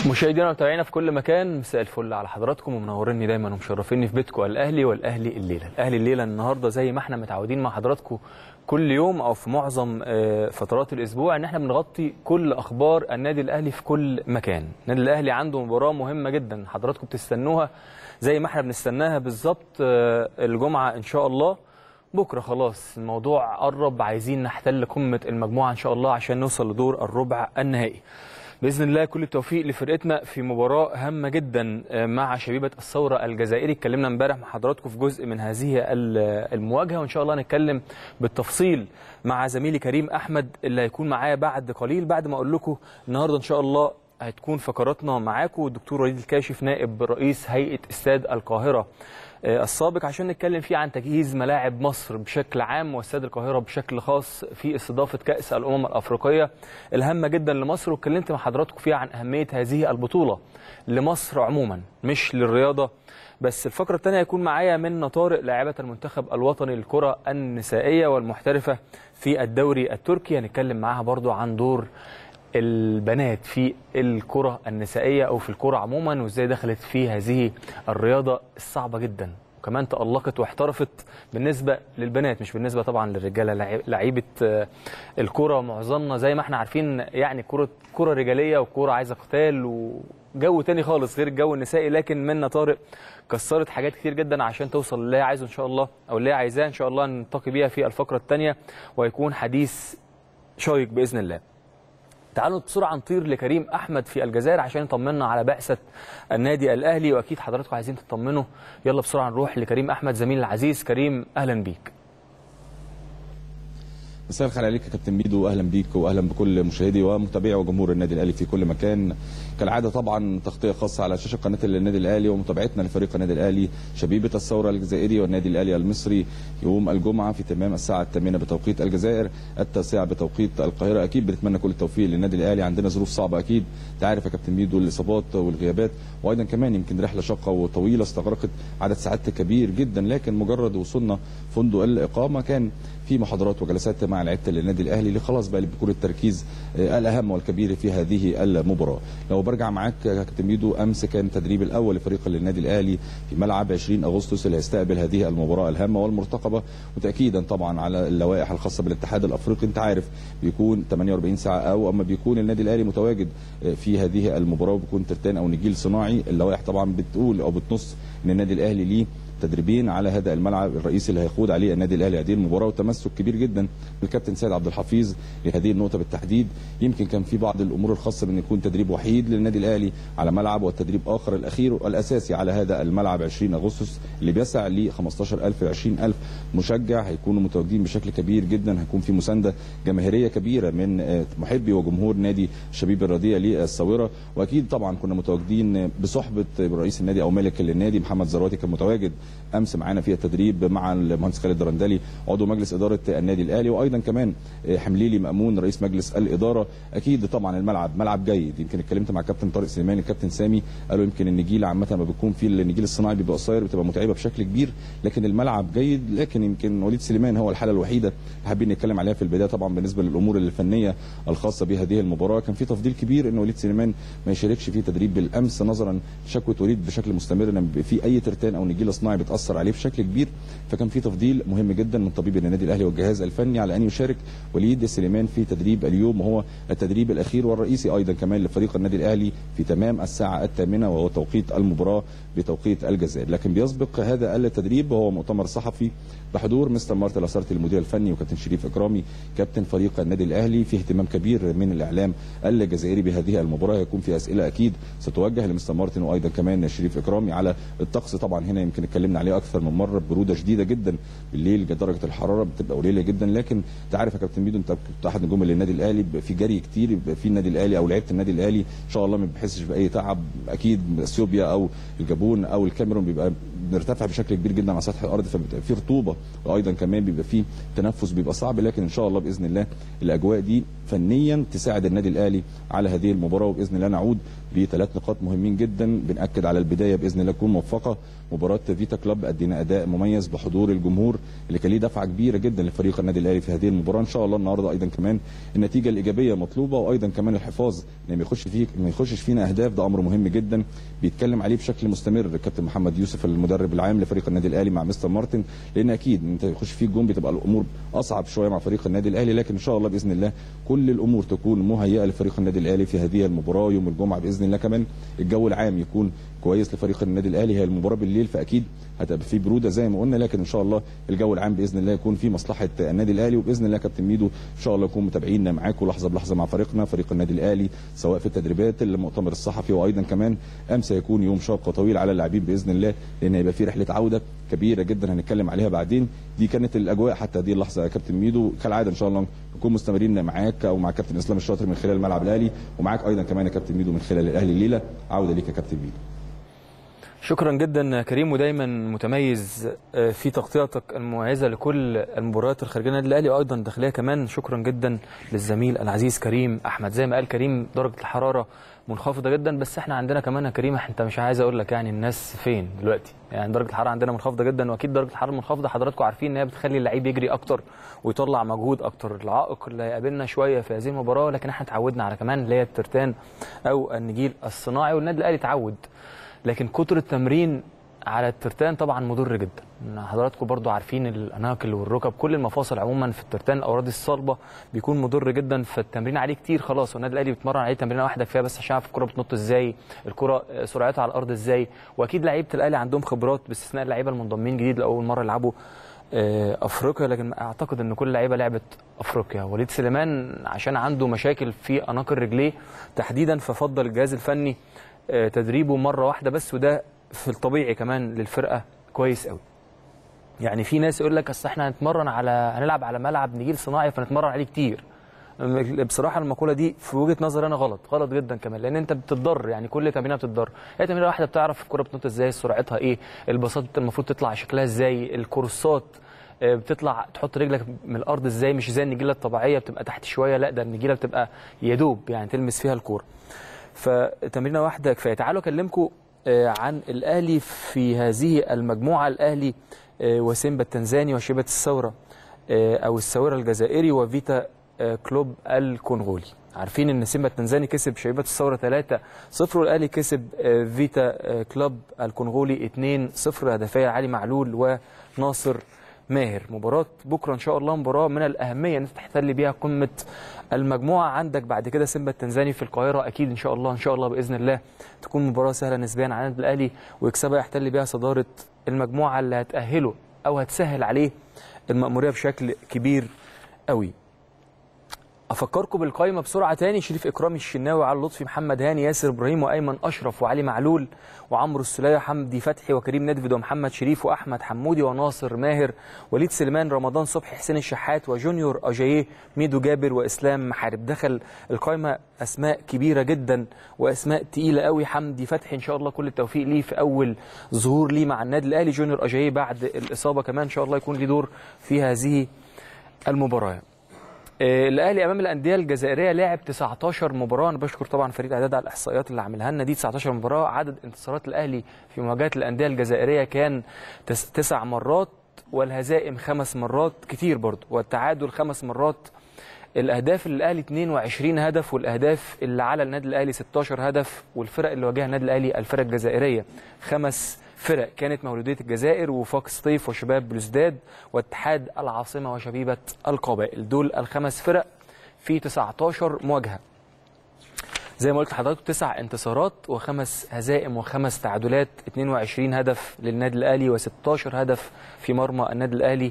مشاهدينا ومتابعينا في كل مكان مساء الفل على حضراتكم ومنوريني دايما ومشرفيني في بيتكم الاهلي والاهلي الليله الاهلي الليله النهارده زي ما احنا متعودين مع حضراتكم كل يوم او في معظم آه، فترات الاسبوع ان احنا بنغطي كل اخبار النادي الاهلي في كل مكان النادي الاهلي عنده مباراه مهمه جدا حضراتكم بتستنوها زي ما احنا بنستناها بالظبط آه، الجمعه ان شاء الله بكره خلاص الموضوع قرب عايزين نحتل قمه المجموعه ان شاء الله عشان نوصل لدور الربع النهائي باذن الله كل التوفيق لفرقتنا في مباراه هامه جدا مع شبيبه الثوره الجزائري اتكلمنا امبارح مع حضراتكم في جزء من هذه ال- المواجهه وان شاء الله نتكلم بالتفصيل مع زميلي كريم احمد اللي هيكون معايا بعد قليل بعد ما اقول لكم النهارده ان شاء الله هتكون فقراتنا معاكم الدكتور وليد الكاشف نائب رئيس هيئه استاد القاهره آه، السابق عشان نتكلم فيه عن تجهيز ملاعب مصر بشكل عام واستاد القاهره بشكل خاص في استضافه كاس الامم الافريقيه الهامه جدا لمصر واتكلمت مع حضراتكم فيها عن اهميه هذه البطوله لمصر عموما مش للرياضه بس الفقره الثانيه هيكون معايا من طارق لاعبه المنتخب الوطني للكره النسائيه والمحترفه في الدوري التركي هنتكلم معاها برضو عن دور البنات في الكرة النسائية أو في الكرة عموما وإزاي دخلت في هذه الرياضة الصعبة جدا وكمان تألقت واحترفت بالنسبة للبنات مش بالنسبة طبعا للرجالة لعيب- لعيبة آه، الكرة معظمنا زي ما احنا عارفين يعني كرة كرة رجالية وكرة عايزة قتال وجو تاني خالص غير الجو النسائي لكن منا طارق كسرت حاجات كتير جدا عشان توصل اللي هي عايزه ان شاء الله او اللي هي عايزاه ان شاء الله نلتقي بيها في الفقرة الثانية ويكون حديث شيق بإذن الله تعالوا بسرعه نطير لكريم احمد في الجزائر عشان يطمنا على بعثه النادي الاهلي واكيد حضراتكم عايزين تطمنوا يلا بسرعه نروح لكريم احمد زميل العزيز كريم اهلا بيك مساء الخير عليك يا كابتن ميدو اهلا بيك واهلا بكل مشاهدي ومتابعي وجمهور النادي الاهلي في كل مكان كالعاده طبعا تغطيه خاصه على شاشه قناه النادي الاهلي ومتابعتنا لفريق النادي الاهلي شبيبه الثوره الجزائري والنادي الاهلي المصري يوم الجمعه في تمام الساعه الثامنه بتوقيت الجزائر التاسعه بتوقيت القاهره اكيد بنتمنى كل التوفيق للنادي الاهلي عندنا ظروف صعبه اكيد انت عارف يا كابتن ميدو الاصابات والغيابات وايضا كمان يمكن رحله شاقه وطويله استغرقت عدد ساعات كبير جدا لكن مجرد وصولنا فندق الاقامه كان في محاضرات وجلسات مع لعيبه النادي الاهلي اللي خلاص بقى اللي بيكون التركيز آه، الاهم والكبير في هذه المباراه لو برجع معاك يا كابتن ميدو امس كان التدريب الاول لفريق النادي الاهلي في ملعب 20 اغسطس اللي هيستقبل هذه المباراه الهامه والمرتقبه وتاكيدا طبعا على اللوائح الخاصه بالاتحاد الافريقي انت عارف بيكون 48 ساعه او اما بيكون النادي الاهلي متواجد آه، في هذه المباراه وبيكون ترتان او نجيل صناعي اللوائح طبعا بتقول او بتنص ان النادي الاهلي ليه تدريبين على هذا الملعب الرئيسي اللي هيخوض عليه النادي الاهلي هذه المباراه وتمسك كبير جدا بالكابتن سيد عبد الحفيظ لهذه النقطه بالتحديد يمكن كان في بعض الامور الخاصه بان يكون تدريب وحيد للنادي الاهلي على ملعب والتدريب اخر الاخير والاساسي على هذا الملعب 20 اغسطس اللي بيسع ل 15000 ل 20000 مشجع هيكونوا متواجدين بشكل كبير جدا هيكون في مسانده جماهيريه كبيره من آه، محبي وجمهور نادي شبيب الرضيع للصاوره واكيد طبعا كنا متواجدين بصحبه رئيس النادي او مالك النادي محمد زرواتي كان متواجد امس معانا في التدريب مع المهندس خالد درندلي عضو مجلس اداره النادي الاهلي وايضا كمان آه، حمليلي مامون رئيس مجلس الاداره اكيد طبعا الملعب ملعب جيد يمكن اتكلمت مع الكابتن طارق سليمان الكابتن سامي قالوا يمكن النجيل عامه لما بيكون في النجيل الصناعي بيبقى قصير بتبقى متعبه بشكل كبير لكن الملعب جيد لكن يمكن وليد سليمان هو الحاله الوحيده اللي حابين نتكلم عليها في البدايه طبعا بالنسبه للامور الفنيه الخاصه بهذه المباراه كان في تفضيل كبير ان وليد سليمان ما يشاركش في تدريب بالامس نظرا شكوى وليد بشكل مستمر ان بيبقى في اي ترتان او نجيل صناعي بتاثر عليه بشكل كبير فكان في تفضيل مهم جدا من طبيب النادي الاهلي والجهاز الفني على ان يشارك وليد سليمان في تدريب اليوم وهو التدريب الاخير والرئيسي ايضا كمان لفريق النادي الاهلي في تمام الساعه الثامنه وهو توقيت المباراه بتوقيت الجزائر لكن بيسبق هذا التدريب وهو مؤتمر صحفي بحضور مستر مارتن لاسارتي المدير الفني وكابتن شريف اكرامي كابتن فريق النادي الاهلي في اهتمام كبير من الاعلام الجزائري بهذه المباراه هيكون في اسئله اكيد ستوجه لمستر مارتن وايضا كمان شريف اكرامي على الطقس طبعا هنا يمكن اتكلمنا عليه اكثر من مره بروده شديده جدا بالليل درجه الحراره بتبقى قليله جدا لكن انت عارف يا كابتن ميدو انت كنت احد نجوم النادي الاهلي بيبقى في جري كتير بيبقى في النادي الاهلي او لعيبه النادي الاهلي ان شاء الله ما بيحسش باي تعب اكيد اثيوبيا او الجابون او الكاميرون بيبقى بنرتفع بشكل كبير جدا على سطح الارض فبيبقى في رطوبه وايضا كمان بيبقى في تنفس بيبقى صعب لكن ان شاء الله باذن الله الاجواء دي فنيا تساعد النادي الاهلي على هذه المباراه وباذن الله نعود بثلاث نقاط مهمين جدا بناكد على البدايه باذن الله تكون موفقه مباراه فيتا كلوب ادينا اداء مميز بحضور الجمهور اللي كان ليه دفعه كبيره جدا لفريق النادي الاهلي في هذه المباراه ان شاء الله النهارده ايضا كمان النتيجه الايجابيه مطلوبه وايضا كمان الحفاظ ان ما يخش فيه ما يخشش فينا اهداف ده امر مهم جدا بيتكلم عليه بشكل مستمر الكابتن محمد يوسف المدرب العام لفريق النادي الاهلي مع مستر مارتن لان اكيد انت يخش فيك جون بتبقى الامور اصعب شويه مع فريق النادي الاهلي لكن ان شاء الله باذن الله كل الامور تكون مهيئه لفريق النادي الاهلي في هذه المباراه يوم الجمعه باذن الله كمان الجو العام يكون كويس لفريق النادي الاهلي هي المباراه بالليل فاكيد هتبقى في بروده زي ما قلنا لكن ان شاء الله الجو العام باذن الله يكون في مصلحه النادي الاهلي وباذن الله كابتن ميدو ان شاء الله يكون متابعين معاكم لحظه بلحظه مع فريقنا فريق النادي الاهلي سواء في التدريبات المؤتمر الصحفي وايضا كمان امس هيكون يوم شاق وطويل على اللاعبين باذن الله لان هيبقى في رحله عوده كبيره جدا هنتكلم عليها بعدين دي كانت الاجواء حتى هذه اللحظه يا كابتن ميدو كالعاده ان شاء الله نكون مستمرين معاك او مع كابتن اسلام الشاطر من خلال الملعب الاهلي ومعاك ايضا كمان يا كابتن ميدو من خلال الاهلي الليله عوده ليك يا كابتن ميدو شكرا جدا كريم ودايما متميز في تغطيتك المميزه لكل المباريات الخارجيه النادي الاهلي وايضا الداخليه كمان شكرا جدا للزميل العزيز كريم احمد زي ما قال كريم درجه الحراره منخفضه جدا بس احنا عندنا كمان يا كريم انت مش عايز اقول لك يعني الناس فين دلوقتي يعني درجه الحراره عندنا منخفضه جدا واكيد درجه الحراره المنخفضه حضراتكم عارفين ان هي بتخلي اللعيب يجري اكتر ويطلع مجهود اكتر العائق اللي هيقابلنا شويه في هذه المباراه لكن احنا اتعودنا على كمان اللي هي الترتان او النجيل الصناعي والنادي الاهلي اتعود لكن كتر التمرين على الترتان طبعا مضر جدا حضراتكم برضو عارفين الاناكل والركب كل المفاصل عموما في الترتان الاوراض الصلبه بيكون مضر جدا فالتمرين عليه كتير خلاص والنادي الاهلي بيتمرن عليه تمرينه واحده كفايه بس عشان يعرف الكره بتنط ازاي الكره سرعتها على الارض ازاي واكيد لعيبه الاهلي عندهم خبرات باستثناء اللعيبه المنضمين جديد لاول مره يلعبوا افريقيا لكن اعتقد ان كل اللعيبه لعبت افريقيا وليد سليمان عشان عنده مشاكل في اناقل رجليه تحديدا ففضل الجهاز الفني تدريبه مره واحده بس وده في الطبيعي كمان للفرقه كويس قوي يعني في ناس يقول لك اصل احنا هنتمرن على هنلعب على ملعب نجيل صناعي فنتمرن عليه كتير بصراحه المقوله دي في وجهه نظري انا غلط غلط جدا كمان لان انت بتتضر يعني كل تمرينه بتتضر هي تمرينه واحده بتعرف الكره بتنط ازاي سرعتها ايه الباصات المفروض تطلع شكلها ازاي الكورسات بتطلع تحط رجلك من الارض ازاي مش زي النجيله الطبيعيه بتبقى تحت شويه لا ده النجيله بتبقى يدوب يعني تلمس فيها الكوره فتمرينه واحده كفايه تعالوا اكلمكم عن الاهلي في هذه المجموعه الاهلي وسيمبا التنزاني وشيبه الثوره او الثوره الجزائري وفيتا كلوب الكونغولي عارفين ان سيمبا التنزاني كسب شيبه الثوره 3 0 والاهلي كسب فيتا كلوب الكونغولي 2 0 هدفي علي معلول وناصر ماهر مباراة بكرة إن شاء الله مباراة من الأهمية أن أنت تحتل بيها قمة المجموعة عندك بعد كده سيمبا التنزاني في القاهرة أكيد إن شاء الله إن شاء الله بإذن الله تكون مباراة سهلة نسبيا على النادي الأهلي ويكسبها يحتل بيها صدارة المجموعة اللي هتأهله أو هتسهل عليه المأمورية بشكل كبير قوي افكركم بالقائمه بسرعه تاني شريف اكرامي الشناوي علي لطفي محمد هاني ياسر ابراهيم وايمن اشرف وعلي معلول وعمرو السوليه حمدي فتحي وكريم ندفد ومحمد شريف واحمد حمودي وناصر ماهر وليد سليمان رمضان صبحي حسين الشحات وجونيور اجاييه ميدو جابر واسلام محارب دخل القائمه اسماء كبيره جدا واسماء تقيله قوي حمدي فتحي ان شاء الله كل التوفيق ليه في اول ظهور ليه مع النادي الاهلي جونيور اجاييه بعد الاصابه كمان ان شاء الله يكون ليه دور في هذه المباراه الاهلي امام الانديه الجزائريه لعب 19 مباراه انا بشكر طبعا فريق الاعداد على الاحصائيات اللي عاملها لنا دي 19 مباراه عدد انتصارات الاهلي في مواجهات الانديه الجزائريه كان تسع مرات والهزائم خمس مرات كتير برضه والتعادل خمس مرات الاهداف اللي الاهلي 22 هدف والاهداف اللي على النادي الاهلي 16 هدف والفرق اللي واجهها النادي الاهلي الفرق الجزائريه خمس فرق كانت مولودية الجزائر وفاق سطيف وشباب بلوزداد واتحاد العاصمة وشبيبة القبائل دول الخمس فرق في 19 مواجهة زي ما قلت لحضراتكم تسع انتصارات وخمس هزائم وخمس تعادلات 22 هدف للنادي الاهلي و16 هدف في مرمى النادي الاهلي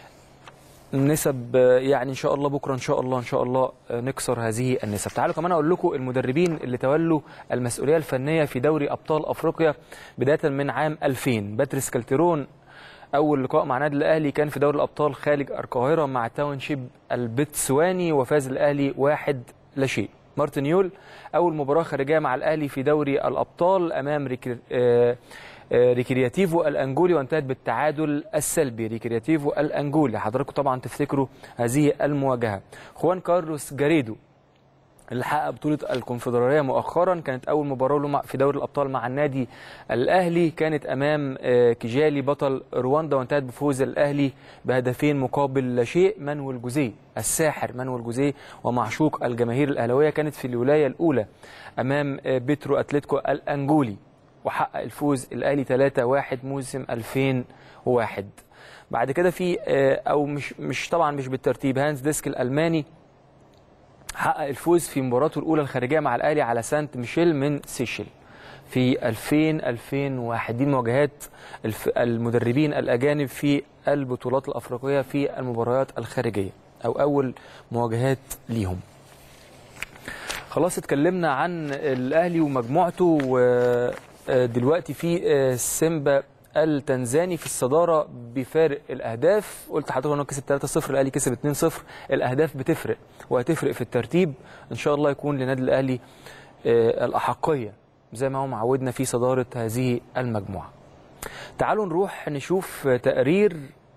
نسب يعني ان شاء الله بكره ان شاء الله ان شاء الله نكسر هذه النسب تعالوا كمان اقول لكم المدربين اللي تولوا المسؤوليه الفنيه في دوري ابطال افريقيا بدايه من عام 2000 باتريس كالتيرون اول لقاء مع النادي الاهلي كان في دوري الابطال خارج القاهره مع تاونشيب البتسواني وفاز الاهلي واحد لا شيء مارتن يول اول مباراه خارجيه مع الاهلي في دوري الابطال امام ريكر... آه آه، ريكرياتيفو الانجولي وانتهت بالتعادل السلبي ريكرياتيفو الانجولي حضراتكم طبعا تفتكروا هذه المواجهه خوان كارلوس جاريدو اللي حقق بطولة الكونفدرالية مؤخرا كانت أول مباراة له مع- في دوري الأبطال مع النادي الأهلي كانت أمام آه، كيجالي بطل رواندا وانتهت بفوز الأهلي بهدفين مقابل لا شيء مانويل جوزيه الساحر مانويل جوزيه ومعشوق الجماهير الأهلاوية كانت في الولاية الأولى أمام آه، بيترو أتلتيكو الأنجولي وحقق الفوز الأهلي 3-1 موسم 2001 بعد كده في آه، أو مش مش طبعا مش بالترتيب هانز ديسك الألماني حقق الفوز في مباراته الاولى الخارجيه مع الاهلي على سانت ميشيل من سيشل في 2000 2001 دي مواجهات الف- المدربين الاجانب في البطولات الافريقيه في المباريات الخارجيه او اول مواجهات ليهم خلاص اتكلمنا عن الاهلي ومجموعته ودلوقتي في آه، سيمبا التنزاني في الصداره بفارق الاهداف قلت لحضرتك انه كسب 3-0 الاهلي كسب 2-0 الاهداف بتفرق وهتفرق في الترتيب ان شاء الله يكون لنادي الاهلي آه، الاحقيه زي ما هو معودنا في صداره هذه المجموعه تعالوا نروح نشوف تقرير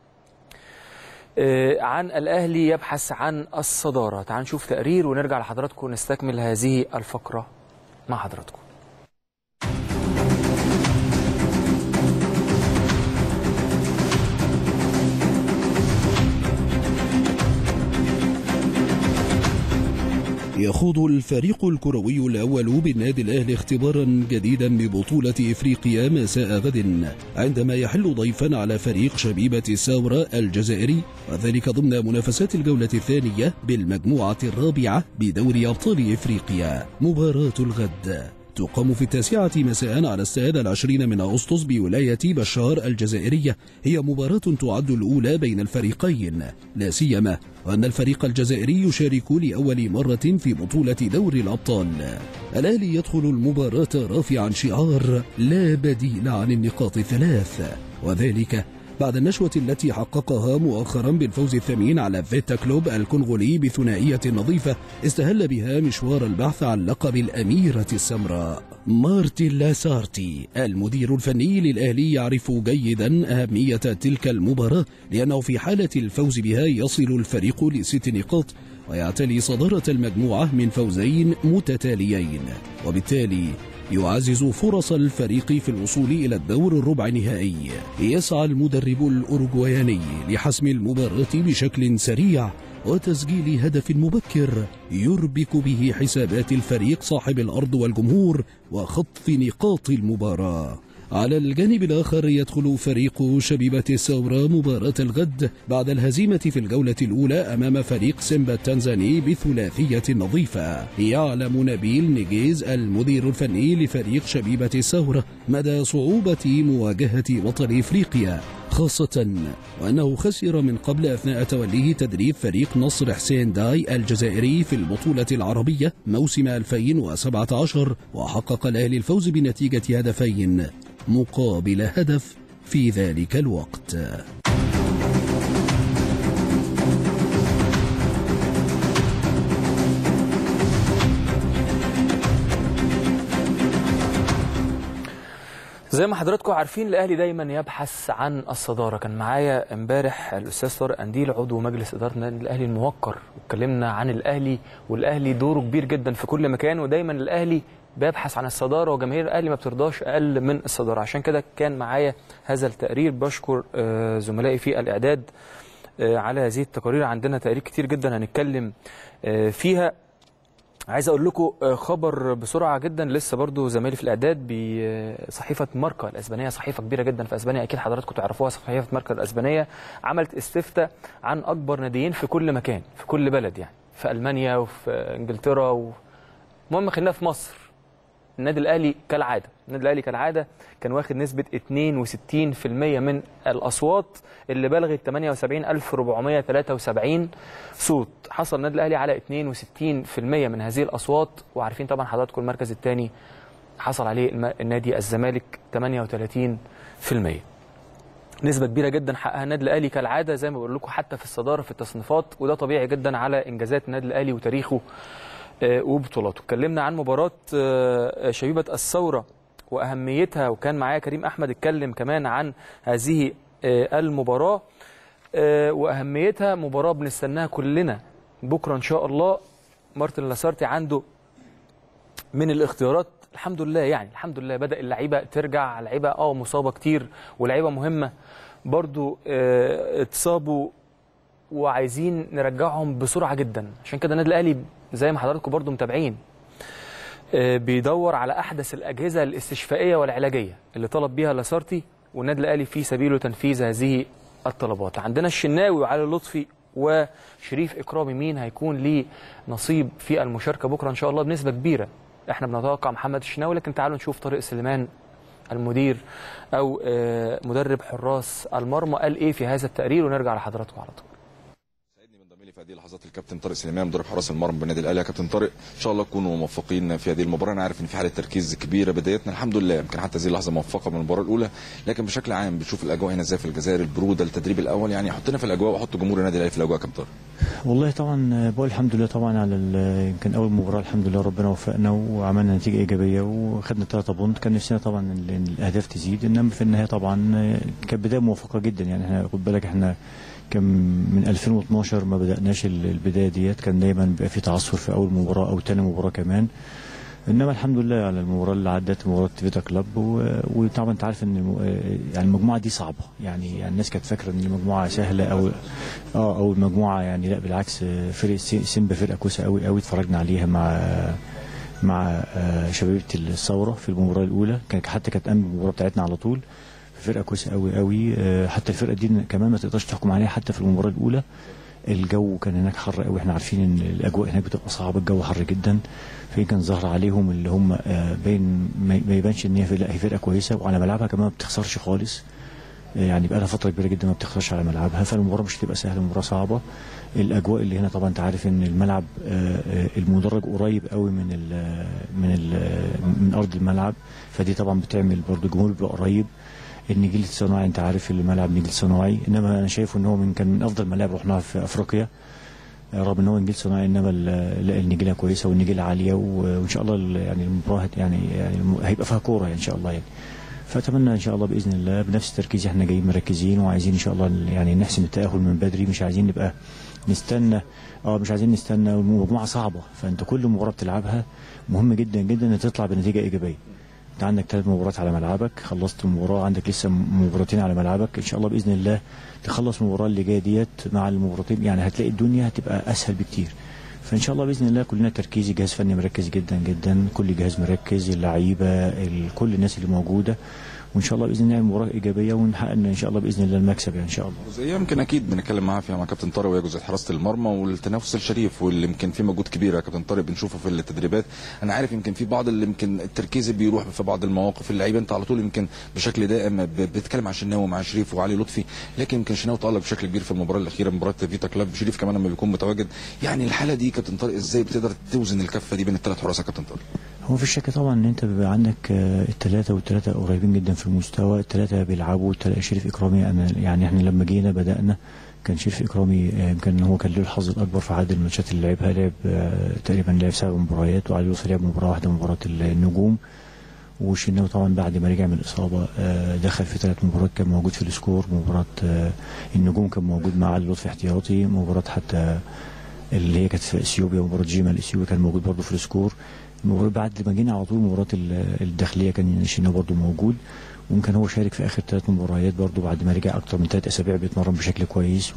آه، عن الأهلي يبحث عن الصدارة تعالوا نشوف تقرير ونرجع لحضراتكم نستكمل هذه الفقرة مع حضراتكم يخوض الفريق الكروي الأول بالنادي الأهلي اختبارا جديدا ببطولة إفريقيا مساء غد عندما يحل ضيفا على فريق شبيبة الساورة الجزائري وذلك ضمن منافسات الجولة الثانية بالمجموعة الرابعة بدوري أبطال إفريقيا مباراة الغد تقام في التاسعة مساء على استاد العشرين من أغسطس بولاية بشار الجزائرية هي مباراة تعد الأولى بين الفريقين لا سيما وأن الفريق الجزائري يشارك لأول مرة في بطولة دوري الأبطال الأهلي يدخل المباراة رافعا شعار لا بديل عن النقاط الثلاث وذلك بعد النشوة التي حققها مؤخرا بالفوز الثمين على فيتا كلوب الكونغولي بثنائية نظيفة استهل بها مشوار البحث عن لقب الأميرة السمراء مارتن لاسارتي المدير الفني للأهلي يعرف جيدا أهمية تلك المباراة لأنه في حالة الفوز بها يصل الفريق لست نقاط ويعتلي صدارة المجموعة من فوزين متتاليين وبالتالي يعزز فرص الفريق في الوصول إلى الدور الربع النهائي يسعى المدرب الأوروغواياني لحسم المباراة بشكل سريع وتسجيل هدف مبكر يربك به حسابات الفريق صاحب الأرض والجمهور وخطف نقاط المباراة على الجانب الآخر يدخل فريق شبيبة الثورة مباراة الغد بعد الهزيمة في الجولة الأولى أمام فريق سيمبا التنزاني بثلاثية نظيفة يعلم نبيل نجيز المدير الفني لفريق شبيبة الثورة مدى صعوبة مواجهة بطل إفريقيا خاصة وأنه خسر من قبل أثناء توليه تدريب فريق نصر حسين داي الجزائري في البطولة العربية موسم 2017 وحقق الأهلي الفوز بنتيجة هدفين مقابل هدف في ذلك الوقت زي ما حضراتكم عارفين الاهلي دايما يبحث عن الصداره كان معايا امبارح الاستاذ طارق قنديل عضو مجلس اداره النادي الاهلي الموقر واتكلمنا عن الاهلي والاهلي دوره كبير جدا في كل مكان ودايما الاهلي بيبحث عن الصداره وجماهير الاهلي ما بترضاش اقل من الصداره عشان كده كان معايا هذا التقرير بشكر آه، زملائي في الاعداد آه، على هذه التقارير عندنا تقارير كتير جدا هنتكلم آه، فيها عايز اقول لكم خبر بسرعه جدا لسه برضو زمايلي في الاعداد بصحيفه ماركا الاسبانيه صحيفه كبيره جدا في اسبانيا اكيد حضراتكم تعرفوها صحيفه ماركا الاسبانيه عملت استفتاء عن اكبر ناديين في كل مكان في كل بلد يعني في المانيا وفي انجلترا و... المهم خلينا في مصر النادي الاهلي كالعاده النادي الاهلي كالعاده كان واخد نسبه 62% من الاصوات اللي بلغت 78473 صوت حصل النادي الاهلي على 62% من هذه الاصوات وعارفين طبعا حضراتكم المركز الثاني حصل عليه الم- النادي الزمالك 38% نسبة كبيرة جدا حققها النادي الأهلي كالعادة زي ما بقول لكم حتى في الصدارة في التصنيفات وده طبيعي جدا على إنجازات النادي الأهلي وتاريخه آه، وبطولاته اتكلمنا عن مباراة آه، شبيبة الثورة واهميتها وكان معايا كريم احمد اتكلم كمان عن هذه آه، المباراه آه، واهميتها مباراه بنستناها كلنا بكره ان شاء الله مارتن لاسارتي عنده من الاختيارات الحمد لله يعني الحمد لله بدا اللعيبه ترجع لعيبه اه مصابه كتير ولعيبه مهمه برضو آه، اتصابوا وعايزين نرجعهم بسرعه جدا عشان كده النادي الاهلي زي ما حضراتكم برضو متابعين آه، بيدور على احدث الاجهزه الاستشفائيه والعلاجيه اللي طلب بيها لاسارتي والنادي الاهلي في سبيله تنفيذ هذه الطلبات عندنا الشناوي وعلي لطفي وشريف اكرامي مين هيكون ليه نصيب في المشاركه بكره ان شاء الله بنسبه كبيره احنا بنتوقع محمد الشناوي لكن تعالوا نشوف طارق سليمان المدير او آه، مدرب حراس المرمى قال ايه في هذا التقرير ونرجع لحضراتكم على طول سعدني من ضميلي في هذه اللحظات الكابتن طارق سليمان مدرب حراس المرمى بالنادي الاهلي يا كابتن طارق ان شاء الله تكونوا موفقين في هذه المباراه انا عارف ان في حاله تركيز كبيره بدايتنا الحمد لله يمكن حتى هذه اللحظه موفقه من المباراه الاولى لكن بشكل عام بتشوف الاجواء هنا ازاي في الجزائر البروده التدريب الاول يعني حطنا في الاجواء وحط جمهور النادي الاهلي في الاجواء يا كابتن طارق والله طبعا بقول الحمد لله طبعا على ال- يمكن اول مباراه الحمد لله ربنا وفقنا وعملنا نتيجه ايجابيه وخدنا ثلاثة بونت كان نفسنا طبعا ال- إن الاهداف تزيد انما في النهايه طبعا كانت بدايه موفقه جدا يعني احنا خد بالك احنا كان من 2012 ما بداناش ال- البدايه ديت كان دايما بيبقى في تعثر في اول مباراه او ثاني مباراه كمان انما الحمد لله على المباراه اللي عدت مباراه فيتا كلاب و- وطبعا انت عارف ان الم- يعني المجموعه دي صعبه يعني, يعني الناس كانت فاكره ان المجموعه سهله او اه او المجموعه يعني لا بالعكس فرقه سي- سيمبا فرقه كويسه قوي قوي اتفرجنا عليها مع مع آه، شبيبه الثوره في المباراه الاولى كانت حتى كانت قبل المباراه بتاعتنا على طول فرقه كويسه قوي قوي آه، حتى الفرقه دي كمان ما تقدرش تحكم عليها حتى في المباراه الاولى الجو كان هناك حر قوي احنا عارفين ان الاجواء هناك بتبقى صعبه الجو حر جدا فهي كان ظهر عليهم اللي هم آه، باين ما ما يبانش ان هي فرقه هي فرقه كويسه وعلى ملعبها كمان ما بتخسرش خالص يعني بقى لها فتره كبيره جدا ما بتخسرش على ملعبها فالمباراه مش هتبقى سهله المباراه صعبه الاجواء اللي هنا طبعا انت عارف ان الملعب آه، آه، المدرج قريب قوي من ال من ال من ارض الملعب فدي طبعا بتعمل برضه الجمهور بيبقى قريب النجيل الصناعي انت عارف الملعب نجيل صناعي انما انا شايفه ان هو من كان من افضل ملاعب رحناها في افريقيا رغم ان هو نجيل صناعي انما ال- لا النجيله كويسه والنجيله عاليه و- وان شاء الله ال- يعني المباراه هت- يعني يعني الم- هيبقى فيها كوره يعني ان شاء الله يعني فاتمنى ان شاء الله باذن الله بنفس التركيز احنا جايين مركزين وعايزين ان شاء الله يعني نحسم التاهل من بدري مش عايزين نبقى نستنى اه مش عايزين نستنى المجموعه صعبه فانت كل مباراه بتلعبها مهم جدا جدا ان تطلع بنتيجه ايجابيه انت عندك ثلاث مباريات على ملعبك خلصت المباراه عندك لسه مباراتين على ملعبك ان شاء الله باذن الله تخلص المباراه اللي جايه ديت مع المباراتين يعني هتلاقي الدنيا هتبقى اسهل بكتير فان شاء الله باذن الله كلنا تركيز جهاز فني مركز جدا جدا كل جهاز مركز اللعيبه ال- كل الناس اللي موجوده وان شاء الله باذن الله المباراه ايجابيه ونحقق ان شاء الله باذن الله المكسب يعني ان شاء الله جزئيه يمكن اكيد بنتكلم معاها فيها مع كابتن طارق وهي جزئيه حراسه المرمى والتنافس الشريف واللي يمكن فيه مجهود كبير يا كابتن طارق بنشوفه في التدريبات انا عارف يمكن في بعض اللي يمكن التركيز بيروح في بعض المواقف اللعيبه انت على طول يمكن بشكل دائم ب- بتتكلم عن شناوي مع شريف وعلي لطفي لكن يمكن شناوي تالق بشكل كبير في المباراه الاخيره مباراه فيتا كلاب شريف كمان لما بيكون متواجد يعني الحاله دي كابتن طارق ازاي بتقدر توزن الكفه دي بين الثلاث حراس يا كابتن طارق هو في الشك طبعا ان انت بيبقى عندك آه، الثلاثه والثلاثه قريبين جدا في المستوى الثلاثه بيلعبوا التلاتة- شريف اكرامي انا يعني احنا لما جينا بدانا كان شريف اكرامي آه، يمكن هو كان له الحظ الاكبر في عدد الماتشات اللي لعبها لعب آه، تقريبا لعب سبع مباريات وعلي يوسف لعب مباراه واحده مباراه النجوم والشناوي طبعا بعد ما رجع من الاصابه آه، دخل في ثلاث مباريات كان موجود في السكور مباراه آه، النجوم كان موجود مع علي لطفي احتياطي مباراه حتى اللي هي كانت في اثيوبيا مباراه جيما الاثيوبي كان موجود برضه في السكور المباراه بعد ما جينا على طول مباراه ال- الداخليه كان الشناوي برضه موجود ويمكن هو شارك في اخر ثلاث مباريات برضه بعد ما رجع اكتر من ثلاث اسابيع بيتمرن بشكل كويس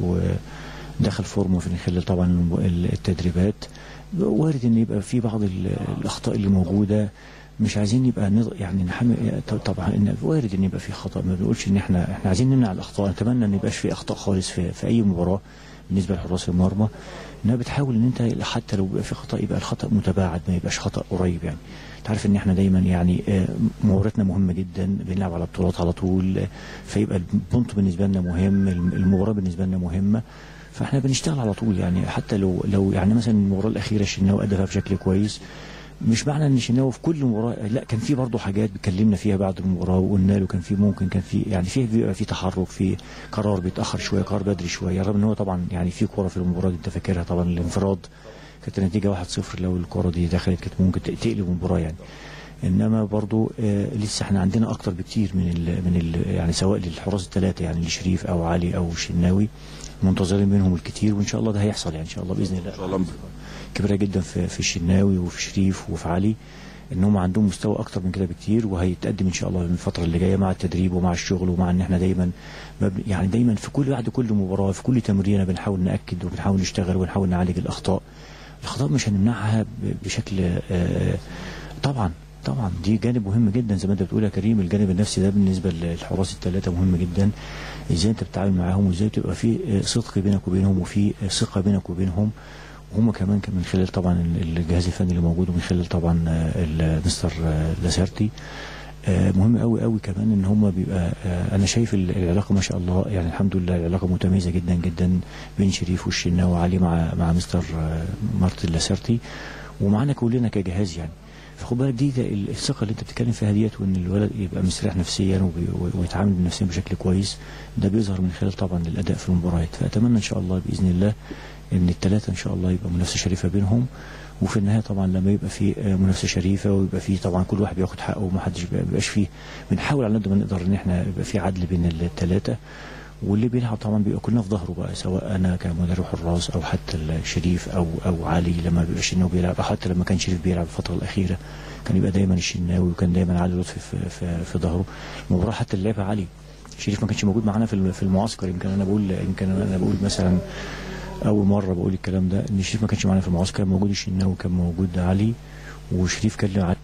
ودخل فورمه في خلال طبعا الم- التدريبات وارد ان يبقى في بعض ال- الاخطاء اللي موجوده مش عايزين يبقى نض... يعني نحمل طبعا ان وارد ان يبقى في خطا ما بنقولش ان احنا احنا عايزين نمنع الاخطاء نتمنى ان يبقاش في اخطاء خالص في, في اي مباراه بالنسبه لحراس المرمى انها بتحاول ان انت حتى لو بيبقى في خطا يبقى الخطا متباعد ما يبقاش خطا قريب يعني انت عارف ان احنا دايما يعني آه، مباراتنا مهمه جدا بنلعب على بطولات على طول آه، فيبقى البونت بالنسبه لنا مهم الم- المباراه بالنسبه لنا مهمه فاحنا بنشتغل على طول يعني حتى لو لو يعني مثلا المباراه الاخيره الشناوي ادى فيها بشكل كويس مش معنى ان الشناوي في كل مباراه لا كان في برضه حاجات اتكلمنا فيها بعد المباراه وقلنا له كان في ممكن كان في يعني في بيبقى في تحرك في قرار بيتاخر شويه قرار بدري شويه رغم ان هو طبعا يعني في كوره في المباراه دي انت فاكرها طبعا الانفراد كانت النتيجه 1-0 لو الكوره دي دخلت كانت ممكن تقلب المباراه يعني انما برضو آه، لسه احنا عندنا اكتر بكتير من ال من ال يعني سواء للحراس الثلاثه يعني لشريف او علي او شناوي منتظرين منهم الكتير وان شاء الله ده هيحصل يعني ان شاء الله باذن الله ان شاء الله كبيره جدا في في الشناوي وفي شريف وفي علي ان هم عندهم مستوى اكتر من كده بكتير وهيتقدم ان شاء الله من الفتره اللي جايه مع التدريب ومع الشغل ومع ان احنا دايما مب- يعني دايما في كل بعد كل مباراه في كل تمرينه بنحاول ناكد وبنحاول نشتغل ونحاول نعالج الاخطاء الاخطاء مش هنمنعها ب- بشكل آه، طبعا طبعا دي جانب مهم جدا زي ما انت بتقول يا كريم الجانب النفسي ده بالنسبه للحراس الثلاثه مهم جدا ازاي انت بتتعامل معاهم وازاي تبقى في آه، صدق بينك وبينهم وفي آه، ثقه بينك وبينهم وهم كمان كان من خلال طبعا الجهاز الفني اللي موجود ومن خلال طبعا آه، ال- مستر آه، لاسارتي آه، مهم قوي قوي كمان ان هم بيبقى آه، انا شايف ال- العلاقه ما شاء الله يعني الحمد لله العلاقه متميزه جدا جدا بين شريف والشناوي وعلي مع مع مستر آه، مارتن لاسارتي ومعانا كلنا كجهاز يعني فخد بالك دي ده ال- الثقه اللي انت بتتكلم فيها ديت وان الولد يبقى مستريح نفسيا وبي- ويتعامل نفسيا بشكل كويس ده بيظهر من خلال طبعا الاداء في المباريات فاتمنى ان شاء الله باذن الله ان الثلاثه ان شاء الله يبقى منافسه شريفه بينهم وفي النهايه طبعا لما يبقى في آه، منافسه شريفه ويبقى في طبعا كل واحد بياخد حقه وما حدش بيبقى- بيبقاش فيه بنحاول على قد ما نقدر ان احنا يبقى في عدل بين الثلاثه واللي بيلعب طبعا بيبقى كلنا في ظهره بقى سواء انا كمدرب حراس او حتى الشريف او او علي لما بيبقى الشناوي بيلعب او حتى لما كان شريف بيلعب الفتره الاخيره كان يبقى دايما الشناوي وكان دايما علي لطفي في, في, في ظهره المباراه حتى اللي لعبها علي شريف ما كانش موجود معانا في الم- في المعسكر يمكن انا بقول يمكن انا بقول مثلا اول مره بقول الكلام ده ان شريف ما كانش معانا في المعسكر كان موجود الشناوي كان موجود علي وشريف كلم علي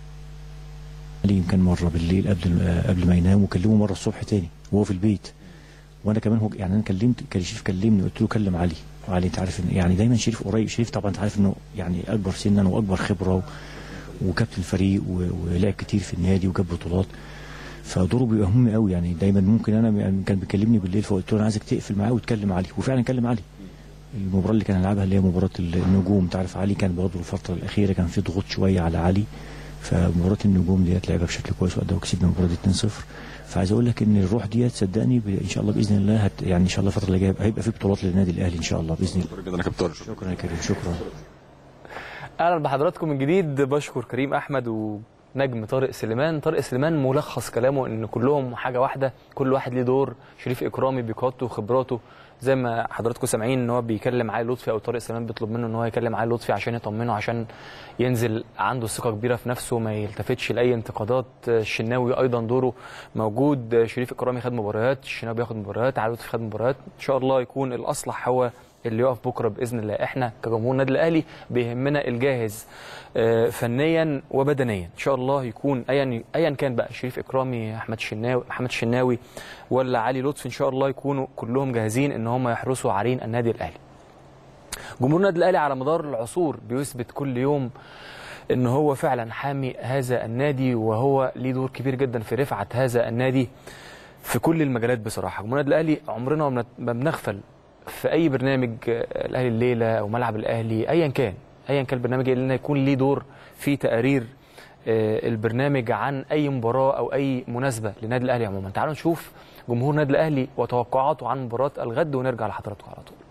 يمكن مره بالليل قبل قبل ما ينام وكلمه مره الصبح تاني وهو في البيت وانا كمان هو يعني انا كلمت كان شريف كلمني قلت له كلم علي وعلي انت عارف ان يعني دايما شريف قريب شريف طبعا انت عارف انه يعني اكبر سنا واكبر خبره و... وكابتن الفريق و... ولعب كتير في النادي وجاب بطولات فدوره بيبقى مهم قوي يعني دايما ممكن انا يعني كان بيكلمني بالليل فقلت له انا عايزك تقفل معاه وتكلم علي وفعلا كلم علي المباراه اللي كان لعبها اللي هي مباراه النجوم انت عارف علي كان برضه الفتره الاخيره كان في ضغوط شويه على علي فمباراه النجوم ديت لعبها بشكل كويس وادى وكسبنا المباراه دي 2-0 فعايز اقول لك ان الروح ديت صدقني ب- ان شاء الله باذن الله هت يعني ان شاء الله الفتره اللي جايه هيبقى في بطولات للنادي الاهلي ان شاء الله باذن الله شكرا جدا يا كابتن شكرا يا كريم شكرا اهلا بحضراتكم من جديد بشكر كريم احمد ونجم طارق سليمان طارق سليمان ملخص كلامه ان كلهم حاجه واحده كل واحد ليه دور شريف اكرامي بقيادته وخبراته زي ما حضراتكم سامعين ان هو بيكلم علي لطفي او طارق سليمان بيطلب منه ان هو يكلم علي لطفي عشان يطمنه عشان ينزل عنده ثقه كبيره في نفسه ما يلتفتش لاي انتقادات الشناوي ايضا دوره موجود شريف اكرامي خد مباريات الشناوي بياخد مباريات علي لطفي خد مباريات ان شاء الله يكون الاصلح هو اللي يقف بكره باذن الله احنا كجمهور النادي الاهلي بيهمنا الجاهز آه، فنيا وبدنيا ان شاء الله يكون ايا ايا كان بقى شريف اكرامي احمد الشناوي محمد الشناوي ولا علي لطفي ان شاء الله يكونوا كلهم جاهزين ان هم يحرسوا عرين النادي الاهلي جمهور النادي الاهلي على مدار العصور بيثبت كل يوم ان هو فعلا حامي هذا النادي وهو ليه دور كبير جدا في رفعه هذا النادي في كل المجالات بصراحه جمهور النادي الاهلي عمرنا ما بنت- ما بنغفل في اي برنامج آه، الاهلي الليله او ملعب الاهلي ايا كان ايا كان البرنامج اللي يكون ليه دور في تقارير آه، البرنامج عن اي مباراه او اي مناسبه للنادي الاهلي عموما تعالوا نشوف جمهور النادي الاهلي وتوقعاته عن مباراه الغد ونرجع لحضراتكم على طول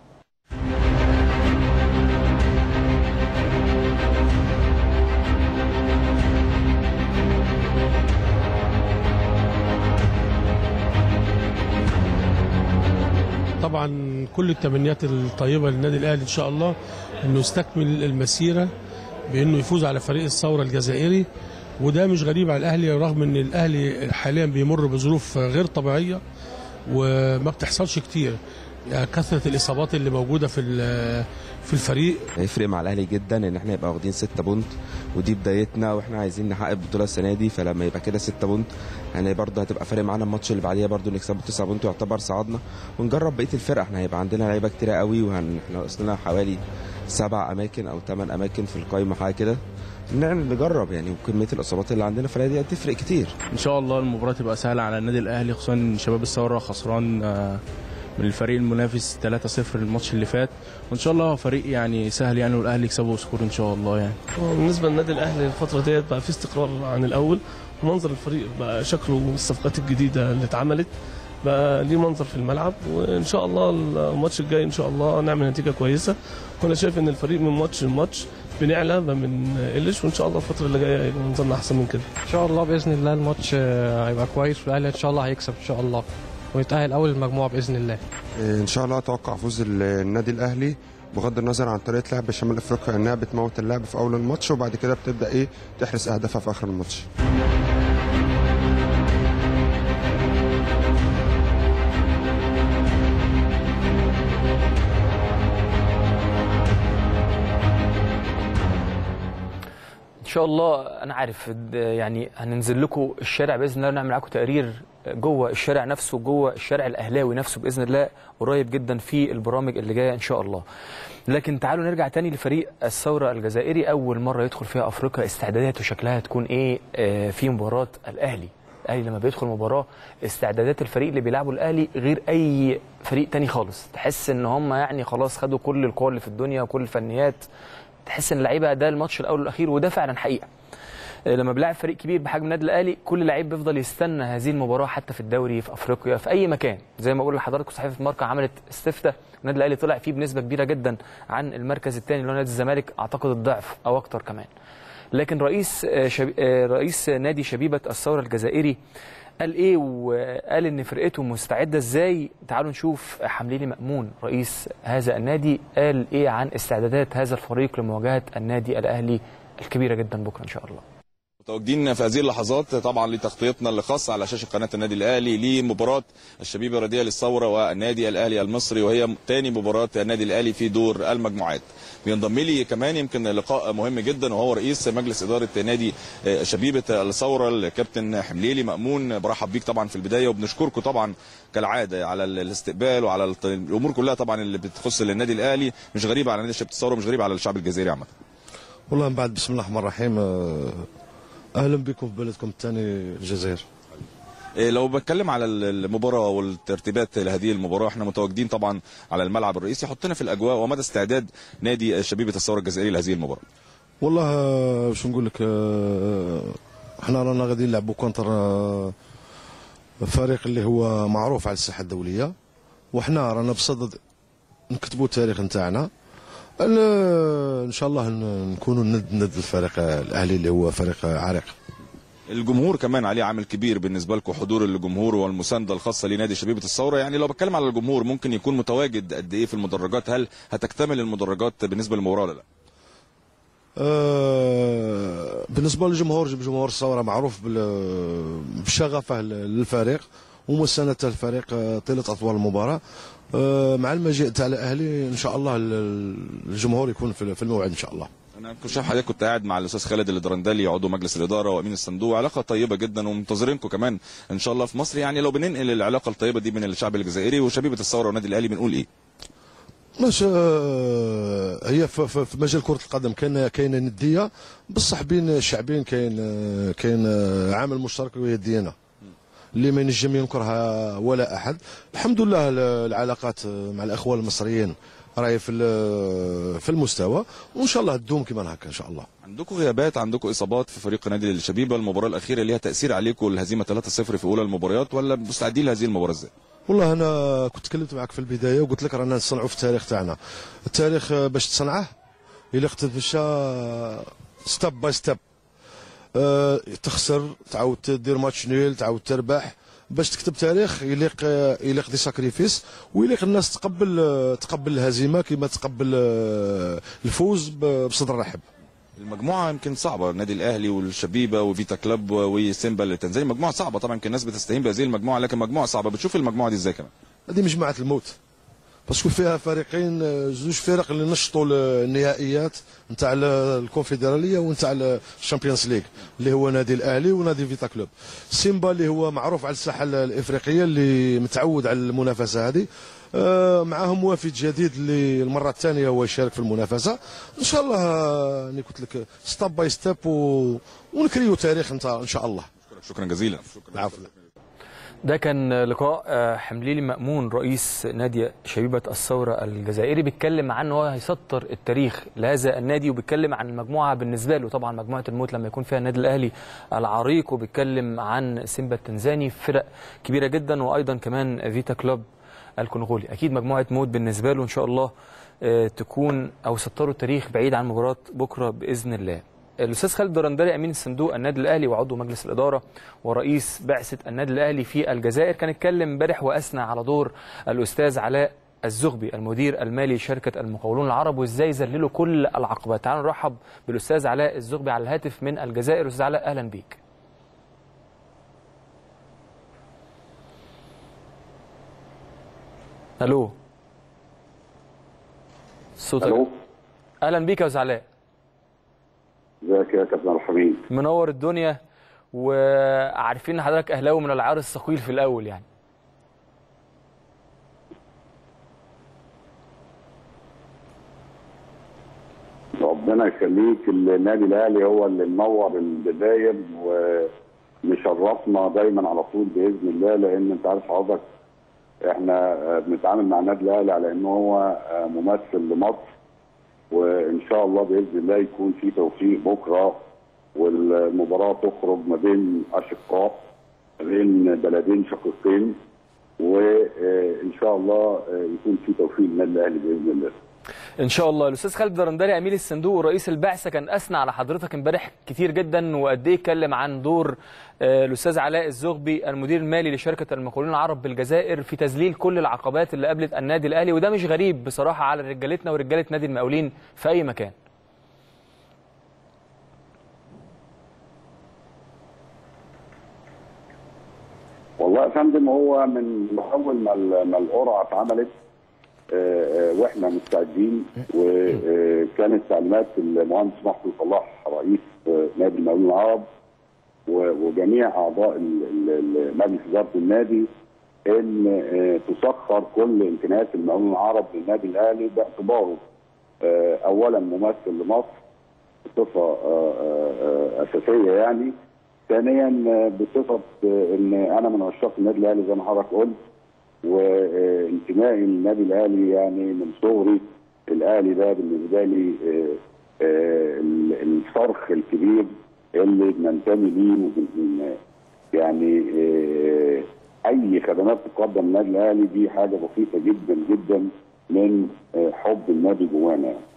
طبعا كل التمنيات الطيبه للنادي الاهلي ان شاء الله انه يستكمل المسيره بانه يفوز على فريق الثوره الجزائري وده مش غريب على الاهلي رغم ان الاهلي حاليا بيمر بظروف غير طبيعيه وما بتحصلش كتير يعني كثره الاصابات اللي موجوده في ال- في الفريق هيفرق مع الاهلي جدا ان احنا يبقى واخدين 6 بونت ودي بدايتنا واحنا عايزين نحقق البطوله السنه دي فلما يبقى كده 6 بونت يعني برضه هتبقى فارق معانا الماتش اللي بعديها برضه نكسبه 9 بونت ويعتبر صعدنا ونجرب بقيه الفرق احنا هيبقى عندنا لعيبه كتيره قوي وهن احنا ناقصنا حوالي سبع اماكن او ثمان اماكن في القايمه حاجه كده نعمل نجرب يعني وكميه الاصابات اللي عندنا فلا دي هتفرق كتير ان شاء الله المباراه تبقى سهله على النادي الاهلي خصوصا ان شباب الثوره خسران آه، من الفريق المنافس 3-0 الماتش اللي فات وان شاء الله هو فريق يعني سهل يعني والاهلي يكسبه سكور ان شاء الله يعني بالنسبه للنادي الاهلي الفتره ديت بقى في استقرار عن الاول ومنظر الفريق بقى شكله الصفقات الجديده اللي اتعملت بقى ليه منظر في الملعب وان شاء الله الماتش الجاي ان شاء الله نعمل نتيجه كويسه وانا شايف ان الفريق من ماتش لماتش بنعلى ما بنقلش وان شاء الله الفتره اللي جايه يبقى منظرنا احسن من كده ان شاء الله باذن الله الماتش آه، هيبقى كويس والاهلي ان شاء الله هيكسب ان شاء الله ويتاهل اول المجموعه باذن الله ان شاء الله اتوقع فوز ال- النادي الاهلي بغض النظر عن طريقه لعب شمال افريقيا انها بتموت اللعب في اول الماتش وبعد كده بتبدا ايه تحرز اهدافها في اخر الماتش ان شاء الله انا عارف د- يعني هننزل لكم الشارع باذن الله ونعمل معاكم تقرير جوه الشارع نفسه جوه الشارع الاهلاوي نفسه باذن الله قريب جدا في البرامج اللي جايه ان شاء الله لكن تعالوا نرجع تاني لفريق الثوره الجزائري اول مره يدخل فيها افريقيا استعداداته شكلها هتكون ايه آه، في مباراه الاهلي الاهلي لما بيدخل مباراه استعدادات الفريق اللي بيلعبوا الاهلي غير اي فريق تاني خالص تحس ان هم يعني خلاص خدوا كل القوى اللي في الدنيا وكل الفنيات تحس ان اللعيبه ده الماتش الاول والاخير وده فعلا حقيقه لما بيلاعب فريق كبير بحجم النادي الاهلي كل لعيب بيفضل يستنى هذه المباراه حتى في الدوري في افريقيا في اي مكان زي ما بقول لحضراتكم صحيفه ماركا عملت استفتاء النادي الاهلي طلع فيه بنسبه كبيره جدا عن المركز الثاني اللي هو نادي الزمالك اعتقد الضعف او اكتر كمان لكن رئيس آه، شبي... آه، رئيس نادي شبيبه الثوره الجزائري قال ايه وقال ان فرقته مستعده ازاي تعالوا نشوف حمليلي مامون رئيس هذا النادي قال ايه عن استعدادات هذا الفريق لمواجهه النادي الاهلي الكبيره جدا بكره ان شاء الله متواجدين في هذه اللحظات طبعا لتغطيتنا الخاصه على شاشه قناه النادي الاهلي لمباراه الشبيبه الرديه للثوره والنادي الاهلي المصري وهي ثاني مباراه النادي الاهلي في دور المجموعات. بينضم لي كمان يمكن لقاء مهم جدا وهو رئيس مجلس اداره نادي شبيبه الثوره الكابتن حمليلي مامون برحب بيك طبعا في البدايه وبنشكركم طبعا كالعاده على الاستقبال وعلى الت- الامور كلها طبعا اللي بتخص النادي الاهلي مش غريبه على نادي شبيبه الثوره ومش غريبه على الشعب الجزائري عامه. والله من بعد بسم الله الرحمن الرحيم آه، اهلا بكم في بلدكم الثاني الجزائر إيه، لو بتكلم على المباراه والترتيبات لهذه المباراه احنا متواجدين طبعا على الملعب الرئيسي حطنا في الاجواء ومدى استعداد نادي شبيبه الثوره الجزائري لهذه المباراه والله آه، شو نقول لك آه، احنا رانا غادي نلعبوا كونتر آه، فريق اللي هو معروف على الساحه الدوليه وحنا رانا بصدد نكتبوا التاريخ نتاعنا ال- ان شاء الله ن- نكونوا ند ند الفريق الاهلي اللي هو فريق عريق الجمهور كمان عليه عامل كبير بالنسبه لكم حضور الجمهور والمسانده الخاصه لنادي شبيبه الثوره يعني لو بتكلم على الجمهور ممكن يكون متواجد قد ايه في المدرجات هل هتكتمل المدرجات بالنسبه للمباراه ولا لا آه، بالنسبه للجمهور جمهور الثوره معروف بال- بشغفه للفريق ومساندة الفريق آه، طيله اطوال المباراه آه، مع المجيء تاع الاهلي ان شاء الله ال- الجمهور يكون في في الموعد ان شاء الله انا كنت شايف حضرتك كنت قاعد مع الاستاذ خالد الدرندلي عضو مجلس الاداره وامين الصندوق علاقه طيبه جدا ومنتظرينكم كمان ان شاء الله في مصر يعني لو بننقل العلاقه الطيبه دي بين الشعب الجزائري وشبيبه الثوره والنادي الاهلي بنقول ايه مش آه، هي في, في, في مجال كره القدم كاين كاينه نديه بصح بين الشعبين كاين آه، كاين آه، عامل مشترك وهي الديانه اللي ما ينجم ينكرها ولا احد الحمد لله ال- العلاقات آه، مع الاخوه المصريين راهي في ال- في المستوى وان شاء الله تدوم كما هكا ان شاء الله عندكم غيابات عندكم اصابات في فريق نادي الشبيبه المباراه الاخيره ليها تاثير عليكم الهزيمه 3-0 في اولى المباريات ولا مستعدين لهذه المباراه ازاي والله انا كنت تكلمت معك في البدايه وقلت لك رانا نصنعوا في التاريخ تاعنا التاريخ آه، باش تصنعه الا تمشى ستيب باي ستيب تخسر تعاود تدير ماتش نيل تعاود تربح باش تكتب تاريخ يليق آه، يليق دي ساكريفيس ويليق الناس تقبل آه، تقبل الهزيمه كما تقبل آه، الفوز ب- بصدر رحب المجموعه يمكن صعبه النادي الاهلي والشبيبه وفيتا كلوب وسيمبا التنزاني مجموعه صعبه طبعا يمكن الناس بتستهين بهذه المجموعه لكن مجموعه صعبه بتشوف المجموعه دي ازاي كمان هذه مجموعه الموت باسكو فيها فريقين آه، زوج فرق اللي نشطوا النهائيات نتاع ال- الكونفدراليه ونتاع الشامبيونز ليغ اللي هو نادي الاهلي ونادي فيتا كلوب سيمبا اللي هو معروف على الساحه الافريقيه اللي متعود على المنافسه هذه آه، معاهم وافد جديد اللي المره الثانيه هو يشارك في المنافسه ان شاء الله آه، اني قلت لك ستيب باي ستيب و... ونكريو تاريخ انت ان شاء الله شكرا جزيلا العفو ده كان لقاء آه، حمليلي مأمون رئيس نادي شبيبة الثورة الجزائري بيتكلم عن هو هيسطر التاريخ لهذا النادي وبيتكلم عن المجموعة بالنسبة له طبعا مجموعة الموت لما يكون فيها النادي الأهلي العريق وبيتكلم عن سيمبا التنزاني فرق كبيرة جدا وأيضا كمان فيتا كلوب الكونغولي أكيد مجموعة موت بالنسبة له إن شاء الله آه، تكون او سطروا التاريخ بعيد عن مباراه بكره باذن الله الاستاذ خالد درندري امين الصندوق النادي الاهلي وعضو مجلس الاداره ورئيس بعثه النادي الاهلي في الجزائر كان اتكلم امبارح واثنى على دور الاستاذ علاء الزغبي المدير المالي لشركه المقاولون العرب وازاي ذللوا كل العقبات تعالوا نرحب بالاستاذ علاء الزغبي على الهاتف من الجزائر استاذ علاء اهلا بيك الو صوتك الو اهلا بيك يا استاذ علاء ازيك يا كابتن عبد الحميد منور الدنيا وعارفين ان حضرتك اهلاوي من العار الثقيل في الاول يعني ربنا يخليك النادي الاهلي هو اللي منور البدايه ومشرفنا دايما على طول باذن الله لان انت عارف حضرتك احنا آه، بنتعامل مع النادي الاهلي على ان هو آه، ممثل لمصر وان شاء الله باذن الله يكون في توفيق بكره والمباراه تخرج ما بين اشقاء ما بين بلدين شقيقين وان شاء الله آه، يكون في توفيق للنادي الاهلي باذن الله ان شاء الله الاستاذ خالد درندري امين الصندوق ورئيس البعثه كان اثنى على حضرتك امبارح كتير جدا وقد ايه اتكلم عن دور آه، الاستاذ علاء الزغبي المدير المالي لشركه المقاولون العرب بالجزائر في تذليل كل العقبات اللي قابلت النادي الاهلي وده مش غريب بصراحه على رجالتنا ورجاله نادي المقاولين في اي مكان والله يا فندم هو من اول ما ال- ما القرعه اتعملت آه، آه، واحنا مستعدين وكانت تعليمات المهندس محمود صلاح رئيس آه، نادي المقاولين العرب و- وجميع اعضاء ال- ال- ال- مجلس اداره النادي ان آه، تسخر كل امكانيات المقاولين العرب للنادي الاهلي باعتباره آه، اولا ممثل لمصر بصفه آه، آه، آه، اساسيه يعني ثانيا آه، بصفه آه، ان انا من عشاق النادي الاهلي زي ما حضرتك قلت وانتمائي للنادي الاهلي يعني من صغري الاهلي ده بالنسبه لي آه، آه، ال- الصرخ الكبير اللي بننتمي ليه وبن- يعني آه، اي خدمات تقدم النادي الاهلي دي حاجه بسيطه جدا جدا من آه، حب النادي جوانا يعني.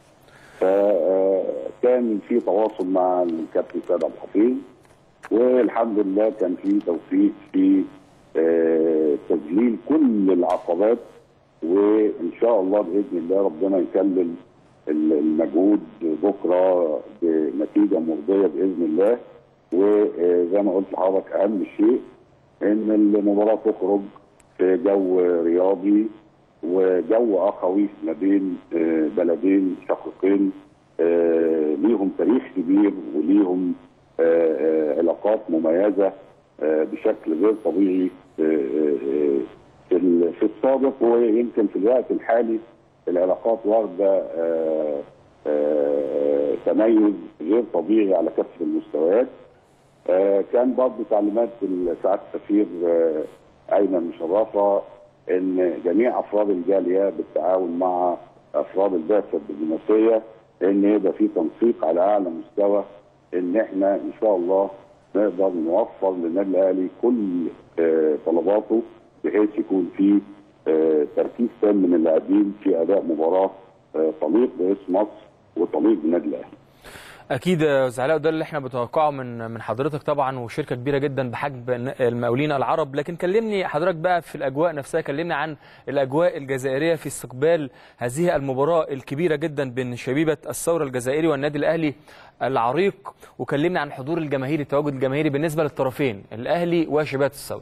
فكان في تواصل مع الكابتن سيد عبد الحفيظ والحمد لله كان في توفيق في آه، تذليل كل العقبات وان شاء الله باذن الله ربنا يكمل ال- المجهود بكره بنتيجه مرضيه باذن الله وزي ما قلت لحضرتك اهم شيء ان المباراه تخرج في جو رياضي وجو اخوي ما بين آه، بلدين شقيقين آه، ليهم تاريخ كبير وليهم آه، آه، علاقات مميزه آه، بشكل غير طبيعي آه، آه، في ال- في السابق ويمكن في الوقت الحالي العلاقات واخده آه، آه، تميز غير طبيعي على كافه المستويات آه، كان برضه تعليمات سعاده السفير آه، ايمن مشرفه ان جميع افراد الجاليه بالتعاون مع افراد البعثه الدبلوماسيه ان يبقى في تنسيق على اعلى مستوى ان احنا ان شاء الله نقدر نوفر للنادي الاهلي كل آه، طلباته بحيث يكون في آه، تركيز تام من اللاعبين في اداء مباراه آه، تليق باسم مصر وتليق بالنادي الاهلي. اكيد يا استاذ علاء وده اللي احنا بنتوقعه من من حضرتك طبعا وشركه كبيره جدا بحجم المقاولين العرب لكن كلمني حضرتك بقى في الاجواء نفسها كلمني عن الاجواء الجزائريه في استقبال هذه المباراه الكبيره جدا بين شبيبه الثوره الجزائري والنادي الاهلي العريق وكلمني عن حضور الجماهيري التواجد الجماهيري بالنسبه للطرفين الاهلي وشبيبه الثوره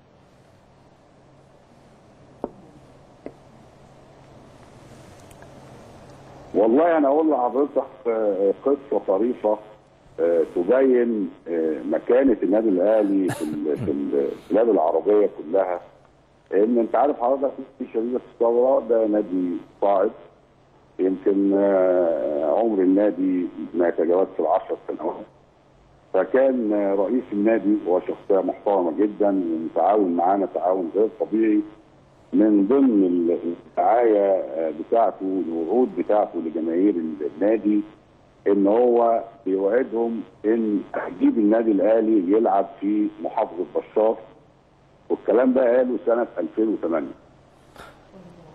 والله انا اقول لحضرتك آه، قصه طريفه آه، تبين آه، مكانه النادي الاهلي في ال- في البلاد العربيه كلها ان انت عارف حضرتك في شبيبه الثوره ده نادي صاعد يمكن آه، عمر النادي ما يتجاوزش العشر سنوات فكان آه، رئيس النادي هو شخصيه محترمه جدا ومتعاون معانا تعاون غير طبيعي من ضمن الدعايه آه، بتاعته الوعود بتاعته لجماهير النادي ان هو بيوعدهم ان هيجيب النادي الاهلي يلعب في محافظه بشار والكلام ده قاله سنه 2008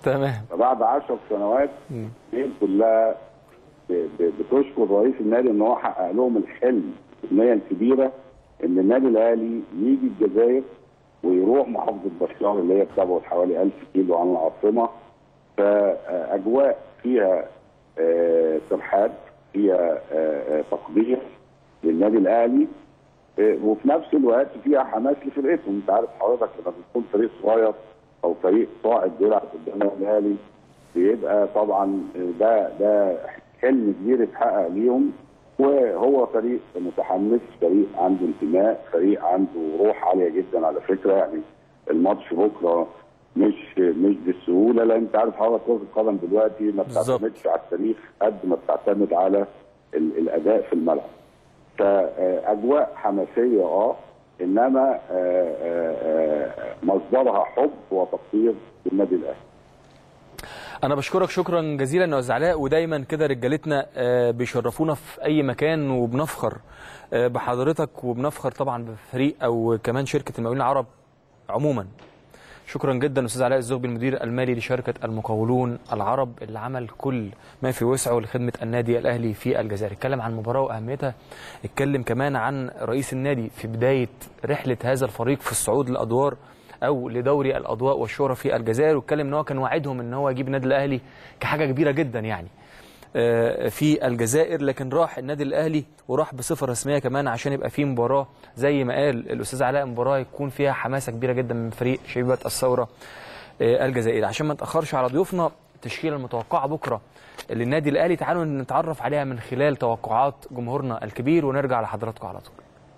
تمام فبعد 10 سنوات الناس كلها ب- ب- بتشكر رئيس النادي ان هو حقق لهم الحلم الامنيه الكبيره ان النادي الاهلي يجي الجزائر ويروح محافظه بشار اللي هي بتبعد حوالي 1000 كيلو عن العاصمه فاجواء فيها آه، ترحاب فيها آه، آه، تقدير للنادي الاهلي آه، وفي نفس الوقت فيها حماس لفرقتهم انت عارف حضرتك لما بيكون فريق صغير او فريق صاعد بيلعب قدام النادي الاهلي بيبقى طبعا ده ده حلم كبير اتحقق ليهم وهو فريق متحمس فريق عنده انتماء فريق عنده روح عاليه جدا على فكره يعني الماتش بكره مش مش بالسهوله لان انت عارف حضرتك كره القدم دلوقتي ما بالظبط. بتعتمدش على التاريخ قد ما بتعتمد على ال- الاداء في الملعب. فاجواء حماسيه اه انما آه، آه، آه، مصدرها حب وتقدير للنادي الاهلي. انا بشكرك شكرا جزيلا يا استاذ علاء ودايما كده رجالتنا آه، بيشرفونا في اي مكان وبنفخر آه، بحضرتك وبنفخر طبعا بفريق او كمان شركه المقاولين العرب عموما شكرا جدا استاذ علاء الزغبي المدير المالي لشركه المقاولون العرب اللي عمل كل ما في وسعه لخدمه النادي الاهلي في الجزائر اتكلم عن المباراه واهميتها اتكلم كمان عن رئيس النادي في بدايه رحله هذا الفريق في الصعود لادوار او لدوري الاضواء والشهره في الجزائر واتكلم ان هو كان واعدهم ان هو يجيب النادي الاهلي كحاجه كبيره جدا يعني آه، في الجزائر لكن راح النادي الاهلي وراح بصفه رسميه كمان عشان يبقى فيه مباراه زي ما قال الاستاذ علاء مباراه يكون فيها حماسه كبيره جدا من فريق شبيبه الثوره آه، الجزائري عشان ما نتاخرش على ضيوفنا التشكيله المتوقعه بكره للنادي الاهلي تعالوا نتعرف عليها من خلال توقعات جمهورنا الكبير ونرجع لحضراتكم على طول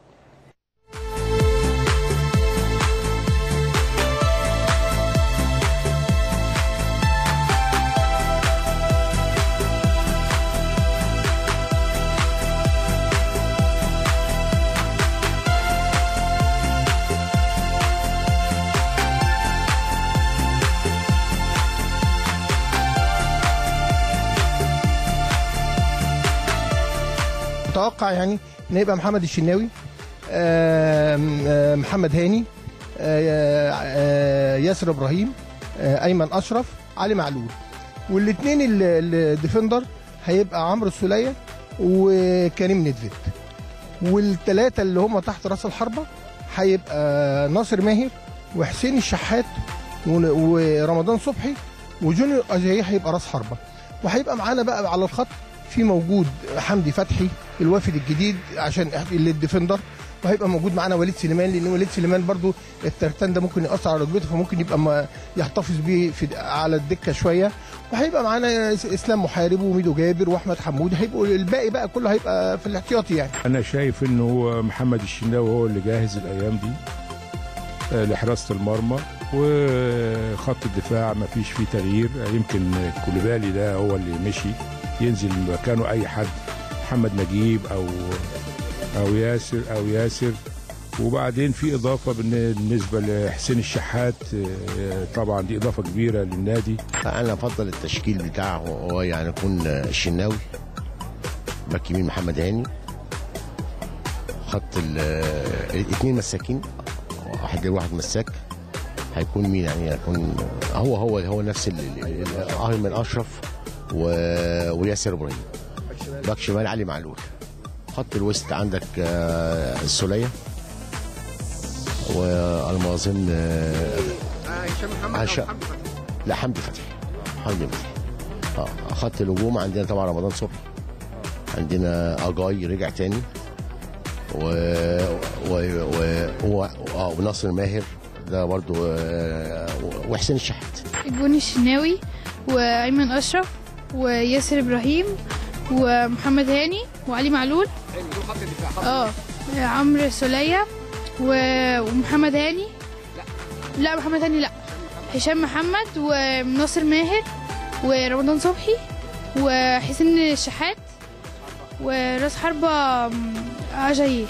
متوقع يعني ان يبقى محمد الشناوي آم، آم، محمد هاني آه، آه، ياسر ابراهيم آه، ايمن اشرف علي معلول والاثنين الديفندر هيبقى عمرو السوليه وكريم ندفد والثلاثه اللي هم تحت راس الحربه هيبقى ناصر ماهر وحسين الشحات ون- ورمضان صبحي وجونيور اجاي هيبقى راس حربه وهيبقى معانا بقى على الخط في موجود حمدي فتحي الوافد الجديد عشان اللي الديفندر وهيبقى موجود معانا وليد سليمان لان وليد سليمان برضو الترتان ده ممكن ياثر على ركبته فممكن يبقى ما يحتفظ بيه في على الدكه شويه وهيبقى معانا اسلام محارب وميدو جابر واحمد حمود هيبقوا الباقي بقى كله هيبقى في الاحتياطي يعني انا شايف انه هو محمد الشناوي هو اللي جاهز الايام دي آه، لحراسه المرمى وخط الدفاع ما فيش فيه تغيير آه، يمكن كوليبالي ده هو اللي مشي ينزل مكانه اي حد محمد نجيب او او ياسر او ياسر وبعدين في اضافه بالن- بالنسبه لحسين الشحات آه، طبعا دي اضافه كبيره للنادي انا افضل التشكيل بتاعه هو يعني يكون الشناوي باك يمين محمد هاني خط ال- الاثنين مساكين واحد واحد مساك هيكون مين يعني هيكون هو هو هو نفس ال- ال- ال- ايمن اشرف و- وياسر ابراهيم باك شمال علي معلول خط الوسط عندك آه، السوليه والمازن هشام لا حمدي فتحي حمدي فتحي اه خط الهجوم عندنا طبعا رمضان صبحي عندنا اجاي رجع تاني و و و و اه وناصر ماهر ده برضو آه، وحسين الشحات الجون الشناوي وايمن اشرف وياسر ابراهيم ومحمد هاني وعلي معلول اه عمرو سولية و- ومحمد هاني لا محمد هاني لا هشام محمد وناصر ماهر ورمضان صبحي وحسين الشحات وراس حربة عجاييه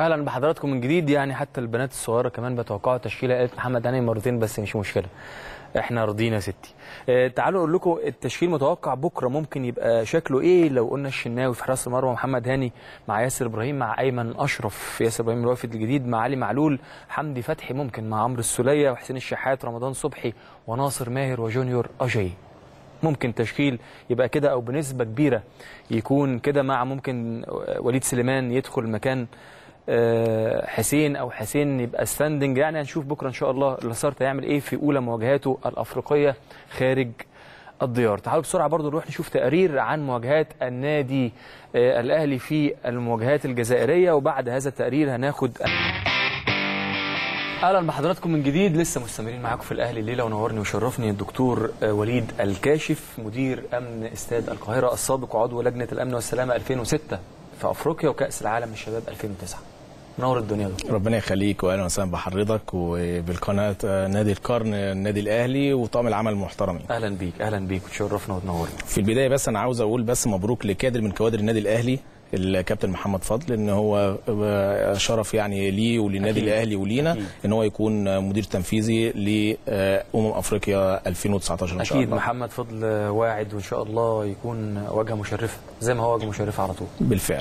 اهلا بحضراتكم من جديد يعني حتى البنات الصغيره كمان بتوقعوا تشكيله قالت محمد هاني مرتين بس مش مشكله احنا راضيين يا ستي آه تعالوا اقول لكم التشكيل متوقع بكره ممكن يبقى شكله ايه لو قلنا الشناوي في حراس المرمى محمد هاني مع ياسر ابراهيم مع ايمن اشرف ياسر ابراهيم الوافد الجديد مع علي معلول حمدي فتحي ممكن مع عمرو السوليه وحسين الشحات رمضان صبحي وناصر ماهر وجونيور اجاي ممكن تشكيل يبقى كده او بنسبه كبيره يكون كده مع ممكن وليد سليمان يدخل مكان آه، حسين او حسين يبقى ستاندنج يعني هنشوف بكره ان شاء الله لاسارت هيعمل ايه في اولى مواجهاته الافريقيه خارج الديار تعالوا بسرعه برضو نروح نشوف تقرير عن مواجهات النادي آه، الاهلي في المواجهات الجزائريه وبعد هذا التقرير هناخد اهلا بحضراتكم من جديد لسه مستمرين معاكم في الاهلي الليله ونورني وشرفني الدكتور آه، وليد الكاشف مدير امن استاد القاهره السابق وعضو لجنه الامن والسلامه 2006 في افريقيا وكاس العالم الشباب 2009 منور الدنيا دكتور ربنا يخليك واهلا وسهلا بحضرتك وبالقناه نادي القرن النادي الاهلي وطاقم العمل المحترمين اهلا بيك اهلا بيك وتشرفنا وتنورنا في البدايه بس انا عاوز اقول بس مبروك لكادر من كوادر النادي الاهلي الكابتن محمد فضل ان هو شرف يعني ليه وللنادي أكيد. الاهلي ولينا أكيد. ان هو يكون مدير تنفيذي لامم افريقيا 2019 ان شاء اكيد الله محمد فضل واعد وان شاء الله يكون واجهه مشرفه زي ما هو واجهه مشرفه على طول بالفعل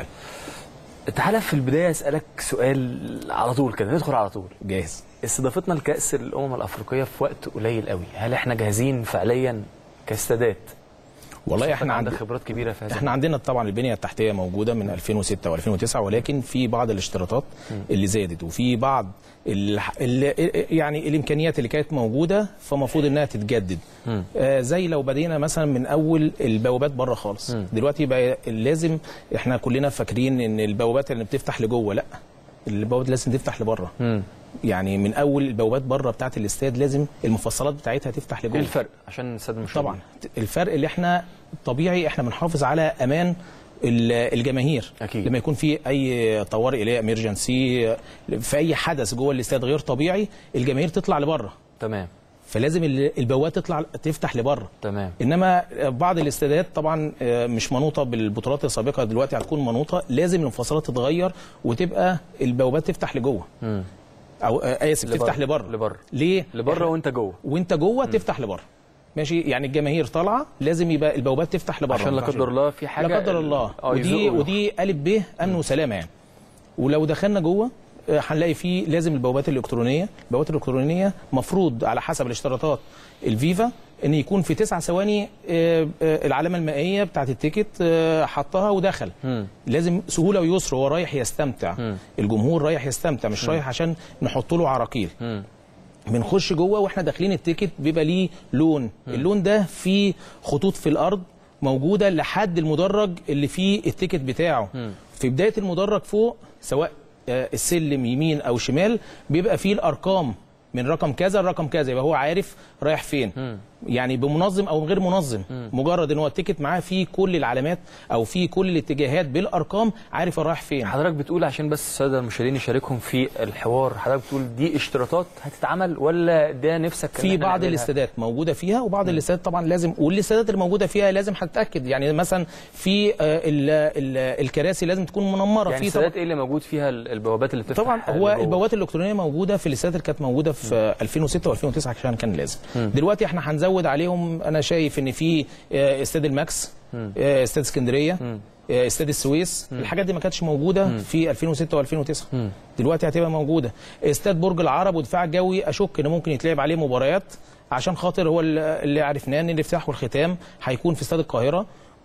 تعالى في البدايه اسالك سؤال على طول كده ندخل على طول جاهز استضافتنا لكاس الامم الافريقيه في وقت قليل قوي هل احنا جاهزين فعليا كاستادات والله احنا عندك عند- خبرات كبيره في هذا احنا عندنا طبعا البنيه التحتيه موجوده من 2006 و2009 ولكن في بعض الاشتراطات اللي زادت وفي بعض ال ال يعني الامكانيات اللي كانت موجوده فمفروض انها تتجدد مم. آه زي لو بدينا مثلا من اول البوابات بره خالص مم. دلوقتي بقى لازم احنا كلنا فاكرين ان البوابات اللي بتفتح لجوه لا البوابات لازم تفتح لبره مم. يعني من اول البوابات بره بتاعه الاستاد لازم المفصلات بتاعتها تفتح لجوه ايه الفرق عشان نستخدم طبعا الفرق اللي احنا طبيعي احنا بنحافظ على امان ال- الجماهير أكيد. لما يكون في اي طوارئ اللي هي امرجنسي في اي حدث جوه الاستاد غير طبيعي الجماهير تطلع لبره تمام فلازم ال- البوابات تطلع تفتح لبره تمام انما بعض الاستادات طبعا آه، مش منوطه بالبطولات السابقه دلوقتي هتكون منوطه لازم المفاصلات تتغير وتبقى البوابات تفتح لجوه مم. او آه، اسف لبره. تفتح لبره لبره ليه لبره إحنا- وانت جوه وانت جوه تفتح لبره ماشي يعني الجماهير طالعه لازم يبقى البوابات تفتح لبره عشان لا قدر الله في حاجه لا قدر الله اه ودي يزقوا. ودي الف ب امن وسلامه يعني ولو دخلنا جوه آه، هنلاقي فيه لازم البوابات الالكترونيه البوابات الالكترونيه مفروض على حسب الاشتراطات الفيفا ان يكون في تسع ثواني آه، آه، العلامه المائيه بتاعت التيكت آه، حطها ودخل مم. لازم سهوله ويسر هو رايح يستمتع مم. الجمهور رايح يستمتع مش مم. رايح عشان نحط له عراقيل مم. بنخش جوه واحنا داخلين التيكت بيبقى ليه لون اللون ده فيه خطوط في الارض موجوده لحد المدرج اللي فيه التيكت بتاعه مم. في بدايه المدرج فوق سواء آه، السلم يمين او شمال بيبقى فيه الارقام من رقم كذا لرقم كذا يبقى هو عارف رايح فين مم. يعني بمنظم او من غير منظم مم. مجرد ان هو التيكت معاه فيه كل العلامات او فيه كل الاتجاهات بالارقام عارف هو رايح فين حضرتك بتقول عشان بس الساده المشاهدين يشاركهم في الحوار حضرتك بتقول دي اشتراطات هتتعمل ولا ده نفسك إن في إحنا بعض نعملها؟ الاستادات موجوده فيها وبعض الاستادات طبعا لازم والاستادات اللي موجوده فيها لازم هتتاكد يعني مثلا في آه، ال- ال- الكراسي لازم تكون منمره يعني في الاستادات ايه اللي موجود فيها ال- البوابات اللي بتفتح طبعا هو لجوه؟ البوابات الالكترونيه موجوده في الاستادات اللي كانت موجوده في 2006 و2009 عشان كان لازم مم. دلوقتي احنا هنزود عليهم انا شايف ان في آه، استاد الماكس مم. آه، استاد اسكندريه مم. آه، استاد السويس مم. الحاجات دي ما كانتش موجوده مم. في 2006 و2009 مم. دلوقتي هتبقى موجوده استاد برج العرب ودفاع الجوي اشك ان ممكن يتلعب عليه مباريات عشان خاطر هو ال- اللي عرفناه ان الافتتاح والختام هيكون في استاد القاهره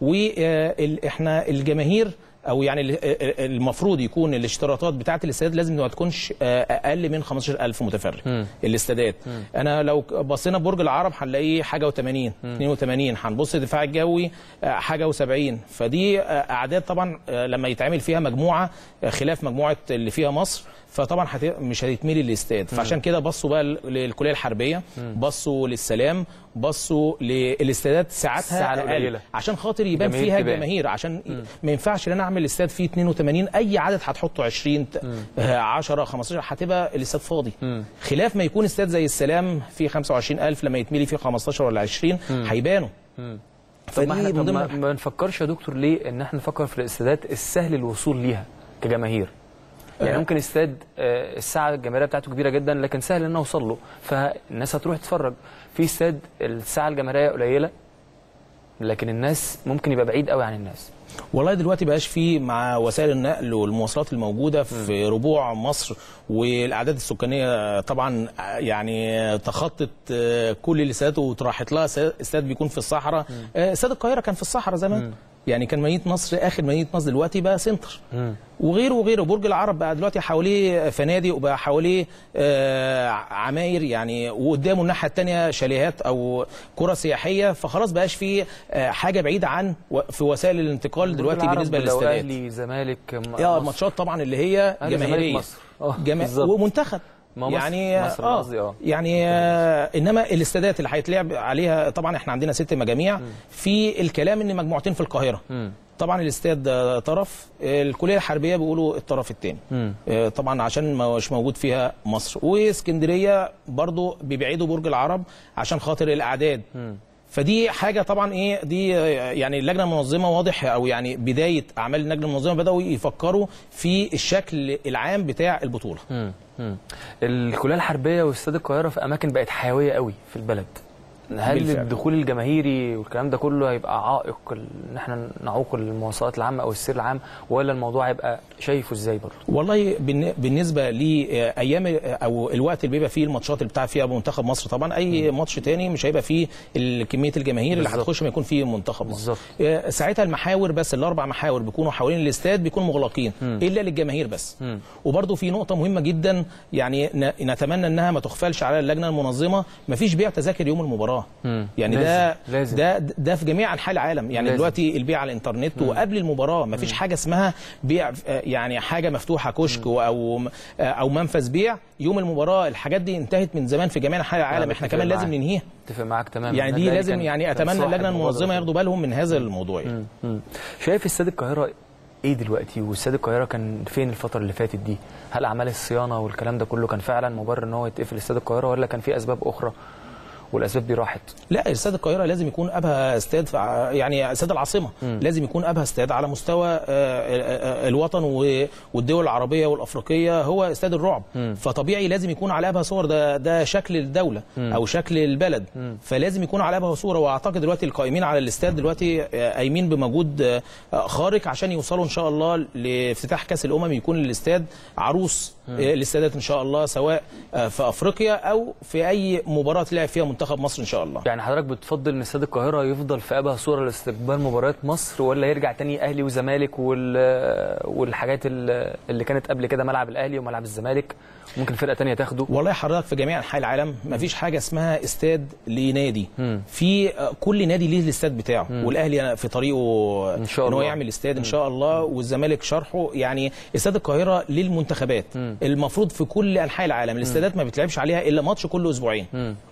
واحنا الجماهير او يعني ال- ال- المفروض يكون الاشتراطات بتاعه الاستاد لازم ما تكونش آه، اقل من 15000 متفرج مم. الاستادات مم. انا لو بصينا برج العرب هنلاقيه حاجه و80 82 هنبص الدفاع الجوي آه، حاجه و70 فدي آه، اعداد طبعا آه، لما يتعمل فيها مجموعه آه، خلاف مجموعه اللي فيها مصر فطبعا هت... مش هتتميل الاستاد مم. فعشان كده بصوا بقى لل- للكليه الحربيه مم. بصوا للسلام بصوا للاستادات ساعتها الساعة أقل القليلة. عشان خاطر يبان جماهير فيها تبان. جماهير عشان ما ينفعش ان انا اعمل استاد فيه 82 اي عدد هتحطه 20 ت- آه، 10 15 هتبقى الاستاد فاضي مم. خلاف ما يكون استاد زي السلام فيه 25000 لما يتملي فيه 15 ولا 20 مم. هيبانوا مم. طب ما فدي احنا من طب ضمن ما, الح- ما نفكرش يا دكتور ليه ان احنا نفكر في الاستادات السهل الوصول ليها كجماهير يعني آه. ممكن استاد آه، الساعه الجماهيريه بتاعته كبيره جدا لكن سهل ان اوصل له فالناس هتروح تتفرج في استاد الساعه الجماهيريه قليله لكن الناس ممكن يبقى بعيد قوي عن الناس والله دلوقتي بقاش في مع وسائل النقل والمواصلات الموجوده في ربوع مصر والاعداد السكانيه طبعا يعني تخطت آه، كل الاستادات وراحت لها استاد بيكون في الصحراء آه، استاد القاهره كان في الصحراء زمان يعني كان مدينه نصر اخر مدينه نصر دلوقتي بقى سنتر وغيره وغيره برج العرب بقى دلوقتي حواليه فنادق وبقى حواليه آه، عماير يعني وقدامه الناحيه الثانيه شاليهات او قرى سياحيه فخلاص بقاش في آه، حاجه بعيده عن و- في وسائل الانتقال دلوقتي العرب بالنسبه لو للاستادات اهلي زمالك م- اه مصر. الماتشات طبعا اللي هي أهلي زمالك جماهيريه مصر. آه، جما... بالظبط. ومنتخب ما مصر- يعني مصر اه قصدي، آه. يعني آه انما الاستادات اللي هيتلعب عليها طبعا احنا عندنا ست مجاميع في الكلام ان مجموعتين في القاهره طبعا الاستاد آه، طرف الكليه الحربيه بيقولوا الطرف الثاني آه، طبعا عشان ما- مش موجود فيها مصر واسكندريه برضو بيبعدوا برج العرب عشان خاطر الاعداد فدي حاجه طبعا ايه دي آه، يعني اللجنه المنظمه واضح او يعني بدايه اعمال اللجنه المنظمه بداوا يفكروا في الشكل العام بتاع البطوله مم. مم. الكليه الحربيه واستاد القاهره في اماكن بقت حيويه قوي في البلد هل بالفعل. الدخول الجماهيري والكلام ده كله هيبقى عائق ال- ان احنا نعوق المواصلات العامه او السير العام ولا الموضوع هيبقى شايفه ازاي برضه والله بالن- بالنسبه لايام او الوقت اللي بيبقى فيه الماتشات اللي بتاع فيها منتخب مصر طبعا اي ماتش تاني مش هيبقى فيه ال- كميه الجماهير اللي بالظبط. هتخش ما يكون فيه منتخب مصر آه، ساعتها المحاور بس الاربع محاور بيكونوا حوالين الاستاد بيكونوا مغلقين الا للجماهير بس وبرده في نقطه مهمه جدا يعني ن- نتمنى انها ما تغفلش على اللجنه المنظمه مفيش بيع تذاكر يوم المباراه يعني ده لازم. لازم. ده ده في جميع انحاء العالم يعني لازم. دلوقتي البيع على الانترنت وقبل المباراه مفيش حاجه اسمها بيع آه، يعني حاجه مفتوحه كشك او آه، او منفذ بيع يوم المباراه الحاجات دي انتهت من زمان في جميع انحاء العالم أنا احنا بتفق كمان لازم معاك. ننهيها اتفق معاك تماما يعني دي النادي لازم كان- يعني كان اتمنى صاحب اللجنه مبادرة المنظمه ياخدوا بالهم من هذا الموضوع يعني. مم. شايف استاد القاهره ايه دلوقتي واستاد القاهره كان فين الفتره اللي فاتت دي هل اعمال الصيانه والكلام ده كله كان فعلا مبرر ان هو يتقفل استاد القاهره ولا كان في اسباب اخرى والاسباب دي راحت لا استاد القاهره لازم يكون ابهى استاد في ع- يعني استاد العاصمه مم. لازم يكون ابهى استاد على مستوى آه، آه، آه، الوطن و- والدول العربيه والافريقيه هو استاد الرعب مم. فطبيعي لازم يكون على ابهى صور ده ده شكل الدوله مم. او شكل البلد مم. فلازم يكون على ابهى صوره واعتقد دلوقتي القائمين على الاستاد دلوقتي آه، قايمين بمجهود آه، آه، خارق عشان يوصلوا ان شاء الله لافتتاح كاس الامم يكون الاستاد عروس مم. آه، الاستادات ان شاء الله سواء آه، في افريقيا او في اي مباراه لعب فيها منتخب مصر ان شاء الله يعني حضرتك بتفضل ان استاد القاهره يفضل في ابهى صوره لاستقبال مباريات مصر ولا يرجع تاني اهلي وزمالك وال والحاجات ال- اللي كانت قبل كده ملعب الاهلي وملعب الزمالك ممكن فرقه تانية تاخده والله حضرتك في جميع انحاء العالم مفيش حاجه اسمها استاد لنادي في آه، كل نادي ليه الاستاد بتاعه والاهلي في طريقه ان شاء ان هو الله. يعمل استاد ان شاء الله والزمالك شرحه يعني استاد القاهره للمنتخبات المفروض في كل انحاء العالم الاستادات ما بتلعبش عليها الا ماتش كل اسبوعين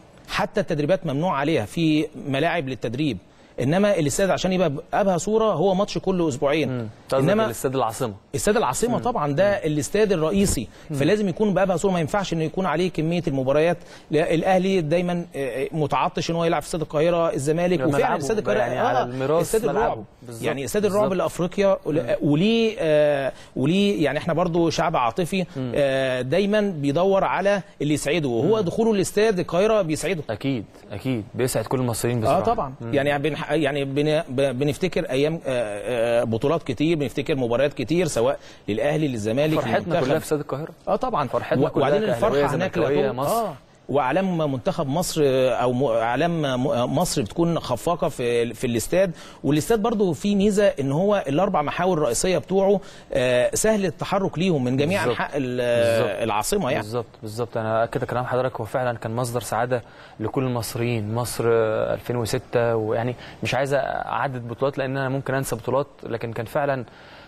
حتى التدريبات ممنوع عليها في ملاعب للتدريب انما الاستاد عشان يبقى ابهى صوره هو ماتش كل اسبوعين انما الاستاد العاصمه استاد العاصمه طبعا ده الاستاد الرئيسي فلازم يكون بابها صوره ما ينفعش انه يكون عليه كميه المباريات لا، الاهلي دايما آه، متعطش ان هو يلعب في استاد القاهره الزمالك ملعبه وفعلا استاد القاهره يعني على الميراث استاد ملعبه. الرعب بالظبط. يعني استاد الرعب بالظبط. لافريقيا ول- وليه آه، وليه يعني احنا برضو شعب عاطفي آه، دايما بيدور على اللي يسعده وهو دخوله الاستاد القاهره بيسعده اكيد اكيد بيسعد كل المصريين اه بصراحه طبعا مم. يعني بن يعني بن ب- بنفتكر ايام آه، آه، بطولات كتير بنفتكر مباريات كتير سواء للاهلي للزمالك فرحتنا للمنتخب. كلها في استاد القاهره اه طبعا فرحتنا كلها وبعدين كأهلاوية، الفرحه هناك زملكاوية، لهم- مصر. اه واعلام منتخب مصر آه، او م- اعلام م- مصر بتكون خفاقه في في الاستاد والاستاد برضو فيه ميزه ان هو الاربع محاور الرئيسيه بتوعه آه، سهل التحرك ليهم من جميع بالظبط. انحاء ال- بالظبط. العاصمه يعني بالظبط بالظبط انا اكد كلام حضرتك هو فعلا كان مصدر سعاده لكل المصريين مصر آه، 2006 ويعني مش عايز اعدد بطولات لان انا ممكن انسى بطولات لكن كان فعلا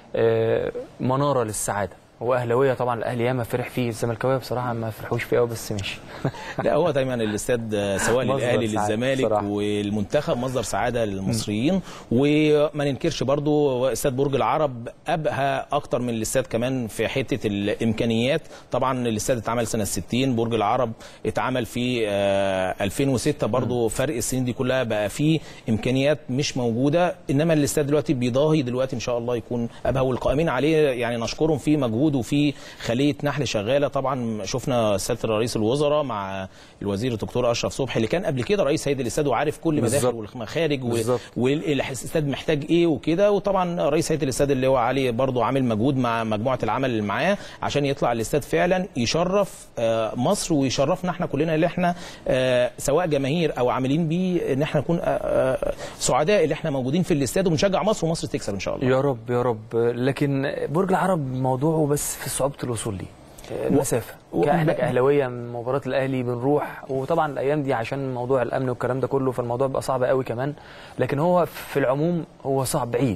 آه، مناره للسعاده واهلاويه طبعا الاهلي ياما فرح فيه الزملكاويه بصراحه ما فرحوش فيه قوي بس ماشي لا هو دايما الاستاد آه، سواء مصدر للاهلي سعادة للزمالك بصراحة. والمنتخب مصدر سعاده للمصريين وما ننكرش برضو استاد برج العرب ابهى اكتر من الاستاد كمان في حته الامكانيات طبعا الاستاد اتعمل سنه 60 برج العرب اتعمل في آه، 2006 برضو فرق السنين دي كلها بقى فيه امكانيات مش موجوده انما الاستاد دلوقتي بيضاهي دلوقتي ان شاء الله يكون ابهى والقائمين عليه يعني نشكرهم فيه مجهود موجود وفي خليه نحل شغاله طبعا شفنا سياده رئيس الوزراء مع الوزير الدكتور اشرف صبحي اللي كان قبل كده رئيس هيئه الاستاد وعارف كل مداخل بالظبط. والمخارج و- بالظبط. والاستاد محتاج ايه وكده وطبعا رئيس هيئه الاستاد اللي هو علي برضو عامل مجهود مع مجموعه العمل اللي معاه عشان يطلع الاستاد فعلا يشرف آه، مصر ويشرفنا احنا كلنا اللي احنا آه، سواء جماهير او عاملين بيه ان احنا نكون آه، آه، سعداء اللي احنا موجودين في الاستاد وبنشجع مصر ومصر تكسب ان شاء الله يا رب يا رب لكن برج العرب موضوعه بس في صعوبه الوصول ليه المسافه و- احنا ب- كاهلاويه من مباراه الاهلي بنروح وطبعا الايام دي عشان موضوع الامن والكلام ده كله فالموضوع بيبقى صعب قوي كمان لكن هو في العموم هو صعب بعيد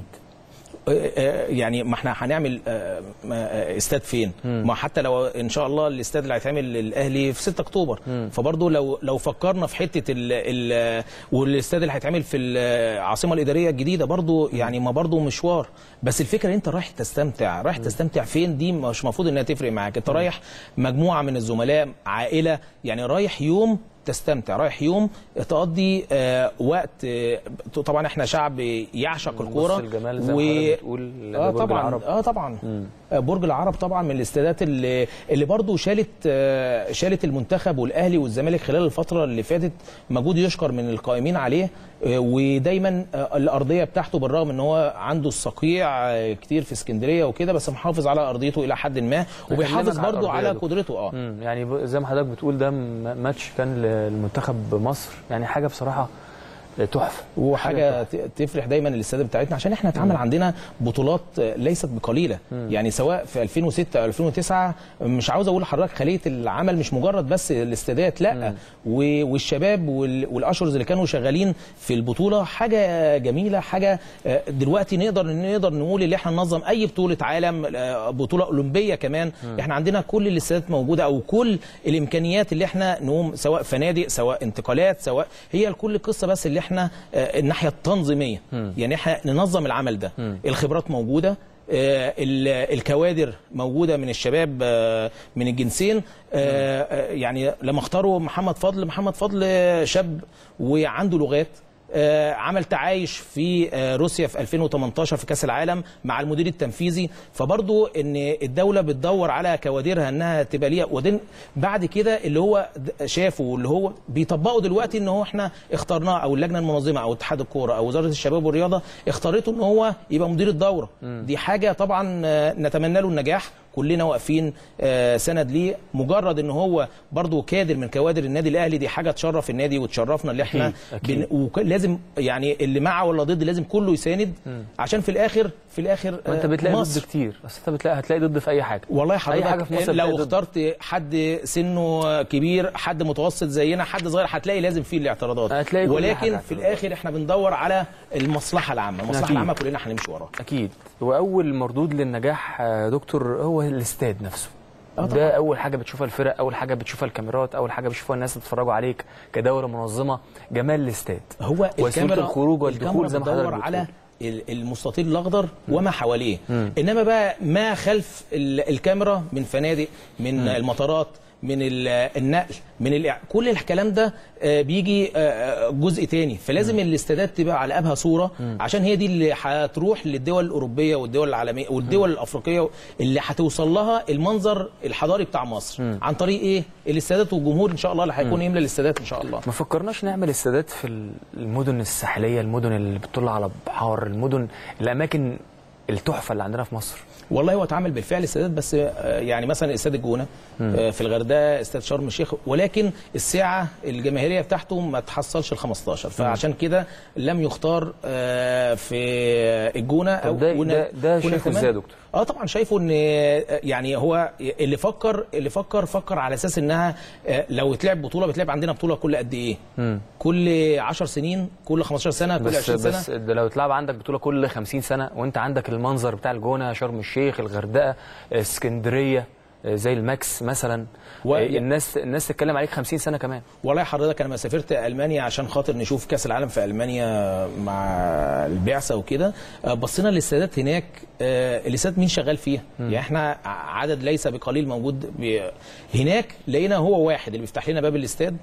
يعني ما احنا هنعمل آه، آه، استاد فين؟ ما حتى لو ان شاء الله الاستاد اللي هيتعمل للاهلي في 6 اكتوبر فبرضه لو لو فكرنا في حته ال ال والاستاد اللي هيتعمل في العاصمه الاداريه الجديده برضه يعني ما برضه مشوار بس الفكره انت رايح تستمتع رايح تستمتع فين دي مش المفروض انها تفرق معاك انت رايح مجموعه من الزملاء عائله يعني رايح يوم تستمتع رايح يوم تقضي آه وقت آه طبعا احنا شعب يعشق الكوره الجمال زي ما حضرتك بتقول اه برج طبعا العرب. اه طبعا آه برج العرب طبعا من الاستادات اللي اللي برضه شالت آه شالت المنتخب والاهلي والزمالك خلال الفتره اللي فاتت مجهود يشكر من القائمين عليه آه ودايما آه الارضيه بتاعته بالرغم ان هو عنده الصقيع آه كتير في اسكندريه وكده بس محافظ على ارضيته الى حد ما وبيحافظ بكلمك على برضه الأرضية على دكتور. قدرته اه مم. يعني ب- زي ما حضرتك بتقول ده م- ماتش كان للمنتخب مصر يعني حاجه بصراحه تحفه وحاجه ت- تفرح دايما الاستاد بتاعتنا عشان احنا اتعمل عندنا بطولات ليست بقليله يعني سواء في 2006 او 2009 مش عاوز اقول لحضرتك خليه العمل مش مجرد بس الاستادات لا و- والشباب وال- والاشرز اللي كانوا شغالين في البطوله حاجه جميله حاجه آه، دلوقتي نقدر نقدر نقول اللي احنا ننظم اي بطوله عالم آه، بطوله اولمبيه كمان احنا عندنا كل الاستادات موجوده او كل الامكانيات اللي احنا نقوم سواء فنادق سواء انتقالات سواء هي كل القصه بس اللي احنا آه، الناحيه التنظيميه يعني احنا ننظم العمل ده الخبرات موجوده آه، ال- الكوادر موجوده من الشباب آه، من الجنسين آه، آه، يعني لما اختاروا محمد فضل محمد فضل آه، شاب وعنده لغات آه، عمل تعايش في آه، روسيا في 2018 في كاس العالم مع المدير التنفيذي فبرضو ان الدوله بتدور على كوادرها انها تبقى ليها ودين بعد كده اللي هو د- شافه واللي هو بيطبقه دلوقتي ان هو احنا اخترناه او اللجنه المنظمه او اتحاد الكوره او وزاره الشباب والرياضه اختارته ان هو يبقى مدير الدوره دي حاجه طبعا آه، نتمنى له النجاح كلنا واقفين آه، سند ليه مجرد ان هو برضو كادر من كوادر النادي الاهلي دي حاجه تشرف النادي وتشرفنا اللي احنا أكيد، أكيد. بن... ولازم يعني اللي مع ولا ضد لازم كله يساند عشان في الاخر في الاخر وانت آه، بتلاقي مصر. ضد كتير بس انت بتلاقي هتلاقي ضد في اي حاجه والله اي حضرتك حاجه في مصر لو بتلاقي ضد. اخترت حد سنه كبير حد متوسط زينا حد صغير هتلاقي لازم فيه الاعتراضات هتلاقي كل حاجة ولكن في اعتراضات. الاخر احنا بندور على المصلحه العامه المصلحه أكيد. العامه كلنا هنمشي وراها اكيد واول مردود للنجاح آه، دكتور هو الاستاد نفسه آه طبعاً. ده اول حاجه بتشوفها الفرق اول حاجه بتشوفها الكاميرات اول حاجه بتشوفها الناس اللي بتتفرجوا عليك كدوله منظمه جمال الاستاد هو وسيله الكاميرا الخروج والدخول الكاميرا زي ما حضرتك بتدور بتقول. على ال- المستطيل الاخضر وما حواليه انما بقى ما خلف ال- الكاميرا من فنادق من المطارات من ال- النقل من الإع... كل الكلام ده آه، بيجي آه، آه، جزء تاني فلازم الاستادات تبقى على ابها صوره عشان هي دي اللي هتروح للدول الاوروبيه والدول العالميه والدول الافريقيه اللي هتوصل لها المنظر الحضاري بتاع مصر عن طريق ايه الاستادات والجمهور ان شاء الله اللي هيكون يملى الاستادات ان شاء الله ما فكرناش نعمل استادات في المدن الساحليه المدن اللي بتطل على بحار المدن الاماكن التحفه اللي عندنا في مصر والله هو اتعمل بالفعل استادات بس آه، يعني مثلا استاد الجونه آه، في الغردقه استاد شرم الشيخ ولكن السعه الجماهيريه بتاعته ما تحصلش ال 15 فعشان كده لم يختار آه، في الجونه او طب ده ون- ده, ده كنا شايفه كمان- ازاي يا دكتور؟ اه طبعا شايفه ان آه، يعني هو اللي فكر اللي فكر فكر على اساس انها آه، لو اتلعب بطوله بتلعب عندنا بطوله كل قد ايه؟ مم. كل 10 سنين كل 15 سنه كل بس 20 سنه بس ده لو اتلعب عندك بطوله كل 50 سنه وانت عندك المنظر بتاع الجونه شرم الشيخ الغردقه اسكندريه آه، زي الماكس مثلا و- آه، الناس الناس تتكلم عليك 50 سنه كمان والله حضرتك انا لما سافرت المانيا عشان خاطر نشوف كاس العالم في المانيا مع البعثه وكده آه، بصينا للاستادات هناك آه، الاستاد مين شغال فيها يعني احنا عدد ليس بقليل موجود ب- هناك لقينا هو واحد اللي بيفتح لنا باب الاستاد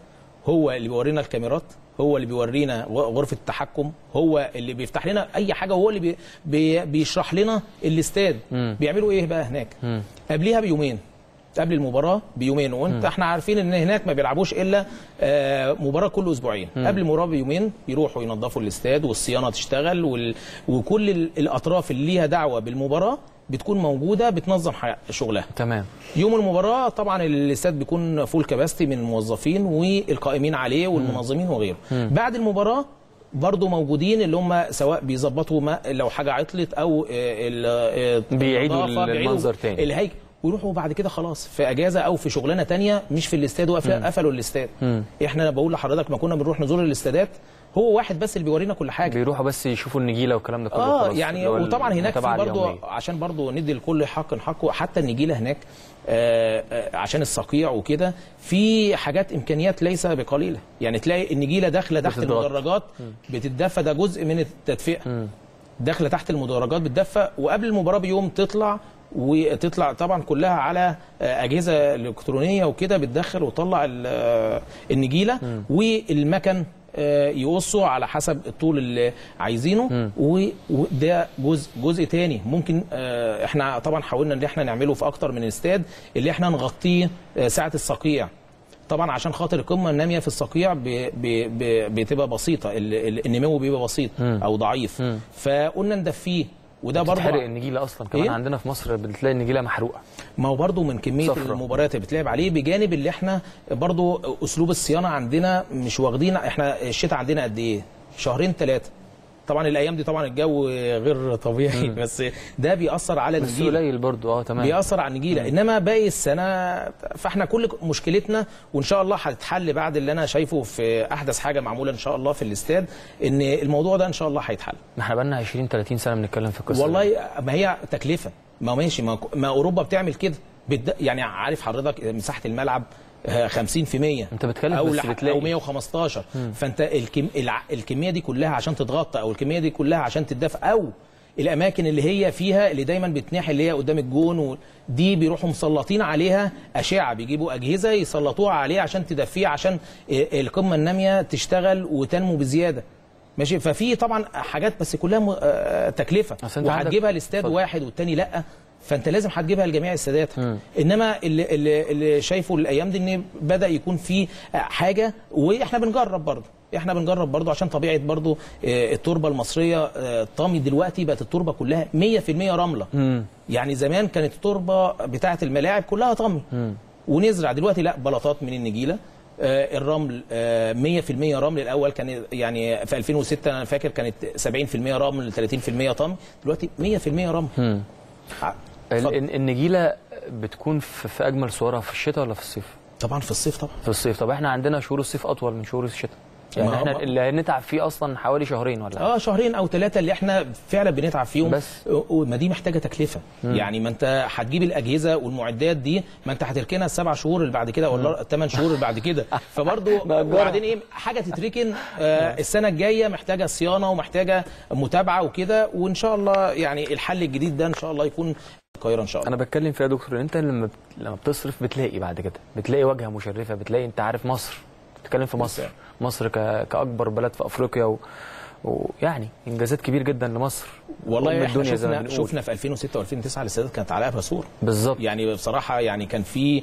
هو اللي بيورينا الكاميرات هو اللي بيورينا غ- غرفه التحكم هو اللي بيفتح لنا اي حاجه وهو اللي بي بي بيشرح لنا الاستاد مم. بيعملوا ايه بقى هناك مم. قبليها بيومين قبل المباراه بيومين وانت مم. احنا عارفين ان هناك ما بيلعبوش الا آه، مباراه كل اسبوعين مم. قبل المباراه بيومين يروحوا ينظفوا الاستاد والصيانه تشتغل وال... وكل ال- الاطراف اللي ليها دعوه بالمباراه بتكون موجوده بتنظم حي- شغلها تمام يوم المباراه طبعا الاستاد بيكون فول كباستي من الموظفين والقائمين عليه والمنظمين وغيره مم. بعد المباراه برضه موجودين اللي هم سواء بيظبطوا ما لو حاجه عطلت او آه، ال- آه، بيعيدوا النظافة، بيعيدوا المنظر تاني. الهيكل ويروحوا بعد كده خلاص في اجازه او في شغلانه تانية مش في الاستاد وقفل- مم. قفلوا الاستاد مم. احنا بقول لحضرتك ما كنا بنروح نزور الاستادات هو واحد بس اللي بيورينا كل حاجه بيروحوا بس يشوفوا النجيله والكلام ده كله اه خلاص، يعني اللي هو وطبعا هناك في المتابعة برضه اليومية. عشان برضه ندي لكل حق حقه حتى النجيله هناك آه آه عشان الصقيع وكده في حاجات امكانيات ليس بقليله يعني تلاقي النجيله داخله تحت بتتضغط. المدرجات بتتدفى ده جزء من التدفئه داخله تحت المدرجات بتدفى وقبل المباراه بيوم تطلع وتطلع طبعا كلها على آه، اجهزه الكترونيه وكده بتدخل وتطلع ال- آه، النجيله والمكن آه، يقصوا على حسب الطول اللي عايزينه و- وده جزء جزء تاني ممكن آه، احنا طبعا حاولنا ان احنا نعمله في اكتر من استاد اللي احنا نغطيه آه، ساعه الصقيع طبعا عشان خاطر القمه الناميه في الصقيع ب- ب- ب- بتبقى بسيطه ال- ال- النمو بيبقى بسيط او ضعيف فقلنا ندفيه وده برضه بتتحرق النجيله اصلا كمان إيه؟ عندنا في مصر بتلاقي النجيله محروقه ما هو برضه من كميه صفرة. المباريات اللي بتلعب عليه بجانب اللي احنا برضه اسلوب الصيانه عندنا مش واخدين احنا الشتاء عندنا قد ايه؟ شهرين ثلاثه طبعا الايام دي طبعا الجو غير طبيعي مم. بس ده بيأثر على بس النجيله قليل برضو اه تمام بيأثر على النجيله انما باقي السنه فاحنا كل مشكلتنا وان شاء الله هتتحل بعد اللي انا شايفه في احدث حاجه معموله ان شاء الله في الاستاد ان الموضوع ده ان شاء الله هيتحل ما احنا بقالنا 20 30 سنه بنتكلم في القصه دي. والله ما هي تكلفه ما ماشي ما, ما اوروبا بتعمل كده بتد... يعني عارف حضرتك مساحه الملعب آه، 50% انت بتتكلم او بس لح- بتلاقي او 115 مم. فانت الكم... الع... الكميه دي كلها عشان تتغطى او الكميه دي كلها عشان تدفى او الاماكن اللي هي فيها اللي دايما بتناحي اللي هي قدام الجون و... دي بيروحوا مسلطين عليها اشعه بيجيبوا اجهزه يسلطوها عليها عشان تدفيها عشان آه، القمه الناميه تشتغل وتنمو بزياده ماشي ففي طبعا حاجات بس كلها م... آه، تكلفه أصل أنت عندك- وهتجيبها لاستاد اتفضل. واحد والتاني لا فانت لازم هتجيبها لجميع السادات انما اللي, اللي, اللي شايفه الايام دي ان بدا يكون في حاجه واحنا بنجرب برضه احنا بنجرب برضه عشان طبيعه برضه آه، التربه المصريه آه، طامي دلوقتي بقت التربه كلها 100% رمله مم. يعني زمان كانت التربه بتاعه الملاعب كلها طمي مم. ونزرع دلوقتي لا بلاطات من النجيله آه، الرمل آه، 100% رمل الاول كان يعني في 2006 انا فاكر كانت 70% رمل 30% طمي دلوقتي 100% رمل مم. ع- ال- اتفضل. الن- النجيله بتكون في, في اجمل صورها في الشتاء ولا في الصيف؟ طبعا في الصيف طبعا في الصيف طب احنا عندنا شهور الصيف اطول من شهور الشتاء يعني ما- احنا ما- اللي هنتعب فيه اصلا حوالي شهرين ولا اه شهرين او ثلاثه اللي احنا فعلا بنتعب فيهم بس. ما دي محتاجه تكلفه مم. يعني ما انت هتجيب الاجهزه والمعدات دي ما انت هتركنها السبع شهور اللي بعد كده ولا الثمان شهور اللي بعد كده فبرضه وبعدين ايه حاجه تتركن آه السنه الجايه محتاجه صيانه ومحتاجه متابعه وكده وان شاء الله يعني الحل الجديد ده ان شاء الله يكون القاهره ان شاء الله انا بتكلم فيها يا دكتور انت لما بت- لما بتصرف بتلاقي بعد كده بتلاقي واجهه مشرفه بتلاقي انت عارف مصر بتتكلم في مصر مصر ك... كاكبر بلد في افريقيا و... ويعني انجازات كبير جدا لمصر أم والله احنا الدنيا زي ما شفنا بنقول. شفنا في 2006 و2009 الاستادات كانت على ابها صوره بالظبط يعني بصراحه يعني كان في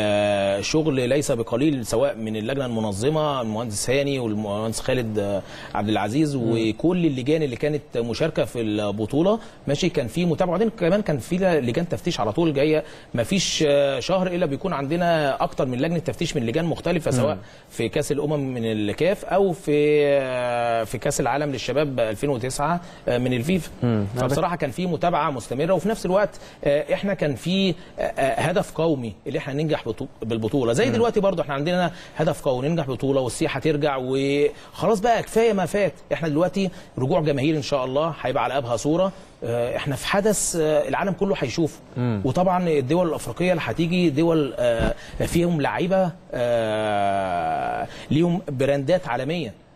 آه، شغل ليس بقليل سواء من اللجنه المنظمه المهندس هاني والمهندس خالد آه، عبد العزيز وكل اللجان اللي كانت مشاركه في البطوله ماشي كان في متابعه وبعدين كمان كان في لجان تفتيش على طول جايه ما فيش آه، شهر الا بيكون عندنا اكتر من لجنه تفتيش من لجان مختلفه سواء مم. في كاس الامم من الكاف او في آه، في كاس العالم للشباب 2009 آه، من الفيفا مم. فبصراحه كان في متابعه مستمره وفي نفس الوقت آه، احنا كان في آه، آه، هدف قومي اللي احنا ننجح بطو- بالبطوله زي مم. دلوقتي برضو احنا عندنا هدف قومي ننجح بطوله والسياحه ترجع وخلاص بقى كفايه ما فات احنا دلوقتي رجوع جماهير ان شاء الله هيبقى على ابها صوره آه، احنا في حدث آه، العالم كله هيشوفه مم. وطبعا الدول الافريقيه اللي هتيجي دول آه، فيهم لعيبه آه، ليهم براندات عالميه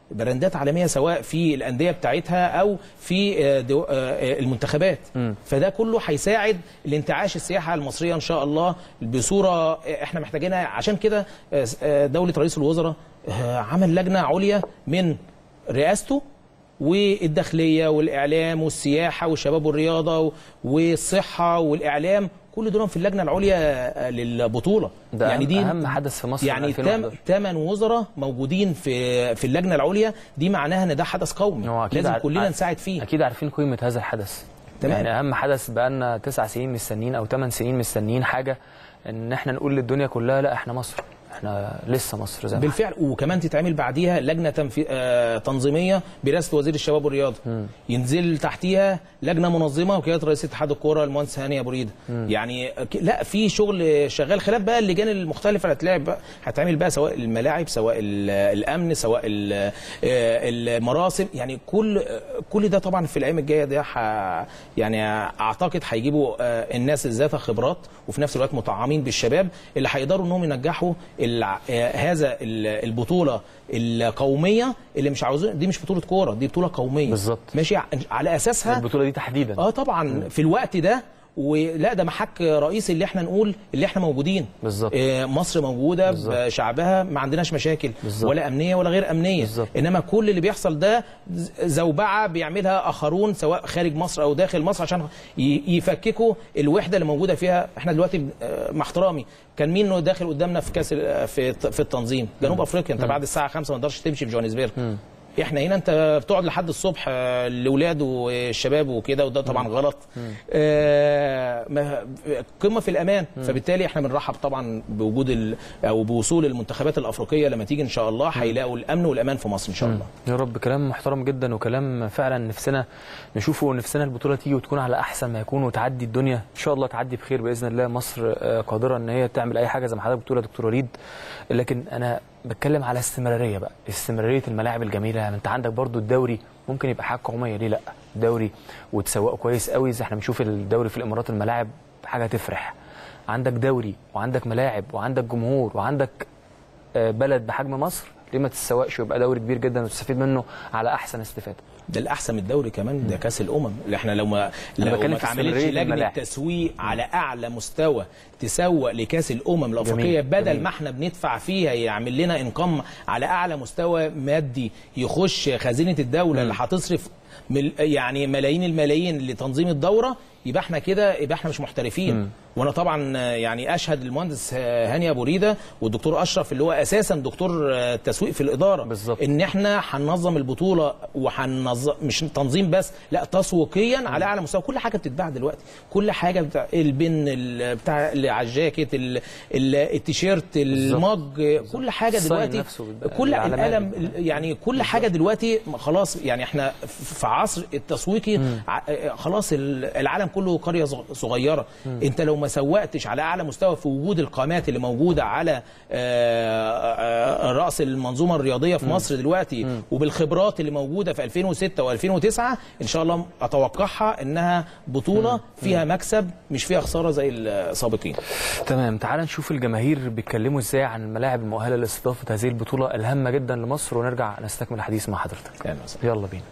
براندات عالميه سواء في الانديه بتاعتها او في آه، دو- آه، المنتخبات فده كله هيساعد لانتعاش السياحه المصريه ان شاء الله بصوره آه، احنا محتاجينها عشان كده آه، آه، دوله رئيس الوزراء آه، عمل لجنه عليا من رئاسته والداخليه والاعلام والسياحه والشباب والرياضه والصحه والاعلام كل دول في اللجنه العليا للبطوله ده يعني دي اهم حدث في مصر يعني من 2011. ثمان وزراء موجودين في في اللجنه العليا دي معناها ان ده حدث قومي أكيد لازم عار- كلنا عار- نساعد فيه اكيد عارفين قيمه هذا الحدث تمام. يعني اهم حدث بقالنا تسع سنين مستنيين او ثمان سنين مستنيين حاجه ان احنا نقول للدنيا كلها لا احنا مصر احنا لسه مصر زي ما بالفعل وكمان تتعمل بعديها لجنه تنفي... آه تنظيميه برئاسه وزير الشباب والرياضه ينزل تحتيها لجنه منظمه وكاله رئيس اتحاد الكوره المهندس هاني ابو ريده مم. يعني ك- لا في شغل شغال خلاف بقى اللجان المختلفه اللي هتلعب بقى هتعمل بقى سواء الملاعب سواء ال- الامن سواء ال- آه، المراسم يعني كل كل ده طبعا في الايام الجايه ده ح... يعني اعتقد هيجيبوا آه، الناس ذات خبرات وفي نفس الوقت مطعمين بالشباب اللي هيقدروا انهم ينجحوا الع- آه، هذا ال- البطوله القوميه اللي مش عاوزين دي مش بطوله كوره دي بطوله قوميه بالظبط ماشي ع- على اساسها البطوله دي تحديدا اه طبعا في الوقت ده ولا ده محك رئيسي اللي احنا نقول اللي احنا موجودين بالظبط آه، مصر موجوده بشعبها ما عندناش مشاكل بالظبط. ولا امنيه ولا غير امنيه بالظبط. انما كل اللي بيحصل ده ز- زوبعه بيعملها اخرون سواء خارج مصر او داخل مصر عشان ي- يفككوا الوحده اللي موجوده فيها احنا دلوقتي آه، مع احترامي كان مين داخل قدامنا في كاس ال- في في التنظيم جنوب افريقيا انت بعد الساعه 5 ما تقدرش تمشي في جوهانسبرج احنا هنا انت بتقعد لحد الصبح آه، الاولاد والشباب وكده وده طبعا غلط آه، ما- قمه في الامان فبالتالي احنا بنرحب طبعا بوجود ال- او بوصول المنتخبات الافريقيه لما تيجي ان شاء الله هيلاقوا الامن والامان في مصر ان شاء الله يا رب كلام محترم جدا وكلام فعلا نفسنا نشوفه ونفسنا البطوله تيجي وتكون على احسن ما يكون وتعدي الدنيا ان شاء الله تعدي بخير باذن الله مصر آه، قادره ان هي تعمل اي حاجه زي ما حضرتك بتقول يا دكتور وليد لكن انا بتكلم على استمراريه بقى استمراريه الملاعب الجميله يعني انت عندك برضو الدوري ممكن يبقى حاجه قوميه ليه لا الدوري وتسوقه كويس قوي زي احنا بنشوف الدوري في الامارات الملاعب حاجه تفرح عندك دوري وعندك ملاعب وعندك جمهور وعندك آه، بلد بحجم مصر ليه ما تتسوقش ويبقى دوري كبير جدا وتستفيد منه على احسن استفاده ده الاحسن من الدوري كمان ده كاس الامم اللي احنا لو ما أنا لو بتكلم ما في اتعملتش استمرارية لجنه الملاعب. تسويق على اعلى مستوى تسوق لكاس الامم الافريقيه جميل، بدل جميل. ما احنا بندفع فيها يعمل لنا انقام على اعلى مستوى مادي يخش خزينه الدوله اللي هتصرف مل يعني ملايين الملايين لتنظيم الدوره يبقى احنا كده يبقى احنا مش محترفين مم. وانا طبعا آه، يعني اشهد المهندس آه، هاني ابو ريده والدكتور اشرف اللي هو اساسا دكتور آه، تسويق في الاداره بالظبط ان احنا هننظم البطوله وهننظم مش تنظيم بس لا تسويقيا على اعلى مستوى كل حاجه بتتباع دلوقتي كل حاجه بتاع البن ال- بتاع اللي على الجاكيت ال- ال- التيشيرت المج كل حاجه الصين دلوقتي نفسه بيبقى كل الإعلانات القلم يعني كل حاجه دلوقتي خلاص يعني احنا في عصر التسويقي ع- خلاص ال- العالم كله قريه صغ- صغيره مم. انت لو ما سوقتش على اعلى مستوى في وجود القامات اللي موجوده على آه، آه، راس المنظومه الرياضيه في مم. مصر دلوقتي وبالخبرات اللي موجوده في 2006 و2009 ان شاء الله اتوقعها انها بطوله فيها مكسب مش فيها خساره زي السابقين تمام تعال نشوف الجماهير بيتكلموا ازاي عن الملاعب المؤهله لاستضافه هذه البطوله الهامه جدا لمصر ونرجع نستكمل الحديث مع حضرتك يلا بينا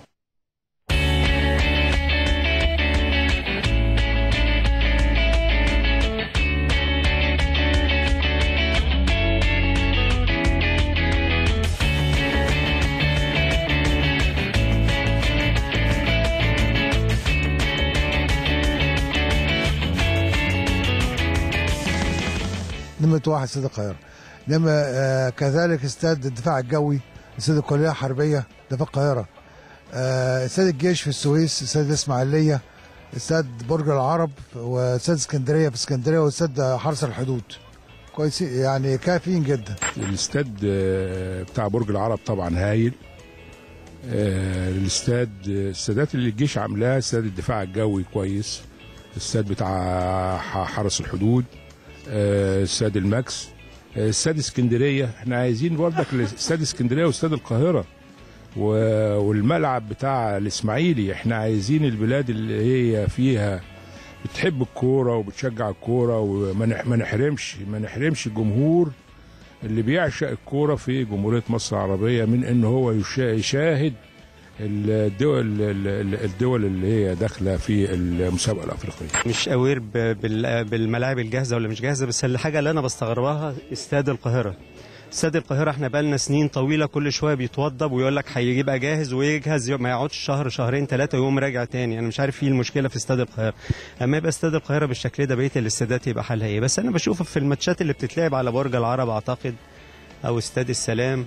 نمرة واحد استاد القاهرة نمرة آه كذلك استاد الدفاع الجوي استاد الكلية الحربية ده في القاهرة آه استاد الجيش في السويس استاد الإسماعيلية استاد برج العرب واستاد اسكندرية في اسكندرية واستاد حرس الحدود كويسين يعني كافيين جدا الاستاد آه، بتاع برج العرب طبعا هايل آه، الاستاد السادات اللي الجيش عاملاه استاد الدفاع الجوي كويس الاستاد بتاع ح- حرس الحدود آه، استاد الماكس آه، استاد اسكندريه احنا عايزين برضك استاد اسكندريه واستاد القاهره و- والملعب بتاع الاسماعيلي احنا عايزين البلاد اللي هي فيها بتحب الكوره وبتشجع الكوره وما نح- ما نحرمش ما نحرمش الجمهور اللي بيعشق الكوره في جمهوريه مصر العربيه من ان هو يشا- يشاهد الدول الدول اللي هي داخله في المسابقه الافريقيه مش اوير ب- بال- بالملاعب الجاهزه ولا مش جاهزه بس الحاجه اللي انا بستغربها استاد القاهره استاد القاهره احنا بقالنا سنين طويله كل شويه بيتوضب ويقول لك هيبقى جاهز ويجهز ما يقعدش شهر شهرين ثلاثه ويقوم راجع تاني انا مش عارف ايه المشكله في استاد القاهره اما يبقى استاد القاهره بالشكل ده بقيه الاستادات يبقى حالها ايه بس انا بشوف في الماتشات اللي بتتلعب على برج العرب اعتقد او استاد السلام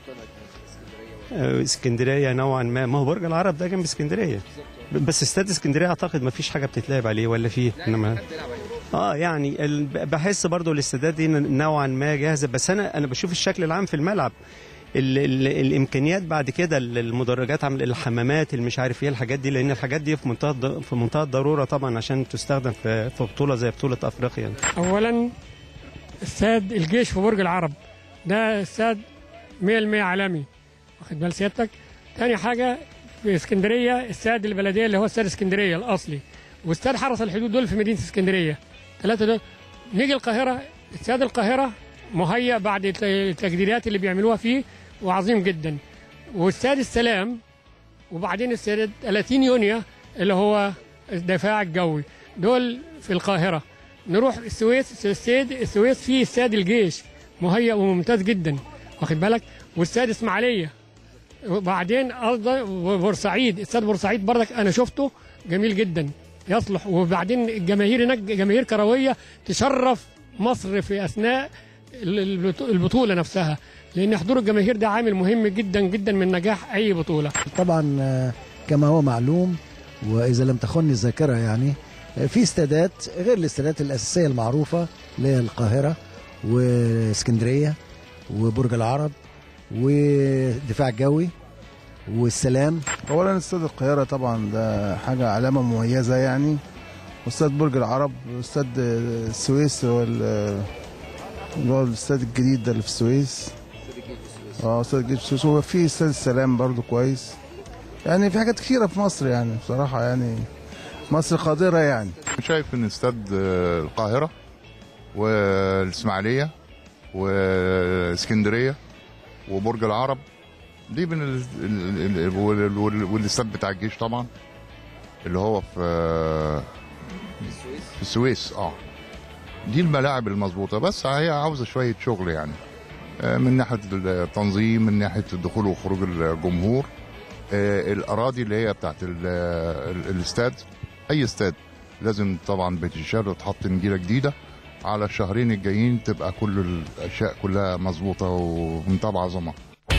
آه، اسكندريه نوعا ما ما هو برج العرب ده جنب اسكندريه بس استاد اسكندريه اعتقد ما فيش حاجه بتتلعب عليه ولا فيه انما اه يعني ال- بحس برضو الاستادات دي نوعا ما جاهزه بس انا انا بشوف الشكل العام في الملعب ال ال الامكانيات بعد كده ال- المدرجات عمل الحمامات اللي مش عارف ايه الحاجات دي لان الحاجات دي في منتهى الض- في منتهى الضروره طبعا عشان تستخدم في في بطوله زي بطوله افريقيا اولا استاد الجيش في برج العرب ده استاد 100% عالمي واخد بال سيادتك تاني حاجه في اسكندريه استاد البلديه اللي هو استاد اسكندريه الاصلي واستاد حرس الحدود دول في مدينه اسكندريه ثلاثه دول نيجي القاهره استاد القاهره مهيأ بعد الت- التجديدات اللي بيعملوها فيه وعظيم جدا واستاد السلام وبعدين استاد 30 يونيو اللي هو الدفاع الجوي دول في القاهره نروح السويس استاد السويس فيه استاد الجيش مهيأ وممتاز جدا واخد بالك واستاد اسماعيليه وبعدين قصدي بورسعيد استاد بورسعيد برضك انا شفته جميل جدا يصلح وبعدين الجماهير هناك جماهير كرويه تشرف مصر في اثناء ال- البطو- البطوله نفسها لان حضور الجماهير ده عامل مهم جدا جدا من نجاح اي بطوله طبعا آه، كما هو معلوم واذا لم تخني الذاكره يعني آه، في استادات غير الاستادات الاساسيه المعروفه اللي هي القاهره واسكندريه وبرج العرب والدفاع الجوي والسلام اولا استاد القاهره طبعا ده حاجه علامه مميزه يعني واستاد برج العرب واستاد السويس هو ال- اللي هو الاستاد الجديد ده اللي في السويس اه استاد الجديد في السويس هو في استاد السلام برضو كويس يعني في حاجات كتيره في مصر يعني بصراحه يعني مصر قادره يعني شايف ان استاد آه، القاهره والاسماعيليه واسكندريه وبرج العرب دي من ال... ال... ال... وال- وال- والاستاد بتاع الجيش طبعا اللي هو في آه، في السويس اه دي الملاعب المظبوطه بس هي عاوزه شويه شغل يعني آه، من ناحيه التنظيم من ناحيه الدخول وخروج الجمهور آه، الاراضي اللي هي بتاعت ال- ال- الاستاد اي استاد لازم طبعا بتشال وتحط نجيله جديده على الشهرين الجايين تبقى كل الاشياء كلها مظبوطه ومنتهى عظمه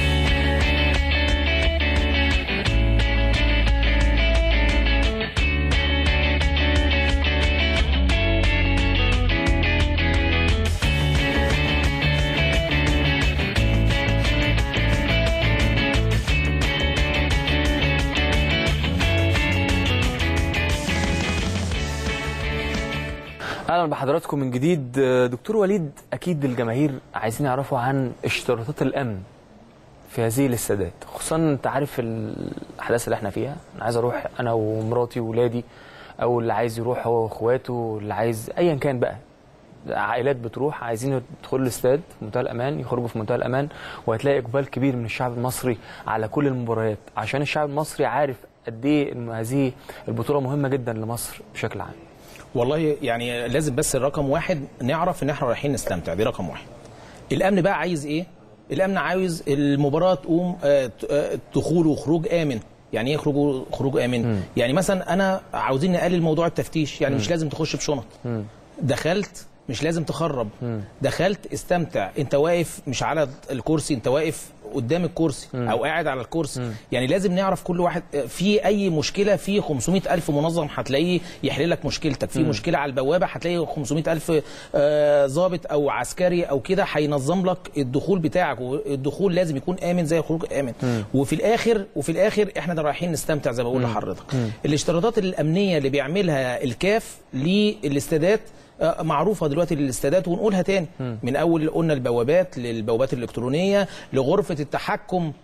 اهلا بحضراتكم من جديد دكتور وليد اكيد الجماهير عايزين يعرفوا عن اشتراطات الامن في هذه الاستادات خصوصا انت عارف الاحداث اللي احنا فيها انا عايز اروح انا ومراتي وولادي او اللي عايز يروح هو واخواته اللي عايز ايا كان بقى عائلات بتروح عايزين يدخلوا الاستاد في منتهى الامان يخرجوا في منتهى الامان وهتلاقي اقبال كبير من الشعب المصري على كل المباريات عشان الشعب المصري عارف قد ايه ان هذه البطوله مهمه جدا لمصر بشكل عام والله يعني لازم بس الرقم واحد نعرف ان احنا رايحين نستمتع دي رقم واحد الامن بقى عايز ايه الامن عاوز المباراه تقوم آه، ت- آه، دخول وخروج امن يعني ايه خروج خروج امن يعني مثلا انا عاوزين نقلل موضوع التفتيش يعني مم. مش لازم تخش بشنط دخلت مش لازم تخرب دخلت استمتع انت واقف مش على الكرسي انت واقف قدام الكرسي او قاعد على الكرسي يعني لازم نعرف كل واحد في اي مشكله في 500 الف منظم هتلاقيه يحل لك مشكلتك في مم. مشكله على البوابه هتلاقي 500 الف آه، ضابط او عسكري او كده هينظم لك الدخول بتاعك والدخول لازم يكون امن زي الخروج امن مم. وفي الاخر وفي الاخر احنا ده رايحين نستمتع زي ما بقول مم. لحضرتك مم. الاشتراطات الامنيه اللي بيعملها الكاف للاستادات آه، معروفه دلوقتي للاستادات ونقولها تاني مم. من اول قلنا البوابات للبوابات الالكترونيه لغرفه التحكم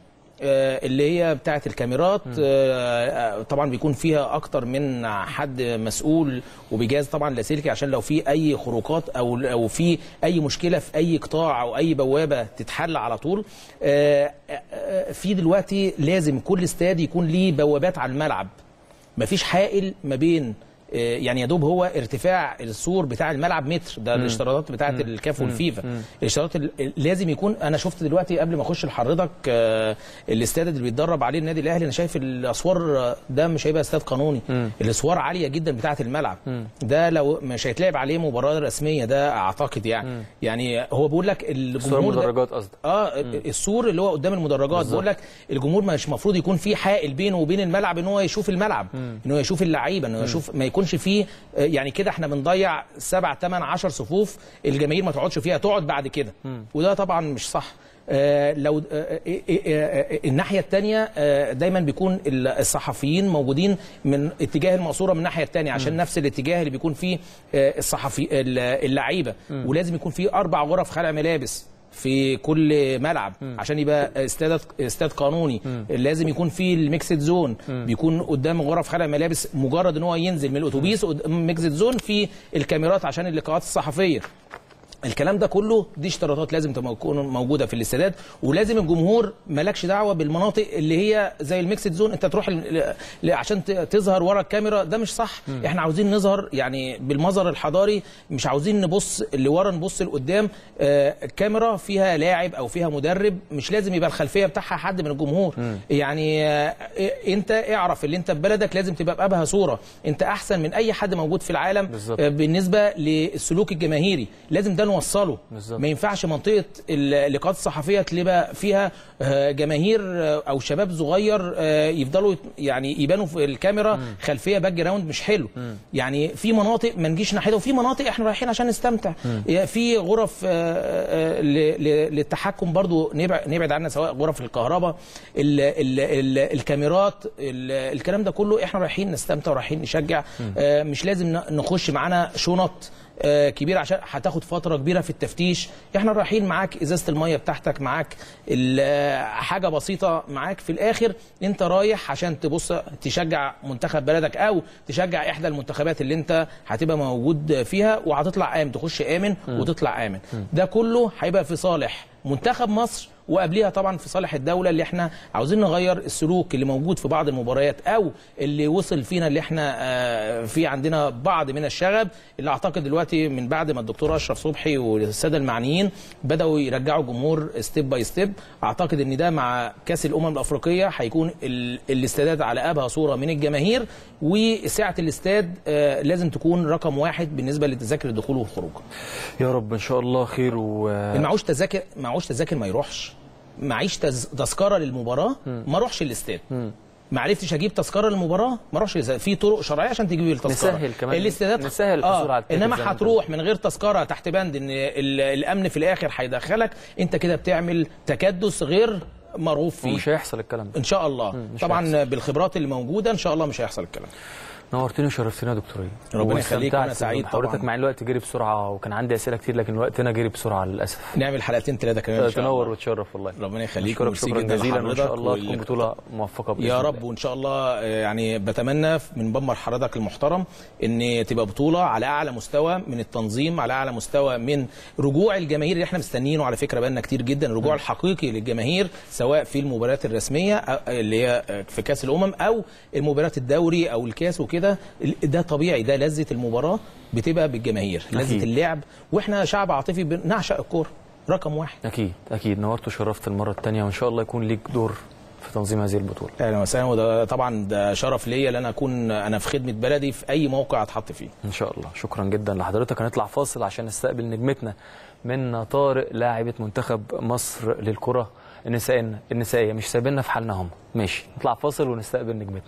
آه، اللي هي بتاعه الكاميرات آه، آه، طبعا بيكون فيها اكتر من حد مسؤول وبيجهز طبعا لاسلكي عشان لو في اي خروقات او او في اي مشكله في اي قطاع او اي بوابه تتحل على طول آه، آه، آه، في دلوقتي لازم كل استاد يكون ليه بوابات على الملعب مفيش حائل ما بين آه، يعني يا دوب هو ارتفاع السور بتاع الملعب متر ده مم. الاشتراطات بتاعه مم. الكاف مم. والفيفا مم. الاشتراط ال- ال- لازم يكون انا شفت دلوقتي قبل ما اخش لحضرتك آه، الاستاد اللي بيتدرب عليه النادي الاهلي انا شايف الاسوار آه، ده مش هيبقى استاد قانوني الاسوار عاليه جدا بتاعه الملعب ده لو مش هيتلعب عليه مباراه رسميه ده اعتقد يعني يعني هو بيقول لك الجمهور ده- المدرجات قصدك اه السور اللي هو قدام المدرجات بقول لك الجمهور مش المفروض يكون في حائل بينه وبين الملعب ان هو يشوف الملعب ان هو يشوف اللعيبه ان هو مم. يشوف ما يكونش فيه آه، يعني كده احنا بنضيع سبع ثمان عشر صفوف الجماهير ما تقعدش فيها تقعد بعد كده وده طبعا مش صح آه، لو آه، آه، آه، آه، الناحيه الثانيه دايما بيكون ال- الصحفيين موجودين من اتجاه المقصوره من الناحيه الثانيه عشان مم. نفس الاتجاه اللي بيكون فيه آه، الصحفي ال- اللعيبه مم. ولازم يكون فيه اربع غرف خلع ملابس في كل ملعب عشان يبقى استاد استاد قانوني لازم يكون في الميكسد زون بيكون قدام غرف خلع ملابس مجرد ان هو ينزل من الاتوبيس قدام ميكسد زون في الكاميرات عشان اللقاءات الصحفيه الكلام ده كله دي اشتراطات لازم تكون موجوده في الاستادات ولازم الجمهور مالكش دعوه بالمناطق اللي هي زي الميكسد زون انت تروح ل- ل- عشان ت- تظهر ورا الكاميرا ده مش صح مم. احنا عاوزين نظهر يعني بالمظهر الحضاري مش عاوزين نبص لورا نبص لقدام آه، كاميرا فيها لاعب او فيها مدرب مش لازم يبقى الخلفيه بتاعها حد من الجمهور يعني آه، انت اعرف اللي انت في بلدك لازم تبقى بأبهى صوره انت احسن من اي حد موجود في العالم بالظبط. آه، بالنسبه للسلوك الجماهيري لازم ده نوصله بالظبط. ما ينفعش منطقه اللقاءات الصحفيه تبقى فيها آه، جماهير آه، او شباب صغير آه، يفضلوا يت- يعني يبانوا في الكاميرا خلفيه باك جراوند مش حلو يعني في مناطق ما نجيش ناحيتها وفي مناطق احنا رايحين عشان نستمتع مم. في غرف آه، آه، ل- ل- للتحكم برضو نبعد نبعد عنها سواء غرف الكهرباء ال ال ال الكاميرات ال- الكلام ده كله احنا رايحين نستمتع ورايحين نشجع آه، مش لازم ن- نخش معانا شنط آه، كبيره عشان هتاخد فتره كبيره في التفتيش احنا رايحين معاك ازازه الميه بتاعتك معاك ال- آه، حاجه بسيطه معاك في الاخر انت رايح عشان تبص تشجع منتخب بلدك او تشجع احدى المنتخبات اللي انت هتبقى موجود فيها وهتطلع امن تخش امن مم. وتطلع امن ده كله هيبقى في صالح منتخب مصر وقبليها طبعا في صالح الدوله اللي احنا عاوزين نغير السلوك اللي موجود في بعض المباريات او اللي وصل فينا اللي احنا آه، في عندنا بعض من الشغب اللي اعتقد دلوقتي من بعد ما الدكتور اشرف صبحي والساده المعنيين بداوا يرجعوا الجمهور ستيب باي ستيب اعتقد ان ده مع كاس الامم الافريقيه هيكون ال- الاستادات على ابهى صوره من الجماهير وسعه الاستاد آه، لازم تكون رقم واحد بالنسبه لتذاكر الدخول والخروج يا رب ان شاء الله خير و اللي معهوش تذاكر معهوش تذاكر ما يروحش معيش تز... تذكره للمباراه ما اروحش الاستاد ما عرفتش اجيب تذكره للمباراه ما اروحش الاستاد في طرق شرعيه عشان تجيب التذكره نسهل كمان- الاستادات نسهل الحصول على التيكت انما زي ما أنت هتروح من غير تذكره تحت بند ان ال- الامن في الاخر هيدخلك انت كده بتعمل تكدس غير مرغوب فيه ومش هيحصل الكلام ده ان شاء الله مش طبعا هيحصل. بالخبرات اللي موجوده ان شاء الله مش هيحصل الكلام نورتني وشرفتنا يا دكتور إيه. ربنا يخليك، واستمتعت وأنا سعيد بحضرتك طبعاً. مع الوقت جري بسرعه وكان عندي اسئله كتير لكن وقتنا جري بسرعه للاسف نعمل حلقتين ثلاثه كمان ان شاء تنور الله وتشرف والله ربنا يخليك أشكرك وميرسي شكرا جدا جزيلا وان شاء لحضرتك الله وال- تكون بطوله موفقه باذن يا الله. رب وان شاء الله آه، يعني بتمنى من بمر حضرتك المحترم ان تبقى بطوله على اعلى مستوى من التنظيم على اعلى مستوى من رجوع الجماهير اللي احنا مستنيينه على فكره بقالنا كتير جدا الرجوع الحقيقي للجماهير سواء في المباريات الرسميه أو- اللي هي آه، في كاس الامم او المباريات الدوري او الكاس وكده ال- ده طبيعي ده لذه المباراه بتبقى بالجماهير لذه أكيد. اللعب واحنا شعب عاطفي بنعشق الكوره رقم واحد اكيد اكيد نورت وشرفت المره الثانيه وان شاء الله يكون ليك دور في تنظيم هذه البطوله اهلا وسهلا وده طبعا ده شرف ليا ان انا اكون انا في خدمه بلدي في اي موقع اتحط فيه ان شاء الله شكرا جدا لحضرتك هنطلع فاصل عشان نستقبل نجمتنا من طارق لاعبه منتخب مصر للكره النسائيه النسائيه مش سايبيننا في حالنا هم ماشي نطلع فاصل ونستقبل نجمتنا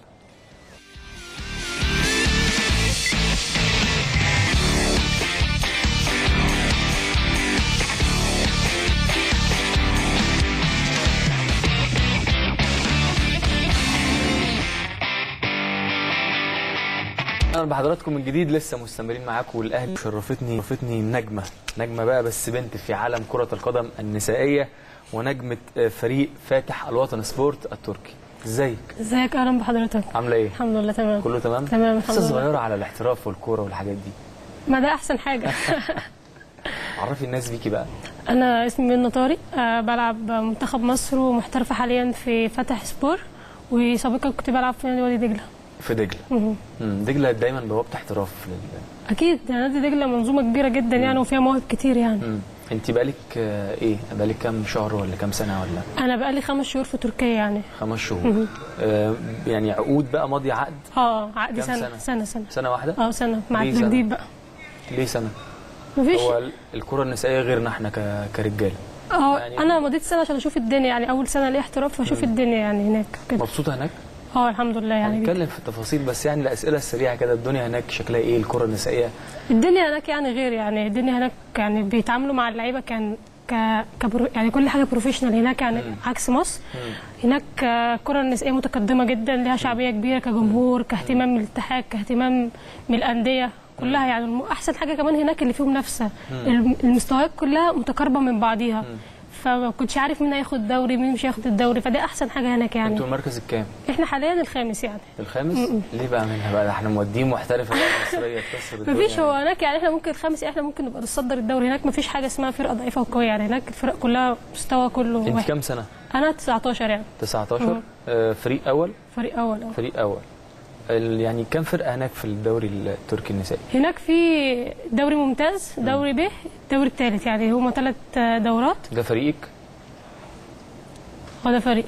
اهلا اهلا بحضراتكم من جديد لسه مستمرين معاكم والاهلي شرفتني شرفتني نجمه نجمه بقى بس بنت في عالم كره القدم النسائيه ونجمه آه، فريق فاتح الوطن سبورت التركي ازيك ازيك اهلا بحضرتك عامله ايه الحمد لله تمام كله تمام تمام الحمد لسه لله صغيره على الاحتراف والكوره والحاجات دي ما ده احسن حاجه عرفي الناس بيكي بقى انا اسمي منى طارق آه، بلعب منتخب مصر ومحترفه حاليا في فتح سبور وسابقا كنت بلعب في نادي وادي دجله في دجله مهم. مم، دجله دايما بوابه احتراف لل... اكيد يعني نادي دجله منظومه كبيره جدا يعني وفيها مواهب كتير يعني مم. انت بقالك آه، ايه بقالك كام شهر ولا كام سنه ولا انا بقالي خمس شهور في تركيا يعني خمس شهور مهم. آه يعني عقود بقى ماضي عقد اه عقدي كام سنه سنة؟ سنه سنه سنه واحده اه سنه مع ليه التجديد سنة؟ بقى ليه سنه مفيش هو ال- الكره النسائيه غيرنا احنا ك... كرجاله اه يعني- انا مضيت سنه عشان اشوف الدنيا يعني اول سنه ليا احتراف فاشوف الدنيا يعني هناك كده مبسوطه هناك اه الحمد لله يعني جدا. هنتكلم في التفاصيل بس يعني الاسئله السريعه كده الدنيا هناك شكلها ايه الكره النسائيه الدنيا هناك يعني غير يعني الدنيا هناك يعني بيتعاملوا مع اللعيبه كان ك كبرو يعني كل حاجه بروفيشنال هناك يعني عكس مصر هناك آه، الكره النسائيه متقدمه جدا ليها شعبيه كبيره كجمهور كاهتمام من الاتحاد كاهتمام من الانديه كلها يعني الم- احسن حاجه كمان هناك اللي فيه منافسه مم. الم- المستويات كلها متقاربه من بعضيها فما كنتش عارف مين هياخد دوري مين مش هياخد الدوري فدي احسن حاجه هناك يعني انتوا المركز الكام احنا حاليا الخامس يعني الخامس م-م. ليه بقى منها بقى ده احنا مودين محترفه بقى مصريه تكسر الدنيا مفيش هو هناك يعني احنا ممكن الخامس احنا ممكن نبقى نتصدر الدوري هناك مفيش حاجه اسمها فرقه ضعيفه وقويه يعني هناك الفرق كلها مستوى كله انت واحد كام سنه انا 19 يعني 19 مم. آه فريق اول فريق اول اه فريق اول ال- يعني كام فرقه هناك في الدوري التركي النسائي هناك في دوري ممتاز دوري ب الدوري الثالث يعني هما ثلاث دورات ده فريقك هو ده فريق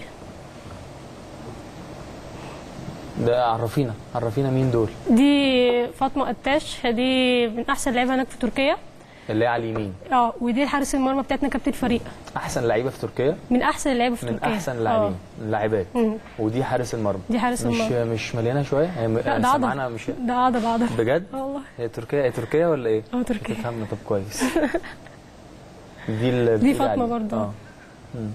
ده عرفينا عرفينا مين دول دي فاطمه قتاش دي من احسن لعيبه هناك في تركيا اللي هي على اليمين اه ودي حارس المرمى بتاعتنا كابتن الفريق احسن لعيبه في تركيا من احسن اللعيبه في من تركيا احسن آه. اللاعبين اللاعبات مم. ودي حارس المرمى دي حارس مش المرمى. مش مليانه شويه هي م- لا ده سمعانة عضل مش ده عضل عضل بجد آه والله هي تركيا هي تركيا ولا ايه اه تركيا تفهمنا طب كويس دي ال- دي اللي فاطمة عليه. برضه. اه مم.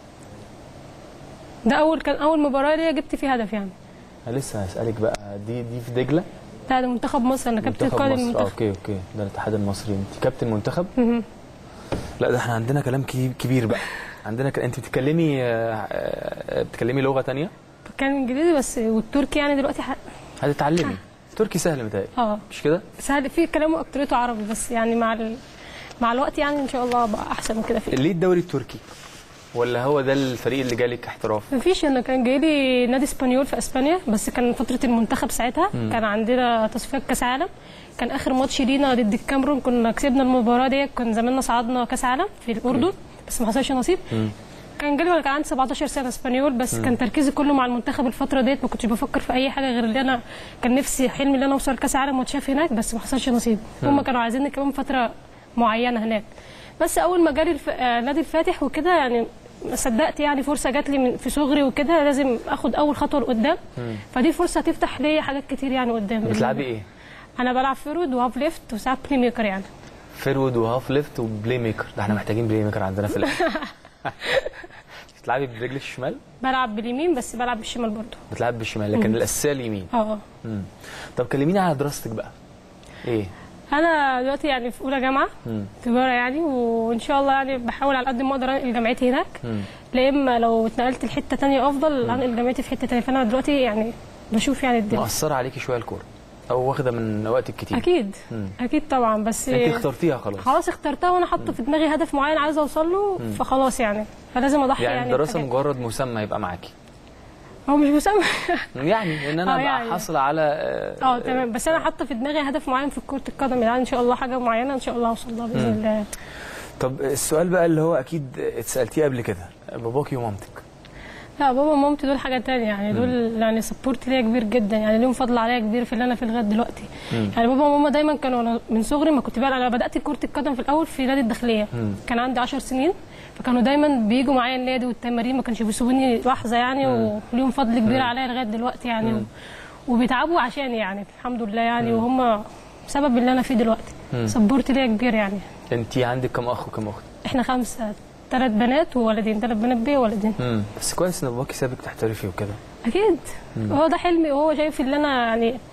ده اول كان اول مباراه ليا جبت فيه هدف يعني انا لسه هسالك بقى دي دي في دجله لا ده منتخب مصر انا كابتن منتخب قائد مصر آه، المنتخب اوكي اوكي ده الاتحاد المصري انت كابتن منتخب مهم. لا ده احنا عندنا كلام كي- كبير بقى عندنا ك... انت بتتكلمي آه، آه، بتتكلمي لغه تانية كان انجليزي بس والتركي يعني دلوقتي ح... هتتعلمي تركي سهل متهيألي اه مش كده سهل في كلامه اكترته عربي بس يعني مع ال... مع الوقت يعني ان شاء الله ابقى احسن من كده فيه ليه الدوري التركي ولا هو ده الفريق اللي جالك احتراف مفيش انا كان جاي لي نادي اسبانيول في اسبانيا بس كان فتره المنتخب ساعتها مم. كان عندنا تصفيات كاس عالم كان اخر ماتش لينا ضد الكاميرون كنا كسبنا المباراه دي كان زماننا صعدنا كاس عالم في الاردن بس ما حصلش نصيب كان جالي وانا كان عندي 17 سنه اسبانيول بس مم. كان تركيزي كله مع المنتخب الفتره ديت ما كنتش بفكر في اي حاجه غير اللي انا كان نفسي حلمي ان انا اوصل كاس عالم واتشاف هناك بس ما حصلش نصيب مم. هم كانوا عايزيني كمان فتره معينه هناك بس اول ما جالي الف... آه، نادي الفاتح وكده يعني ما صدقت يعني فرصه جات لي من في صغري وكده لازم اخد اول خطوه لقدام فدي فرصه تفتح لي حاجات كتير يعني قدام بإذن بتلعبي الله. ايه انا بلعب فيرود وهاف ليفت وساعات بلاي ميكر يعني فيرود وهاف ليفت وبلاي ميكر ده احنا محتاجين بلاي ميكر عندنا في الاهلي بتلعبي برجلك الشمال بلعب باليمين بس بلعب بالشمال برضه بتلعبي بالشمال لكن مم. الاساسيه اليمين اه مم. طب كلميني على دراستك بقى ايه انا دلوقتي يعني في اولى جامعه مم. تجاره يعني وان شاء الله يعني بحاول على قد ما اقدر انقل جامعتي هناك مم. لا اما لو اتنقلت لحته تانية افضل انقل جامعتي في حته تانية فانا دلوقتي يعني بشوف يعني الدنيا مأثرة عليكي شويه الكوره او واخده من وقتك كتير اكيد مم. اكيد طبعا بس انت اخترتيها خلاص خلاص اخترتها وانا حاطه في دماغي هدف معين عايزه اوصل له مم. فخلاص يعني فلازم اضحي يعني يعني الدراسه بحاجات. مجرد مسمى يبقى معاكي هو مش مسمى يعني ان انا آه، ابقى يعني. حاصل على اه تمام بس انا حاطه في دماغي هدف معين في كره القدم يعني ان شاء الله حاجه معينه ان شاء الله اوصل لها باذن مم. الله طب السؤال بقى اللي هو اكيد اتسالتيه قبل كده باباكي ومامتك لا بابا ومامتي دول حاجه تانية يعني دول يعني سبورت ليا كبير جدا يعني ليهم فضل عليا كبير في اللي انا فيه لغايه دلوقتي مم. يعني بابا وماما دايما كانوا أنا من صغري ما كنت بقى انا بدات كره القدم في الاول في نادي الداخليه مم. كان عندي 10 سنين فكانوا دايما بيجوا معايا النادي والتمارين ما كانش بيسيبوني لحظه يعني مم. وليهم فضل كبير مم. عليا لغايه دلوقتي يعني مم. وبيتعبوا عشاني يعني الحمد لله يعني مم. وهم سبب اللي انا فيه دلوقتي مم. سبورت ليا كبير يعني انت عندك كم اخ وكم اخت احنا خمسه ثلاث بنات وولدين ثلاث بنات بيه وولدين مم. بس كويس ان باباكي سابك تحترفي وكده اكيد مم. هو ده حلمي وهو شايف اللي انا يعني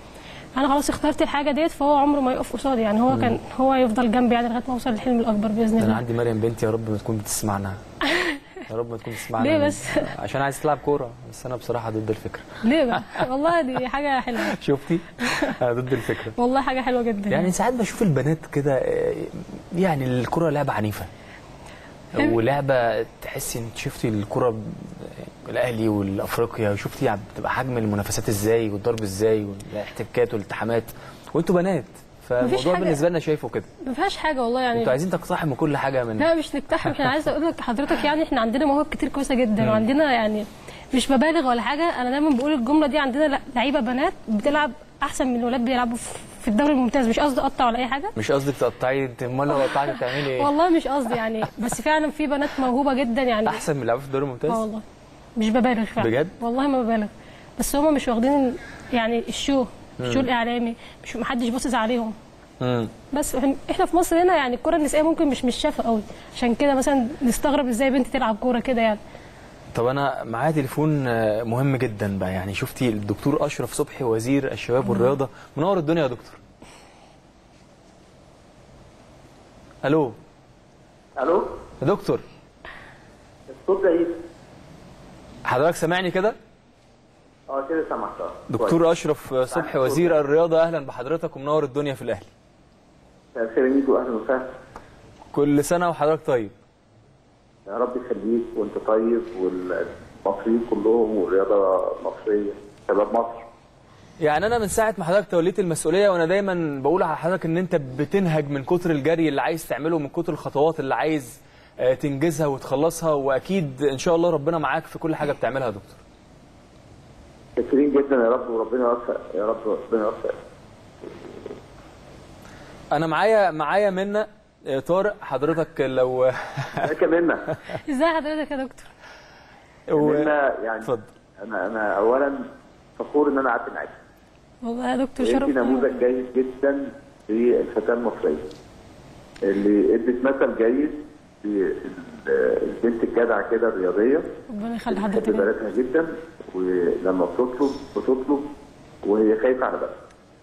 انا خلاص اخترت الحاجه ديت فهو عمره ما يقف قصادي يعني هو مم. كان هو يفضل جنبي يعني لغايه ما اوصل للحلم الاكبر باذن انا الله عندي مريم بنتي يا رب ما تكون بتسمعنا يا رب ما تكون بتسمعنا ليه بس؟ عشان عايز تلعب كوره بس انا بصراحه ضد الفكره ليه بقى والله دي حاجه حلوه شفتي انا ضد الفكره والله حاجه حلوه جدا يعني ساعات بشوف البنات كده آه، يعني الكرة لعبة عنيفة ولعبة تحسي انت شفتي الكرة ب- الاهلي والافريقيا شفتي عم بتبقى حجم المنافسات ازاي والضرب ازاي والاحتكاكات والالتحامات وانتوا بنات فالموضوع حاجة- بالنسبة لنا شايفه كده ما فيهاش حاجه والله يعني انتوا عايزين تقتحموا كل حاجة من لا مش نقتحم احنا عايزه اقول لك حضرتك يعني احنا عندنا مواهب كتير كويسه جدا مم. وعندنا يعني مش ببالغ ولا حاجه انا دايما بقول الجمله دي عندنا لا- لعيبه بنات بتلعب احسن من الولاد بيلعبوا في- في الدوري الممتاز مش قصدي اقطع ولا اي حاجه مش قصدك تقطعي انت امال لو قطعتي بتعملي ايه؟ والله مش قصدي يعني بس فعلا في بنات موهوبه جدا يعني احسن من اللعيبة في الدوري الممتاز؟ اه والله مش ببالغ فعلا بجد؟ والله ما ببالغ بس هم مش واخدين يعني الشو الشو مم. الاعلامي مش محدش باصص عليهم مم. بس إحنا- احنا في مصر هنا يعني الكره النسائيه ممكن مش مش شافه قوي عشان كده مثلا نستغرب ازاي بنت تلعب كوره كده يعني طب انا معايا تليفون آه، مهم جدا بقى يعني شفتي الدكتور اشرف صبحي وزير الشباب والرياضه منور الدنيا يا دكتور الو الو يا دكتور الصوت بعيد حضرتك سامعني كده اه كده سمعت اه دكتور اشرف صبحي وزير الرياضه اهلا بحضرتك ومنور الدنيا في الاهلي مساء الخير يا ميدو اهلا وسهلا كل سنه وحضرتك طيب يا رب يخليك وانت طيب والمصريين كلهم والرياضه المصريه شباب مصر يعني انا من ساعه ما حضرتك توليت المسؤوليه وانا دايما بقول على حضرتك ان انت بتنهج من كتر الجري اللي عايز تعمله من كتر الخطوات اللي عايز آه، تنجزها وتخلصها واكيد ان شاء الله ربنا معاك في كل حاجه بتعملها يا دكتور شاكرين جدا يا رب وربنا يوفق يا رب ربنا يوفق انا معايا معايا منا آه، طارق حضرتك لو ازيك يا منى ازاي حضرتك يا دكتور و- منى يعني انا انا اولا فخور ان انا قعدت معاك والله يا دكتور انت شرف نموذج جيد جدا للفتاه المصريه اللي ادت مثل جيد للبنت الجدعه كده الرياضيه ربنا يخلي بتحب حضرتك بلدها جدا ولما بتطلب بتطلب وهي خايفه على بلدها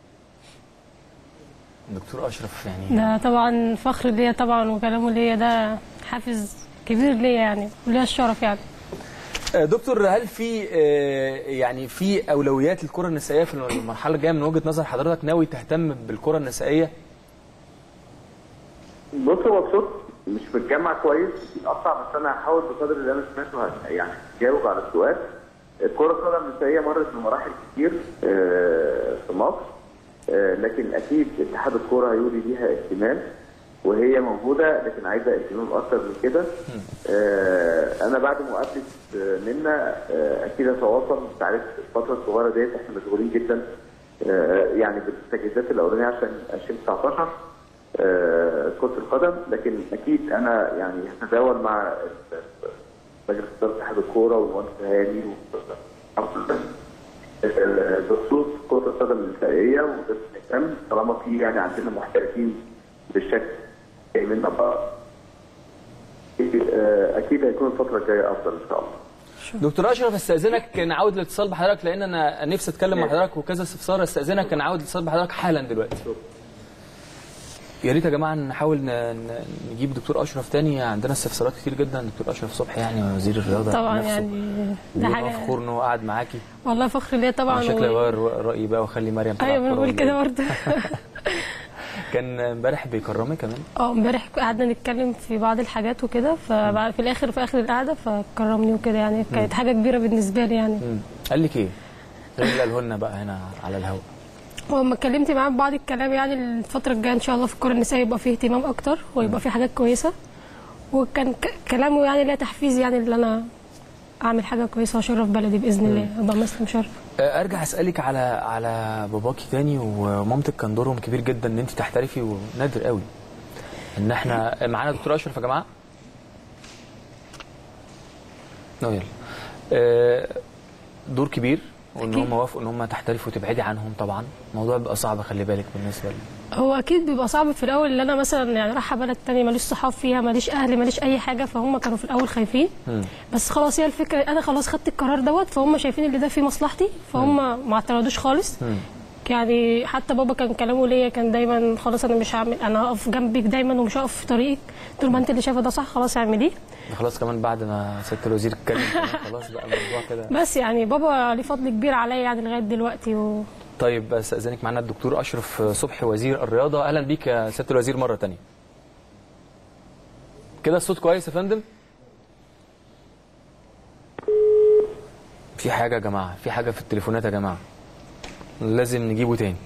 دكتور اشرف يعني ده طبعا فخر ليا طبعا وكلامه ليا ده حافز كبير ليا يعني وليا الشرف يعني آه، دكتور هل في آه، يعني في اولويات للكره النسائيه في المرحله الجايه من وجهه نظر حضرتك ناوي تهتم بالكره النسائيه بص هو الصوت مش متجمع كويس بيتقطع بس انا هحاول بقدر اللي انا سمعته ه- يعني جاوب على السؤال الكره القدم النسائيه مرت بمراحل كتير آه، في مصر آه، لكن اكيد اتحاد الكوره هيولي ليها اهتمام وهي موجوده لكن عايزه اهتمام اكتر من كده آه، انا بعد مقابله آه، منا آه، اكيد هتواصل انت عارف الفتره الصغيره ديت احنا مشغولين جدا آه، يعني بالتجهيزات الاولانيه عشان 2019 آه، كرة القدم لكن اكيد انا يعني هتداول مع مجلس اداره اتحاد الكوره والمهندس هاني و- آه، بخصوص كرة القدم النسائيه وده نهتم طالما في يعني عندنا محترفين بالشكل جاي منا بقى آه، اكيد هيكون الفتره الجايه افضل ان شاء الله دكتور اشرف استاذنك نعود الاتصال بحضرتك لان انا نفسي اتكلم مع حضرتك وكذا استفسار استاذنك نعود الاتصال بحضرتك حالا دلوقتي يا ريت يا جماعه نحاول ن- ن- نجيب دكتور اشرف تاني عندنا استفسارات كتير جدا دكتور اشرف صبحي يعني وزير الرياضه طبعا نفسه. يعني ده بيبقى حاجه فخور انه قاعد معاكي والله فخر ليا طبعا شكلي و- اغير رايي بقى واخلي مريم تلعب ايوه انا كورة بقول كده ولا برضه إيه؟ كان امبارح بيكرمك كمان اه امبارح قعدنا نتكلم في بعض الحاجات وكده فبعد في الاخر في اخر القعده فكرمني وكده يعني كانت حاجه كبيره بالنسبه لي يعني مم. قال لك ايه؟ غير اللي قاله لنا بقى هنا على الهواء ولما اتكلمت معاه بعض الكلام يعني الفتره الجايه ان شاء الله في الكره النسائيه يبقى فيه اهتمام اكتر ويبقى فيه حاجات كويسه وكان ك- كلامه يعني ليا تحفيز يعني اللي انا اعمل حاجه كويسه واشرف بلدي باذن الله ابقى مثل مشرف آه، ارجع اسالك على على باباكي تاني ومامتك كان دورهم كبير جدا ان انت تحترفي ونادر قوي ان احنا معانا دكتور اشرف يا جماعه نو يلا آه، دور كبير وان هم وافقوا ان هم تحترفوا وتبعدي عنهم طبعا الموضوع بيبقى صعب خلي بالك بالنسبه لي هو اكيد بيبقى صعب في الاول اللي انا مثلا يعني رايحه بلد تانية ماليش صحاب فيها ماليش اهل ماليش اي حاجه فهم كانوا في الاول خايفين بس خلاص هي الفكره انا خلاص خدت القرار دوت فهم شايفين اللي ده فيه مصلحتي فهم ما اعترضوش خالص يعني حتى بابا كان كلامه ليا كان دايما خلاص انا مش هعمل انا هقف جنبك دايما ومش هقف في طريقك طول ما انت اللي شايفه ده صح خلاص اعمليه خلاص كمان بعد ما سياده الوزير اتكلم كمان خلاص بقى الموضوع كده بس يعني بابا ليه فضل كبير عليا يعني لغايه دلوقتي و... طيب استاذنك معانا الدكتور اشرف صبحي وزير الرياضه اهلا بيك يا سياده الوزير مره تانية كده الصوت كويس يا فندم في حاجه يا جماعه في حاجه في التليفونات يا جماعه لازم نجيبه تاني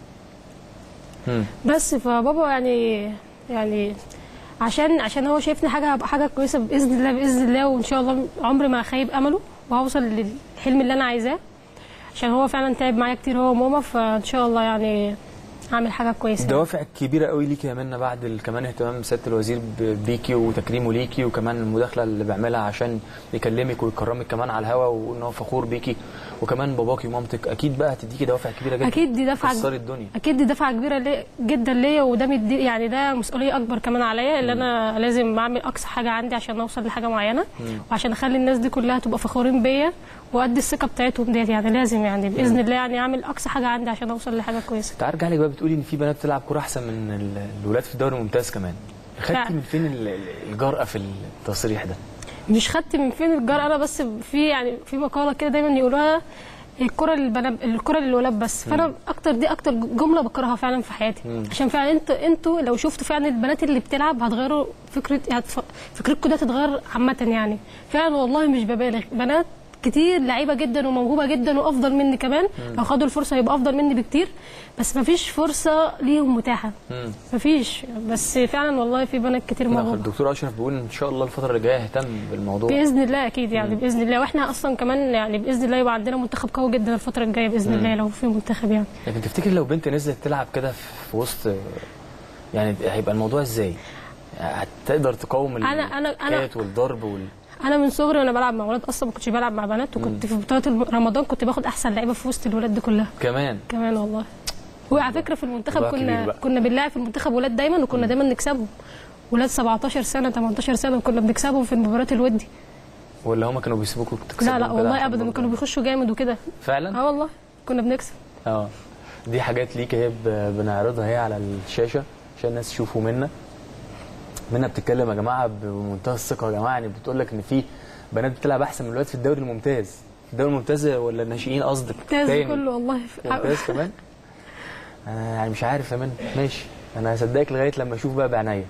مم. بس فبابا يعني يعني عشان عشان هو شايفني حاجه هبقى حاجه كويسه باذن الله باذن الله وان شاء الله عمري ما اخيب امله وهوصل للحلم اللي انا عايزاه عشان هو فعلا تعب معايا كتير هو وماما فان شاء الله يعني هعمل حاجه كويسه دوافع كبيره قوي ليكي يا منى بعد ال- كمان اهتمام سياده الوزير ب- بيكي وتكريمه ليكي وكمان المداخله اللي بيعملها عشان يكلمك ويكرمك كمان على الهوا وان هو فخور بيكي وكمان باباكي ومامتك اكيد بقى هتديكي دوافع كبيره جدا اكيد دي دفعه كسري الدنيا اكيد دي دفعه كبيره لي جدا ليا وده مدي يعني ده مسؤوليه اكبر كمان عليا اللي انا لازم اعمل اقصى حاجه عندي عشان اوصل لحاجه معينه مم. وعشان اخلي الناس دي كلها تبقى فخورين بيا وادي الثقه بتاعتهم ديت يعني لازم يعني باذن الله يعني اعمل اقصى حاجه عندي عشان اوصل لحاجه كويسه تعال ارجع لك بقى بتقولي ان في بنات بتلعب كوره احسن من ال- الولاد في الدوري الممتاز كمان خدتي فعلا. من فين ال- ال- الجرأه في التصريح ده مش خدت من فين الجرأة انا بس في يعني في مقاله كده دايما يقولوها الكرة للبنات الكرة للولاد بس فانا اكتر دي اكتر جمله بكرهها فعلا في حياتي مم. عشان فعلا انتوا انتوا لو شفتوا فعلا البنات اللي بتلعب هتغيروا فكره هتف... فكرتكم ده هتتغير عامه يعني فعلا والله مش ببالغ بنات كتير لعيبه جدا وموهوبه جدا وافضل مني كمان مم. لو خدوا الفرصه يبقى افضل مني بكتير بس مفيش فرصه ليهم متاحه مم. مفيش بس فعلا والله في بنات كتير لا، موهوبه الدكتور اشرف بيقول ان شاء الله الفتره اللي جايه هيهتم بالموضوع باذن الله اكيد يعني باذن الله واحنا اصلا كمان يعني باذن الله يبقى عندنا منتخب قوي جدا الفتره الجايه باذن مم. الله لو في منتخب يعني لكن تفتكر لو بنت نزلت تلعب كده في وسط يعني هيبقى الموضوع ازاي؟ هتقدر تقاوم أنا- أنا- أنا- الكات والضرب وال... انا من صغري وانا بلعب مع ولاد اصلا ما كنتش بلعب مع بنات وكنت في بطوله رمضان كنت باخد احسن لعيبه في وسط الولاد دي كلها كمان كمان والله وعلى فكره في المنتخب موضوع كبير كنا بقى. كنا بنلاعب في المنتخب ولاد دايما وكنا دايما نكسبهم ولاد 17 سنه 18 سنه وكنا بنكسبهم في المباريات الودي ولا هما كانوا بيسيبوكوا تكسبوا لا لا كده والله عشان ابدا برضه- كانوا بيخشوا جامد وكده فعلا؟ اه والله كنا بنكسب اه دي حاجات ليك اهي ب- بنعرضها اهي على الشاشه عشان الناس تشوفوا منا منا بتتكلم يا جماعه بمنتهى الثقه يا جماعه يعني بتقول لك ان في بنات بتلعب احسن من الولاد في الدوري الممتاز في الدوري الممتاز ولا الناشئين قصدك ممتاز تاني؟ كله والله ممتاز كمان انا يعني مش عارف يا من ماشي انا هصدقك لغايه لما اشوف بقى بعناية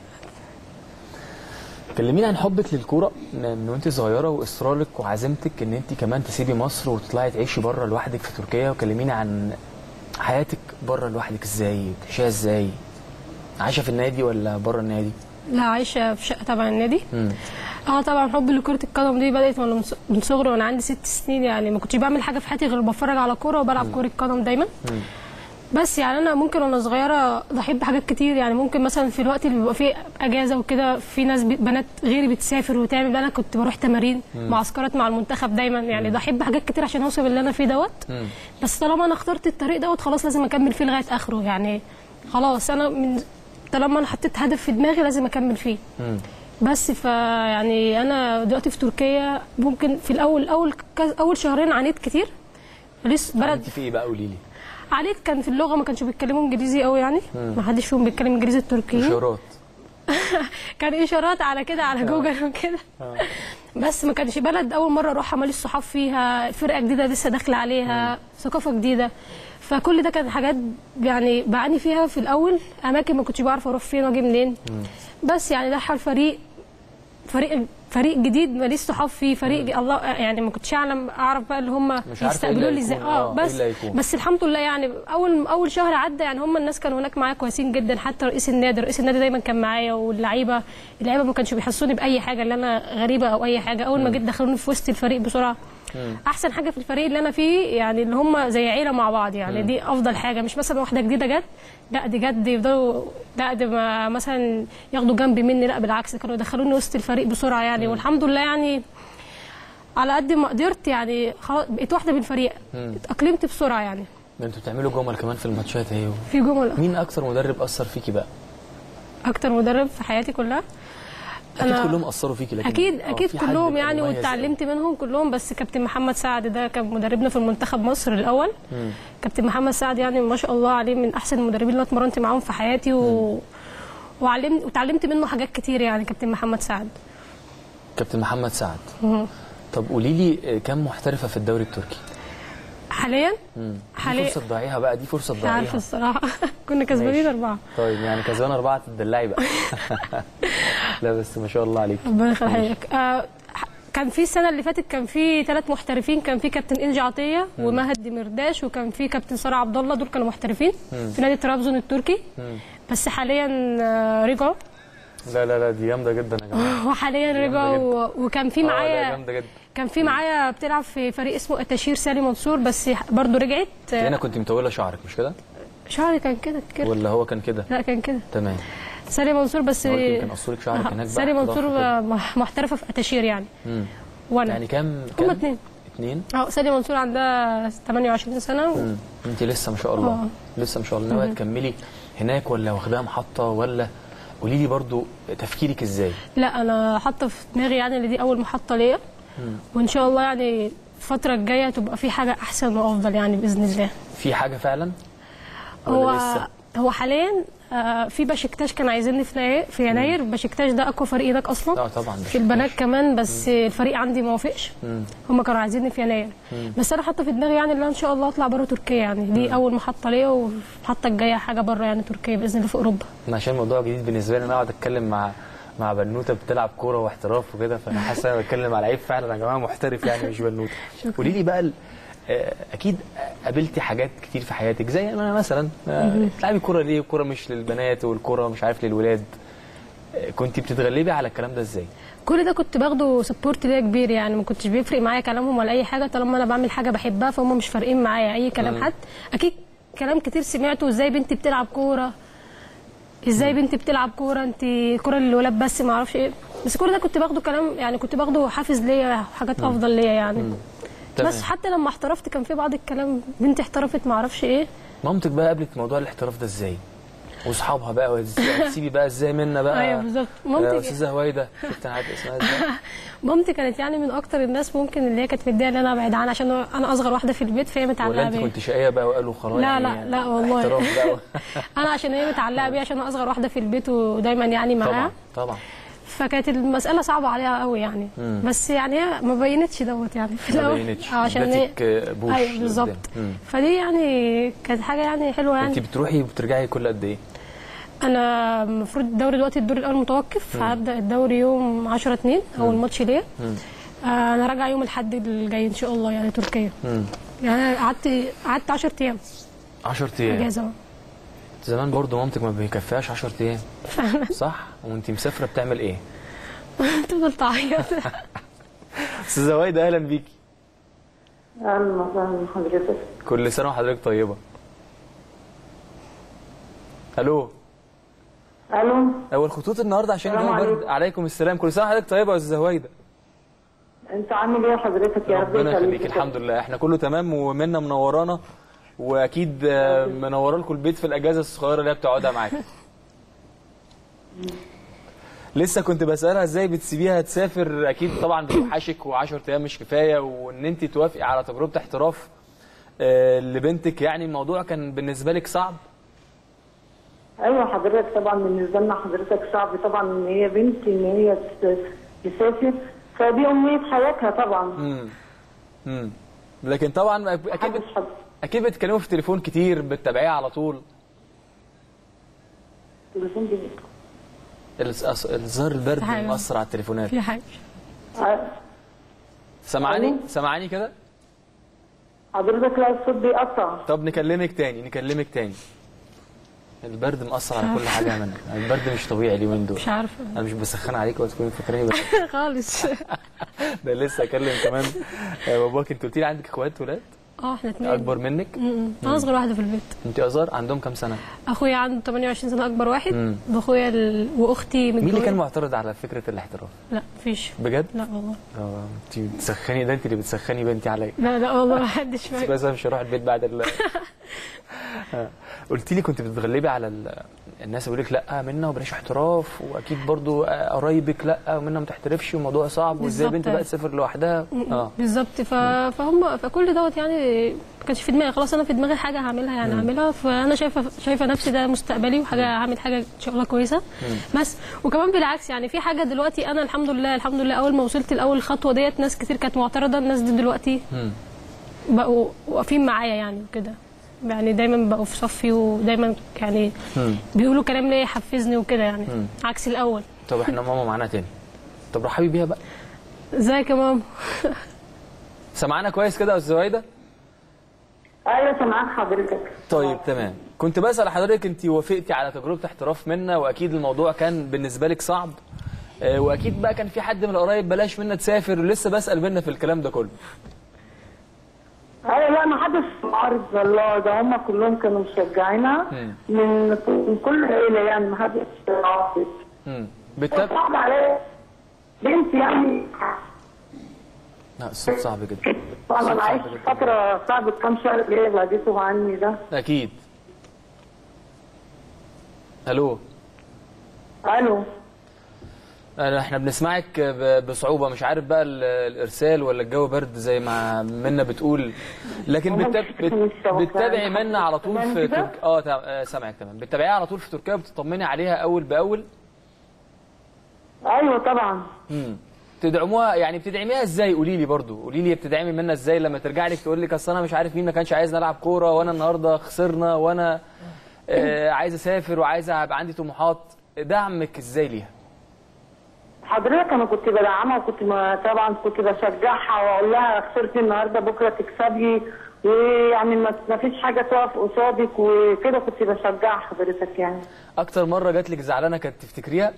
كلميني عن حبك للكوره من من وانت صغيره واصرارك وعزيمتك ان انت كمان تسيبي مصر وتطلعي تعيشي بره لوحدك في تركيا وكلميني عن حياتك بره لوحدك ازاي بتعيشيها ازاي عايشه في النادي ولا بره النادي لا عايشه في شقه تبع النادي امم اه طبعا حبي لكرة القدم دي بدأت وانا من ص- من صغري وانا عندي ست سنين يعني ما كنتش بعمل حاجة في حياتي غير بتفرج على كورة وبلعب كرة قدم دايما بس يعني انا ممكن وانا صغيره ضحيت بحاجات كتير يعني ممكن مثلا في الوقت اللي بيبقى فيه اجازه وكده في ناس بي- بنات غيري بتسافر وتعمل انا كنت بروح تمارين مم. معسكرات مع المنتخب دايما يعني ضحيت بحاجات كتير عشان اوصل اللي انا فيه دوت بس طالما انا اخترت الطريق دوت خلاص لازم اكمل فيه لغايه اخره يعني خلاص انا من طالما انا حطيت هدف في دماغي لازم اكمل فيه امم بس فيعني انا دلوقتي في تركيا ممكن في الاول اول كذا- اول شهرين عانيت كتير لسه بلد انت في ايه بقى قولي لي عانيت كان في اللغه ما كانش بيتكلموا انجليزي قوي يعني مم. ما حدش فيهم بيتكلم انجليزي التركيين اشارات كان اشارات على كده على جوجل وكده بس ما كانش بلد اول مره اروحها ماليش صحاب فيها فرقه جديده لسه داخله عليها ثقافه جديده فكل ده كانت حاجات يعني بعاني فيها في الاول اماكن ما كنتش بعرف اروح فين واجي منين بس يعني ده حال فريق فريق فريق جديد ماليش صحاب فيه فريق الله يعني ما كنتش اعلم اعرف بقى اللي هم عارفة إيه اللي يستقبلوا لي ازاي هيكون، اه آه، إيه بس اللي هيكون. بس الحمد لله يعني اول اول شهر عدى يعني هم الناس كانوا هناك معايا كويسين جدا حتى رئيس النادي رئيس النادي دايما كان معايا واللعيبه اللعيبه ما كانش بيحسوني باي حاجه اللي انا غريبه او اي حاجه اول ما مم. جيت دخلوني في وسط الفريق بسرعه مم. احسن حاجه في الفريق اللي انا فيه يعني اللي هم زي عيله مع بعض يعني مم. دي افضل حاجه مش مثلا واحده جديده جت لا دي جت يفضلوا لا دي ما مثلا ياخدوا جنبي مني لا بالعكس كانوا يدخلوني وسط الفريق بسرعه يعني والحمد لله يعني على قد ما قدرت يعني خلاص بقيت واحده من الفريق مم. اتاقلمت بسرعه يعني ده انتوا بتعملوا جمل كمان في الماتشات اهي في جمل مين اكتر مدرب اثر فيكي بقى اكتر مدرب في حياتي كلها اكيد أنا- كلهم اثروا فيكي لكن اكيد آه، اكيد في حد كلهم بيبقى يعني مميز واتعلمت منهم كلهم بس كابتن محمد سعد ده كان مدربنا في المنتخب مصر الاول مم. كابتن محمد سعد يعني ما شاء الله عليه من احسن المدربين اللي أنا اتمرنت معاهم في حياتي و... وعلمت وتعلمت منه حاجات كتير يعني كابتن محمد سعد كابتن محمد سعد مم. طب قولي لي آه، كم محترفه في الدوري التركي حاليا مم. دي حاليا- فرصه تضيعيها بقى دي فرصه مش عارفه تضيعيها الصراحه كنا كسبانين اربعه طيب يعني كسبان اربعه تدلعي بقى لا بس ما شاء الله عليك ربنا يخليك آه كان في السنه اللي فاتت كان في ثلاث محترفين كان في كابتن انجي عطيه مم. ومهدي مرداش وكان في كابتن ساره عبد الله دول كانوا محترفين مم. في نادي طرابزون التركي مم. بس حاليا آه، رجعوا لا لا لا دي جامده جدا يا جماعه وحاليا رجعوا و- وكان في آه، لا، معايا جامده جدا كان في معايا بتلعب في فريق اسمه التشير سالي منصور بس برضو رجعت آه، هنا كنت مطوله شعرك مش كده شعري كان كده كده ولا هو كان كده لا كان كده تمام سالي منصور بس هو يمكن قصرك شعرك هناك بقى سالي ضخ منصور كده. آه، مح- محترفه في التشير يعني مم. وانا يعني كام هما كام اتنين اتنين اه سالي منصور عندها 28 سنه و... مم. انت لسه ما شاء الله آه. لسه ما شاء الله ناويه مم. تكملي هناك ولا واخداها محطه ولا قولي لي برضو تفكيرك ازاي لا انا حاطه في دماغي يعني ان دي اول محطه ليا مم. وان شاء الله يعني الفتره الجايه تبقى في حاجه احسن وافضل يعني باذن الله في حاجه فعلا ولا هو لسه هو حاليا آه، في بشكتاش كان عايزيني في يناير في يناير بشكتاش ده اقوى فريق هناك اصلا اه طبعا في البنات كمان بس الفريق عندي ما وافقش مم. هم كانوا عايزيني في يناير مم. بس انا حاطه في دماغي يعني ان أنا ان شاء الله اطلع بره تركيا يعني دي اول محطه ليا والمحطه الجايه حاجه بره يعني تركيا باذن الله في اوروبا انا عشان موضوع جديد بالنسبه لي انا اقعد اتكلم مع مع بنوته بتلعب كوره واحتراف وكده فانا حاسس انا بتكلم على عيب فعلا يا جماعه محترف يعني مش بنوته قولي لي بقى ال- آه، اكيد قابلتي حاجات كتير في حياتك زي انا مثلا آه، مهم. بتلعبي كوره ليه الكوره مش للبنات والكوره مش عارف للولاد آه، كنت بتتغلبي على الكلام ده ازاي كل ده كنت باخده سبورت ليا كبير يعني ما كنتش بيفرق معايا كلامهم ولا اي حاجه طالما انا بعمل حاجه بحبها فهم مش فارقين معايا اي كلام مم. حد اكيد كلام كتير سمعته ازاي بنتي بتلعب كوره ازاي بنتي بتلعب كوره انت كوره للولاد بس ما اعرفش ايه بس كل ده كنت باخده كلام يعني كنت باخده حافز ليا وحاجات مم. افضل ليا يعني تمام. بس حتى لما احترفت كان في بعض الكلام بنتي احترفت ما اعرفش ايه مامتك بقى قابلت موضوع الاحتراف ده ازاي واصحابها بقى وإزاي- تسيبي بقى ازاي منا بقى أيوة بالظبط. يا مامتك- استاذه هويده شفت انا عارف اسمها ازاي مامتي كانت يعني من اكتر الناس ممكن اللي هي كانت مديها ان انا ابعد عنها عشان انا اصغر واحده في البيت فهي ولا متعلقه انت بيا كنت شقيه بقى وقالوا خلاص لا يعني لا لا والله احتراف بقى انا عشان هي متعلقه بيا عشان انا اصغر واحده في البيت ودايما يعني معاها طبعا طبعا فكانت المساله صعبه عليها قوي يعني مم. بس يعني هي ما بينتش دوت يعني في ما الأول. بينتش آه، عشان هي ادتك بوش ايوه بالظبط لقدام. مم. فدي يعني كانت حاجه يعني حلوه انت يعني بتروحي وبترجعي كل قد ايه انا المفروض الدوري دلوقتي الدور الاول متوقف مم. هبدا الدوري يوم 10 2 اول مم. ماتش ليا مم. آه، انا راجعه يوم الاحد الجاي ان شاء الله يعني تركيا مم. يعني قعدت قعدت 10 ايام 10 ايام اجازه زمان برضو مامتك ما بيكفيهاش 10 ايام صح وانت مسافره بتعمل ايه تفضل تعيط استاذه هويده اهلا بيكي اهلا وسهلا بحضرتك كل سنه وحضرتك طيبه الو الو اول خطوط النهارده عشان السلام الجو برد عليكم. عليكم السلام كل سنه وحضرتك طيبه يا استاذه هويده انت عامل ايه حضرتك يا رب ربنا يخليك يخليك الحمد لله احنا كله تمام ومنا منورانا واكيد آه، منوره لكم البيت في الاجازه الصغيره اللي هي بتقعدها معاكم لسه كنت بسالها ازاي بتسيبيها تسافر اكيد طبعا بتوحشك و10 ايام مش كفايه وان انت توافقي على تجربه احتراف آه، لبنتك يعني الموضوع كان بالنسبه لك صعب ايوه حضرتك طبعا بالنسبه لنا حضرتك صعب طبعا ان هي بنتي ان هي تس- تسافر فدي امنيه حياتها طبعا امم امم لكن طبعا اكيد بت... اكيد بتتكلموا في التليفون كتير بتتابعيها على طول تليفون دي الز- الظاهر البرد حاجة. مأثر على التليفونات في حاجه سامعاني سامعاني كده حضرتك لا الصوت بيقطع طب نكلمك تاني نكلمك تاني البرد مأثر على كل حاجه منك البرد مش طبيعي اليومين دول مش عارفه انا مش بسخن عليك ولا تكوني فاكراني بس خالص ده لسه اكلم كمان آه، باباك انت قلت لي عندك اخوات ولاد اه احنا اتنين اكبر منك م-م. انا اصغر واحده في البيت انت اصغر عندهم كام سنه اخويا عنده 28 سنه اكبر واحد مم. واخويا ال... واختي مين اللي متجوزة. كان معترض على فكره الاحتراف لا مفيش بجد لا والله اه انت بتسخني ده انت اللي بتسخني بنتي عليا لا لا والله ما حدش بس فاكر كويس أنا مش هروح البيت بعد ال... قلت لي كنت بتتغلبي على ال... الناس يقول لك لا منا وبلاش احتراف واكيد برضو قرايبك لا ومنا ما تحترفش والموضوع صعب وازاي بالظبط. بنت بقى تسافر لوحدها اه بالظبط ف... فهم فكل دوت يعني ما كانش في دماغي خلاص انا في دماغي حاجه هعملها يعني مم. هعملها فانا شايفه شايفه نفسي ده مستقبلي وحاجه هعمل حاجه ان شاء الله كويسه بس وكمان بالعكس يعني في حاجه دلوقتي انا الحمد لله الحمد لله اول ما وصلت لاول خطوه ديت ناس كتير كانت معترضه الناس دي دلوقتي بقوا واقفين معايا يعني وكده يعني دايما بقوا في صفي ودايما يعني بيقولوا كلام ليا يحفزني وكده يعني مم. عكس الاول طب احنا ماما معانا تاني طب رحبي بيها بقى ازيك يا ماما سمعانا كويس كده يا استاذ زويده ايوه سامعاك حضرتك طيب تمام كنت بسأل حضرتك انت وافقتي على تجربة احتراف منا واكيد الموضوع كان بالنسبة لك صعب آه، واكيد بقى كان في حد من القرايب بلاش منا تسافر ولسه بسأل منا في الكلام ده كله ايوه لا ما حدش معارض والله ده هم كلهم كانوا مشجعينها من من كل العيله يعني ما حدش معارض امم بتتابع صعب عليا بنتي يعني لا الصوت صعب جدا طبعا انا عشت فتره صعبه كام شهر اللي هي بعدته عني ده اكيد الو الو أنا احنا بنسمعك ب- بصعوبة مش عارف بقى ال- الارسال ولا الجو برد زي ما منا بتقول لكن بتتاب... بت... بتتابعي منا على طول في تركيا اه تمام، آه، سامعك تمام بتتابعيها على طول في تركيا وبتطمني عليها اول باول ايوه طبعا امم تدعموها يعني بتدعميها ازاي قولي لي برضو قولي لي بتدعمي منا ازاي لما ترجع لك تقول لك اصل انا مش عارف مين ما كانش عايز نلعب كوره وانا النهارده خسرنا وانا آه عايز اسافر وعايز ابقى عندي طموحات دعمك ازاي ليها حضرتك انا كنت بدعمها وكنت ما طبعا كنت بشجعها واقول لها خسرتي النهارده بكره تكسبي ويعني ما ما فيش حاجه تقف قصادك وكده كنت بشجعها حضرتك يعني اكتر مره جات لك زعلانه كانت تفتكريها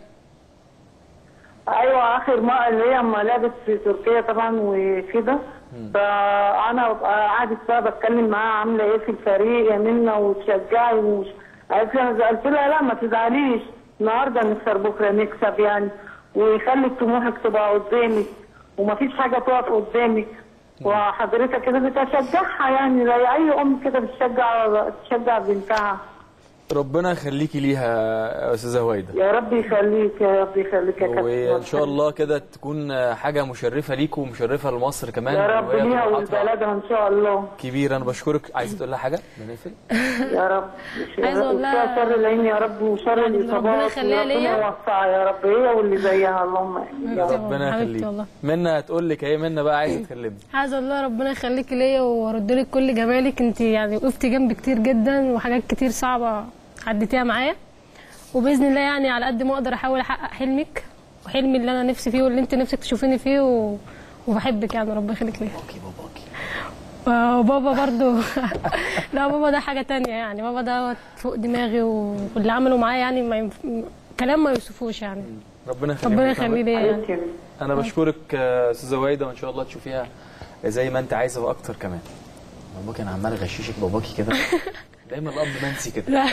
ايوه اخر مره اللي هي اما لعبت في تركيا طبعا وكده فانا ببقى قعدت بقى بتكلم معاها عامله ايه في الفريق يا منى وتشجعي ومش قالت لي انا قلت لها لا ما تزعليش النهارده نخسر بكره نكسب يعني ويخلي طموحك تبقى قدامك ومفيش حاجه تقف قدامك وحضرتك كده بتشجعها يعني زي اي ام كده بتشجع تشجع بنتها ربنا يخليكي ليها يا استاذه هويده يا رب يخليك يا رب يخليك يا كابتن وان شاء الله كده تكون حاجه مشرفه ليكم ومشرفه لمصر كمان يا رب وهي ليها طموحاتها ولبلدها ان شاء الله كبيره انا بشكرك عايزه تقول لها حاجه بنقفل يا رب عايزة أقول لها- وفيها شر العين يا رب وشر الاصابات يخليها وربنا ليا. يوفقها يا رب هي واللي زيها اللهم امين يا رب ربنا حبيبتي يخليك والله. منى هتقول لك ايه منى بقى عايزه تكلمني عايزه اقول لها ربنا يخليكي ليا وارد لك كل جمالك انت يعني وقفتي جنبي كتير جدا وحاجات كتير صعبه عديتيها معايا وباذن الله يعني على قد ما اقدر احاول احقق حلمك وحلمي اللي انا نفسي فيه واللي انت نفسك تشوفيني فيه و... وبحبك يعني ربنا يخليك ليا وبابا برضو لا بابا ده حاجه تانية يعني بابا ده فوق دماغي و- واللي عمله معايا يعني ما ينف... كلام ما يوصفوش يعني ربنا يخليك ربنا يخليه ليا يعني. انا بشكرك آه، استاذه هويده وان شاء الله تشوفيها زي ما انت عايزه واكتر كمان باباك انا عمال اغششك باباكي كده دايما الاب منسي كده لا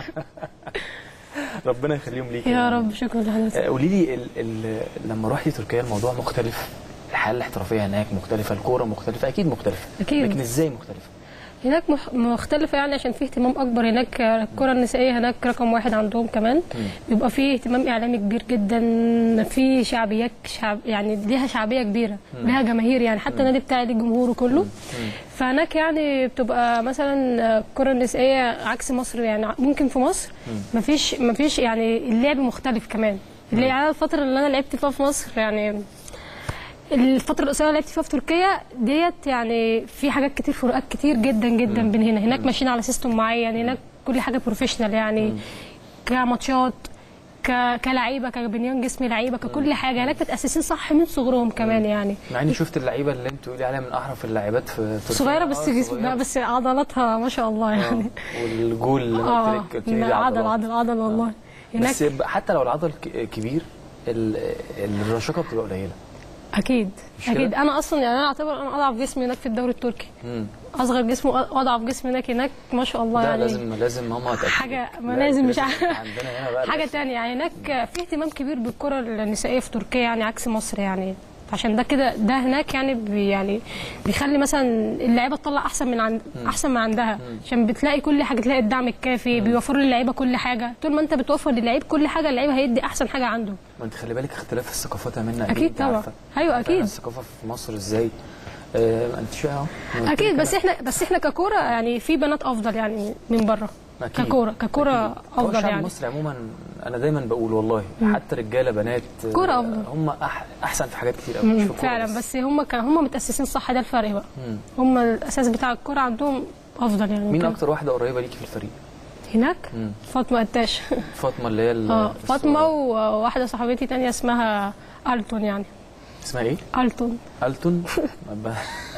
ربنا يخليهم ليكي يا رب شكرا لحضرتك آه، قولي لي ال ال لما رحتي تركيا الموضوع مختلف الحياه الاحترافيه هناك مختلفه الكوره مختلفه اكيد مختلفه أكيد. لكن ازاي مختلفه هناك مح- مختلفة يعني عشان في اهتمام أكبر هناك الكرة النسائية هناك رقم واحد عندهم كمان بيبقى في اهتمام إعلامي كبير جدا في شعبيات شعب يعني ليها شعبية كبيرة مم. ليها جماهير يعني حتى النادي بتاعي ليه جمهوره كله فهناك يعني بتبقى مثلا الكرة النسائية عكس مصر يعني ممكن في مصر مفيش مفيش يعني اللعب مختلف كمان اللي يعني الفترة اللي أنا لعبت فيها في مصر يعني الفترة القصيرة اللي لعبت فيها في تركيا ديت يعني في حاجات كتير فروقات كتير جدا جدا بين هنا هناك ماشيين على سيستم معين هناك كل حاجة بروفيشنال يعني كماتشات ك... كلعيبه كبنيان جسم لعيبه ككل حاجه هناك متاسسين صح من صغرهم كمان يعني مع اني شفت اللعيبه اللي انت بتقولي عليها من احرف اللاعبات في تركيا صغيره بس آه، جسم صغيرة. بس عضلاتها ما شاء الله يعني والجول اللي انا اه قلت لك قلت لي دي لا، عضل عضلات. عضل عضل والله هناك بس ب- حتى لو العضل ك- كبير ال- الرشاقه بتبقى قليله اكيد مش كده؟ اكيد انا اصلا يعني انا اعتبر انا اضعف جسم هناك في الدوري التركي مم. اصغر جسم واضعف جسم هناك هناك ما شاء الله ده يعني لازم لازم ماما تأكد حاجه ما لا، لازم مش لازم. عارفه عندنا هنا بقى حاجه تانية يعني هناك في اهتمام كبير بالكره النسائيه في تركيا يعني عكس مصر يعني عشان ده كده ده هناك يعني بي يعني بيخلي مثلا اللعيبه تطلع احسن من عند احسن ما عندها عشان بتلاقي كل حاجه تلاقي الدعم الكافي بيوفروا للعيبه كل حاجه طول ما انت بتوفر للعيب كل حاجه اللعيب هيدي احسن حاجه عنده ما انت خلي بالك اختلاف الثقافات يا منى أكيد انت طبعا. عارفة. أيوة فعلا أكيد. الثقافه في مصر ازاي آه انت شو اهو اكيد بس احنا بس احنا ككوره يعني في بنات افضل يعني من بره أكيد. ككوره ككوره هو افضل الشعب يعني المصري عموما انا دايما بقول والله مم. حتى رجاله بنات آه، كرة أفضل. هم أح احسن في حاجات كتير قوي مش في مم، الكورة فعلا بس. بس هم كان هم متاسسين صح ده الفرق بقى مم. هم الاساس بتاع الكوره عندهم افضل يعني مين كده. اكتر واحده قريبه ليكي في الفريق هناك مم. فاطمه قتاش فاطمه اللي هي ال- اه فاطمه وواحده صاحبتي تانية اسمها التون يعني اسمها ايه التون التون أبا-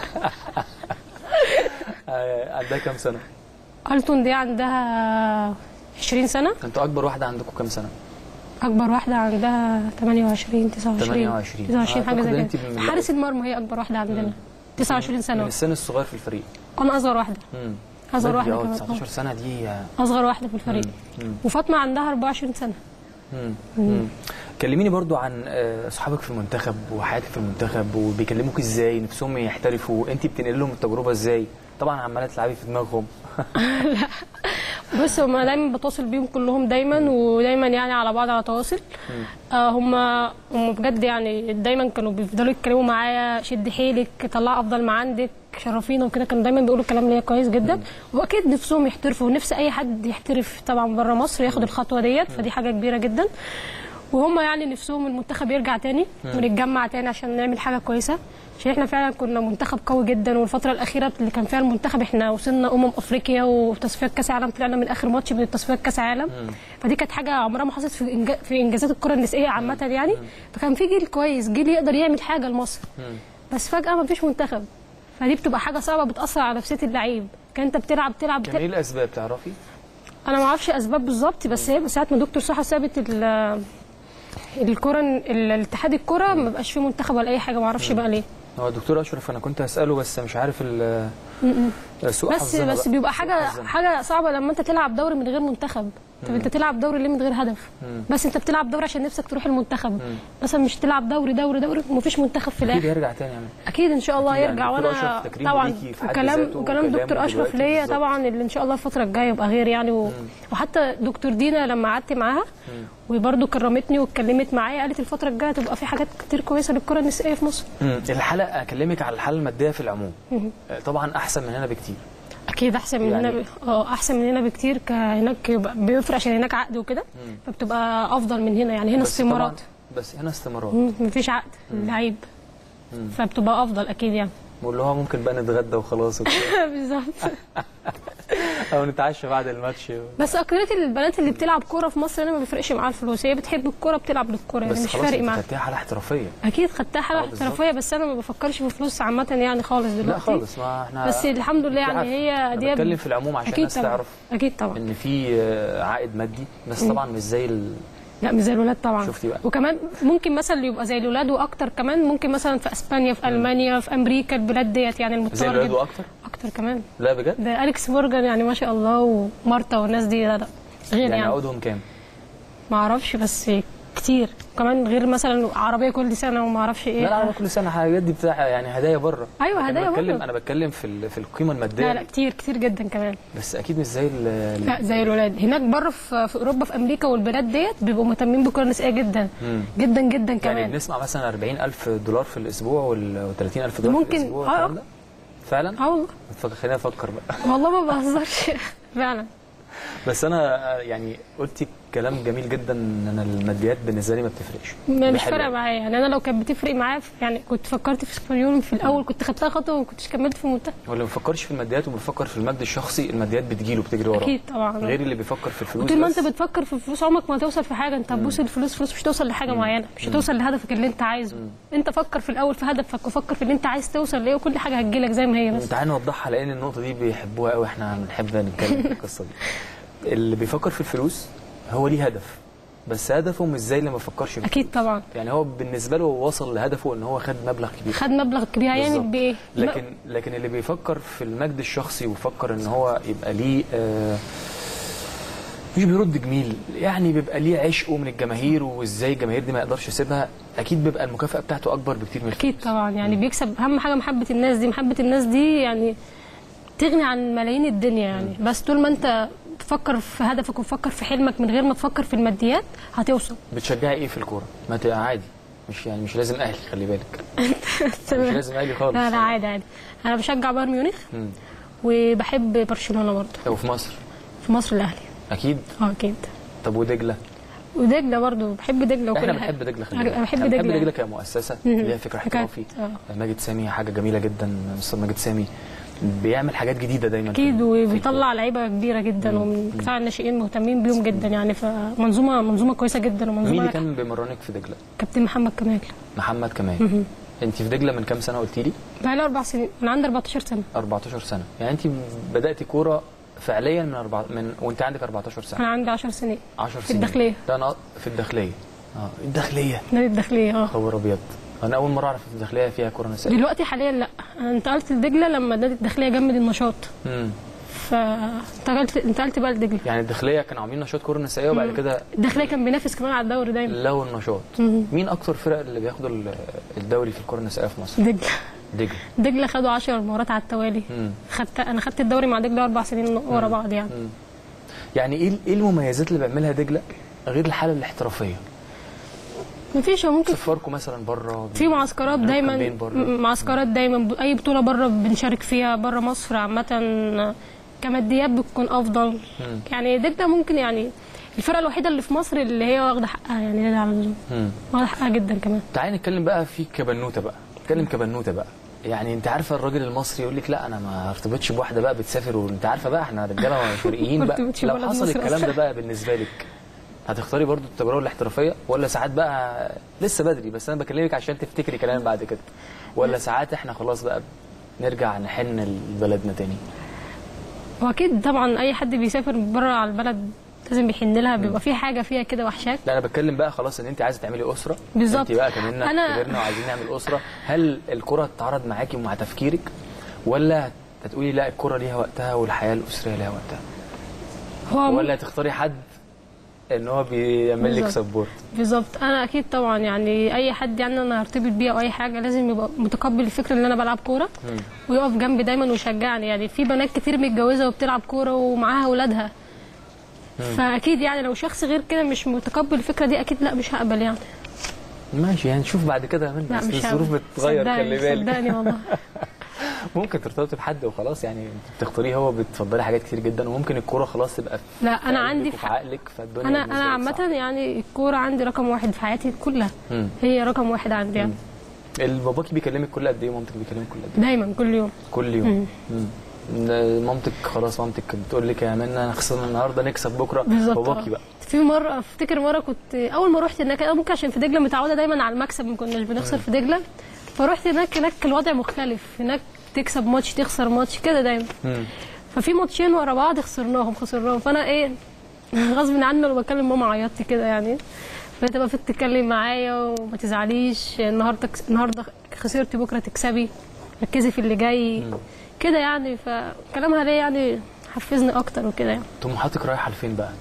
آه، عندها كام سنه التون دي عندها 20 سنه انتوا اكبر واحده عندكم كام سنه اكبر واحده عندها 28 29 28. 29 حاجه أعتقد زي أنت كده من- حارس المرمى هي اكبر واحده عندنا 29 من سنه السن الصغير في الفريق انا اصغر واحده مم. أصغر بدري، واحدة اه كمان. 19 سنه دي آه، اصغر واحده في الفريق مم. وفاطمه عندها 24 سنه مم. مم. كلميني برضو عن آه، اصحابك في المنتخب وحياتك في المنتخب وبيكلموك ازاي نفسهم يحترفوا انت بتنقل لهم التجربه ازاي طبعا عماله تلعبي في دماغهم بص هما دايما بتواصل بيهم كلهم دايما ودايما يعني على بعض على تواصل آه، هما هما بجد يعني دايما كانوا بيفضلوا يتكلموا معايا شد حيلك طلع افضل ما عندك شرفينا وكده كانوا دايما بيقولوا كلام ليا كويس جدا واكيد نفسهم يحترفوا ونفس اي حد يحترف طبعا بره مصر ياخد الخطوه ديت فدي حاجه كبيره جدا وهم يعني نفسهم المنتخب يرجع تاني مم. ونتجمع تاني عشان نعمل حاجه كويسه عشان احنا فعلا كنا منتخب قوي جدا والفتره الاخيره اللي كان فيها المنتخب احنا وصلنا امم افريقيا وتصفيات كاس العالم طلعنا من اخر ماتش من تصفيات كاس العالم فدي كانت حاجه عمرها ما حصلت في إنجا... في انجازات الكره النسائيه عامه يعني فكان في جيل كويس جيل يقدر يعمل حاجه لمصر بس فجاه ما فيش منتخب فدي بتبقى حاجه صعبه بتاثر على نفسيه اللعيب كان انت بتلعب تلعب كان ايه الاسباب تعرفي انا ما اعرفش اسباب بالظبط بس هي ساعه ما دكتور صحه ثابت ال- الكره ال- الاتحاد الكره ما بقاش فيه منتخب ولا اي حاجه ما اعرفش بقى ليه هو الدكتور اشرف انا كنت هساله بس مش عارف ال- م-م. سوء بس حظنا بس بقى. بيبقى سوء حاجه حظنا. حاجه صعبه لما انت تلعب دوري من غير منتخب طب مم. انت تلعب دوري ليه من غير هدف مم. بس انت بتلعب دوري عشان نفسك تروح المنتخب مثلا مش تلعب دوري دوري دوري ومفيش منتخب في اكيد الاخر هيرجع تاني يعني اكيد ان شاء الله أكيد يعني يرجع دكتور وانا أشرف تكريمه طبعا ليكي في حد وكلام ذاته وكلام وكلامه دكتور اشرف دلوقتي ليا بالظبط. طبعا اللي ان شاء الله الفتره الجايه يبقى غير يعني و... وحتى دكتور دينا لما قعدت معاها وبرده كرمتني واتكلمت معايا قالت الفتره الجايه تبقى في حاجات كتير كويسه للكره النسائيه في مصر مم. الحلقه اكلمك على الحاله الماديه في العموم مم. آه، طبعا احسن من هنا بكتير اكيد احسن من يعني- هنا ب... اه احسن من هنا بكتير ك- هناك يبقى بيفرق عشان هناك عقد وكده فبتبقى افضل من هنا يعني هنا بس طبعاً- استمارات بس هنا استمرار مم، مفيش عقد لعيب مم. فبتبقى افضل اكيد يعني واللي هو ممكن بقى نتغدى وخلاص وكده. بالظبط او نتعشى بعد الماتش بس اكترية البنات اللي بتلعب كوره في مصر انا ما بيفرقش معاها الفلوس هي بتحب الكوره بتلعب للكوره يعني بس مش خلاص فارق انت معاها خدتيها حاله احترافيه اكيد خدتها حاجه آه، بالظبط. احترافيه بس انا ما بفكرش في فلوس عامه يعني خالص دلوقتي لا خالص ما احنا بس الحمد لله انت يعني عارفة. هي أنا دي بتكلم في العموم عشان أكيد الناس طبعاً. تعرف اكيد طبعا ان في آه، عائد مادي بس مم. طبعا مش زي ال... لا مش زي الولاد طبعا شفتي بقى. وكمان ممكن مثلا اللي يبقى زي الولاد واكتر كمان ممكن مثلا في اسبانيا في المانيا في امريكا البلاد ديت يعني زي المتطور الولاد جدا واكتر اكتر كمان لا بجد ده اليكس مورجان يعني ما شاء الله ومارتا والناس دي لا لا غير يعني يعني, عقودهم كام ما اعرفش بس كتير كمان غير مثلا عربيه كل سنه وما اعرفش ايه لا لا كل سنه حاجات دي بتاع يعني هدايا بره أيوة، لكن هدايا انا بتكلم بره. انا بتكلم في ال... في القيمه الماديه لا لا كتير كتير جدا كمان بس اكيد مش زي ال... لا زي الولاد هناك بره في, في اوروبا في امريكا والبلاد ديت بيبقوا مهتمين بالكره النسائيه جدا مم. جدا جدا يعني كمان بنسمع مثلا 40000 دولار في الاسبوع وال 30000 دولار ممكن- في الاسبوع آه. والكلام ده؟ فعلا اه والله فك- خلينا نفكر بقى والله ما بهزرش فعلا بس انا آه، يعني قلتي كلام جميل جدا ان انا الماديات بالنسبه لي ما بتفرقش ما دي مش حلوة. فارقه معايا يعني انا لو كانت بتفرق معايا في- يعني كنت فكرت في اسبانيول في الاول كنت خدتها خطوه وما كنتش كملت في المنتخب هو اللي ما بيفكرش في الماديات وبيفكر في المجد الشخصي الماديات بتجيله بتجري وراه اكيد طبعا غير اللي بيفكر في الفلوس وطول ما بس. انت بتفكر في الفلوس عمرك ما هتوصل في حاجه انت هتبص الفلوس فلوس مش توصل لحاجه معينه مش مم. هتوصل لهدفك اللي انت عايزه انت فكر في الاول في هدفك وفكر في اللي انت عايز توصل ليه وكل حاجه هتجيلك زي ما هي بس تعالى نوضحها لان النقطه دي بيحبوها قوي احنا بنحب نتكلم في القصه دي اللي بيفكر في الفلوس هو ليه هدف بس هدفه مش زي اللي ما بيفكرش في اكيد طبعا يعني هو بالنسبه له وصل لهدفه ان هو خد مبلغ كبير خد مبلغ كبير هيعمل بالظبط. بايه لكن لكن اللي بيفكر في المجد الشخصي ويفكر ان هو يبقى ليه آه مش بيرد جميل يعني بيبقى ليه عشقه من الجماهير وازاي الجماهير دي ما يقدرش يسيبها اكيد بيبقى المكافاه بتاعته اكبر بكتير من اكيد طبعا يعني بيكسب اهم حاجه محبه الناس دي محبه الناس دي يعني تغني عن ملايين الدنيا يعني بس طول ما انت تفكر في هدفك وتفكر في حلمك من غير ما تفكر في الماديات هتوصل بتشجعي ايه في الكوره ما ت- عادي مش يعني مش لازم اهلي خلي بالك مش لازم اهلي خالص لا لا عادي عادي انا بشجع بايرن ميونخ مم. وبحب برشلونه برضه وفي مصر في مصر الاهلي اكيد اه اكيد طب ودجله ودجله برضه بحب دجله وكل احنا حاجة. بنحب دجله خلي انا بالك بحب إحنا بنحب دجله دجله كمؤسسه مم. ليها فكر احترافي آه. ماجد سامي حاجه جميله جدا مستر ماجد سامي بيعمل حاجات جديده دايما في- اكيد وبيطلع لعيبه كبيره جدا ومن قطاع الناشئين مهتمين بيهم جدا يعني فمنظومه منظومه كويسه جدا مين ومنظومه اللي ناجحة. كان بيمرنك في دجله كابتن محمد كمال محمد كمال مهم. انت في دجله من كام سنه قلتي لي بقالي اربع سنين من عندي 14 سنه 14 سنه يعني انت بداتي كوره فعليا من أربع... من وانت عندك 14 انا سنه عندي 10 سنين 10 في سنين الداخليه لا انا في الداخليه اه الداخليه نادي الداخليه اه خبر ابيض انا اول مره اعرف إن الداخليه فيها كوره نسائيه دلوقتي حاليا لا انا انتقلت لدجله لما نادي الداخليه جمد النشاط امم فانتقلت انتقلت بقى لدجله يعني الداخليه كانوا عاملين نشاط كوره نسائيه وبعد مم. كده الداخليه كان بينافس كمان على الدوري دايما لو النشاط مم. مين اكتر فرق اللي بياخدوا ال- الدوري في الكره النسائيه في مصر دجله دجله دجله خدوا 10 مرات على التوالي مم. خدت انا خدت الدوري مع دجله اربع سنين ورا بعض يعني مم. يعني ايه ايه المميزات اللي بيعملها دجله غير الحاله الاحترافيه مفيش هو ممكن سفاركم مثلا بره في معسكرات دايما كامبين بره. م- معسكرات دايما ب- اي بطوله بره بنشارك فيها بره مصر عامه كماديات بتكون افضل مم. يعني دجله ممكن يعني الفرقه الوحيده اللي في مصر اللي هي واخده حقها يعني ده على اللزوم مم. واخده حقها جدا كمان تعالي نتكلم بقى في كبنوته بقى نتكلم كبنوته بقى يعني انت عارفه الراجل المصري يقول لك لا انا ما ارتبطش بواحده بقى بتسافر وانت عارفه بقى احنا رجاله شرقيين ما بقى ارتبطش لو بولد حصل مصري الكلام ده أصلاً. بقى بالنسبه لك هتختاري برضو التجربه الاحترافيه ولا ساعات بقى لسه بدري بس انا بكلمك عشان تفتكري كلام بعد كده ولا ساعات احنا خلاص بقى نرجع نحن لبلدنا تاني واكيد طبعا اي حد بيسافر بره على البلد لازم بيحن لها بيبقى في حاجه فيها كده وحشاك لا انا بتكلم بقى خلاص ان انت عايزه تعملي اسره بالظبط. انت بقى كمان أنا- كبرنا وعايزين نعمل اسره هل الكره هتتعرض معاكي ومع تفكيرك ولا هتقولي لا الكره ليها وقتها والحياه الاسريه ليها وقتها هو ولا تختاري حد ان هو بيعمل لك بالظبط. سبورت بالظبط انا اكيد طبعا يعني اي حد يعني انا هرتبط بيه او اي حاجه لازم يبقى متقبل الفكره ان انا بلعب كوره ويقف جنبي دايما ويشجعني يعني في بنات كتير متجوزه وبتلعب كوره ومعاها اولادها فاكيد يعني لو شخص غير كده مش متقبل الفكره دي اكيد لا مش هقبل يعني ماشي يعني نشوف بعد كده يا منى لا بس مش الظروف هقبل. بتتغير صدقني- خلي بالك صدقني والله ممكن ترتبطي بحد وخلاص يعني انت بتختاريه هو بتفضلي حاجات كتير جدا وممكن الكوره خلاص تبقى في لا انا قلبك عندي وفي في عقلك فالدنيا انا بالنسبة انا لك عامه يعني الكوره عندي رقم واحد في حياتي كلها مم. هي رقم واحد عندي يعني صعبة. باباكي بيكلمك كل قد ايه مامتك بيكلمك كل قد ايه دايما كل يوم كل يوم مم. مامتك خلاص مامتك بتقول لك يا منى خسرنا النهارده نكسب بكره بالظبط باباكي آه. بقى في مره افتكر مره كنت اول ما رحت هناك أنا ممكن عشان في دجله متعوده دايما على المكسب ما كناش بنخسر في دجله فرحت هناك هناك الوضع مختلف هناك تكسب ماتش تخسر ماتش كده دايما ففي ماتشين ورا بعض خسرناهم خسرناهم فانا ايه غصب عني لما بكلم ماما عيطت كده يعني فانت بقى تتكلم معايا وما تزعليش النهارده النهارده خسرتي بكره تكسبي ركزي في اللي جاي كده يعني فكلامها ليه يعني حفزني اكتر وكده يعني طموحاتك رايحه لفين بقى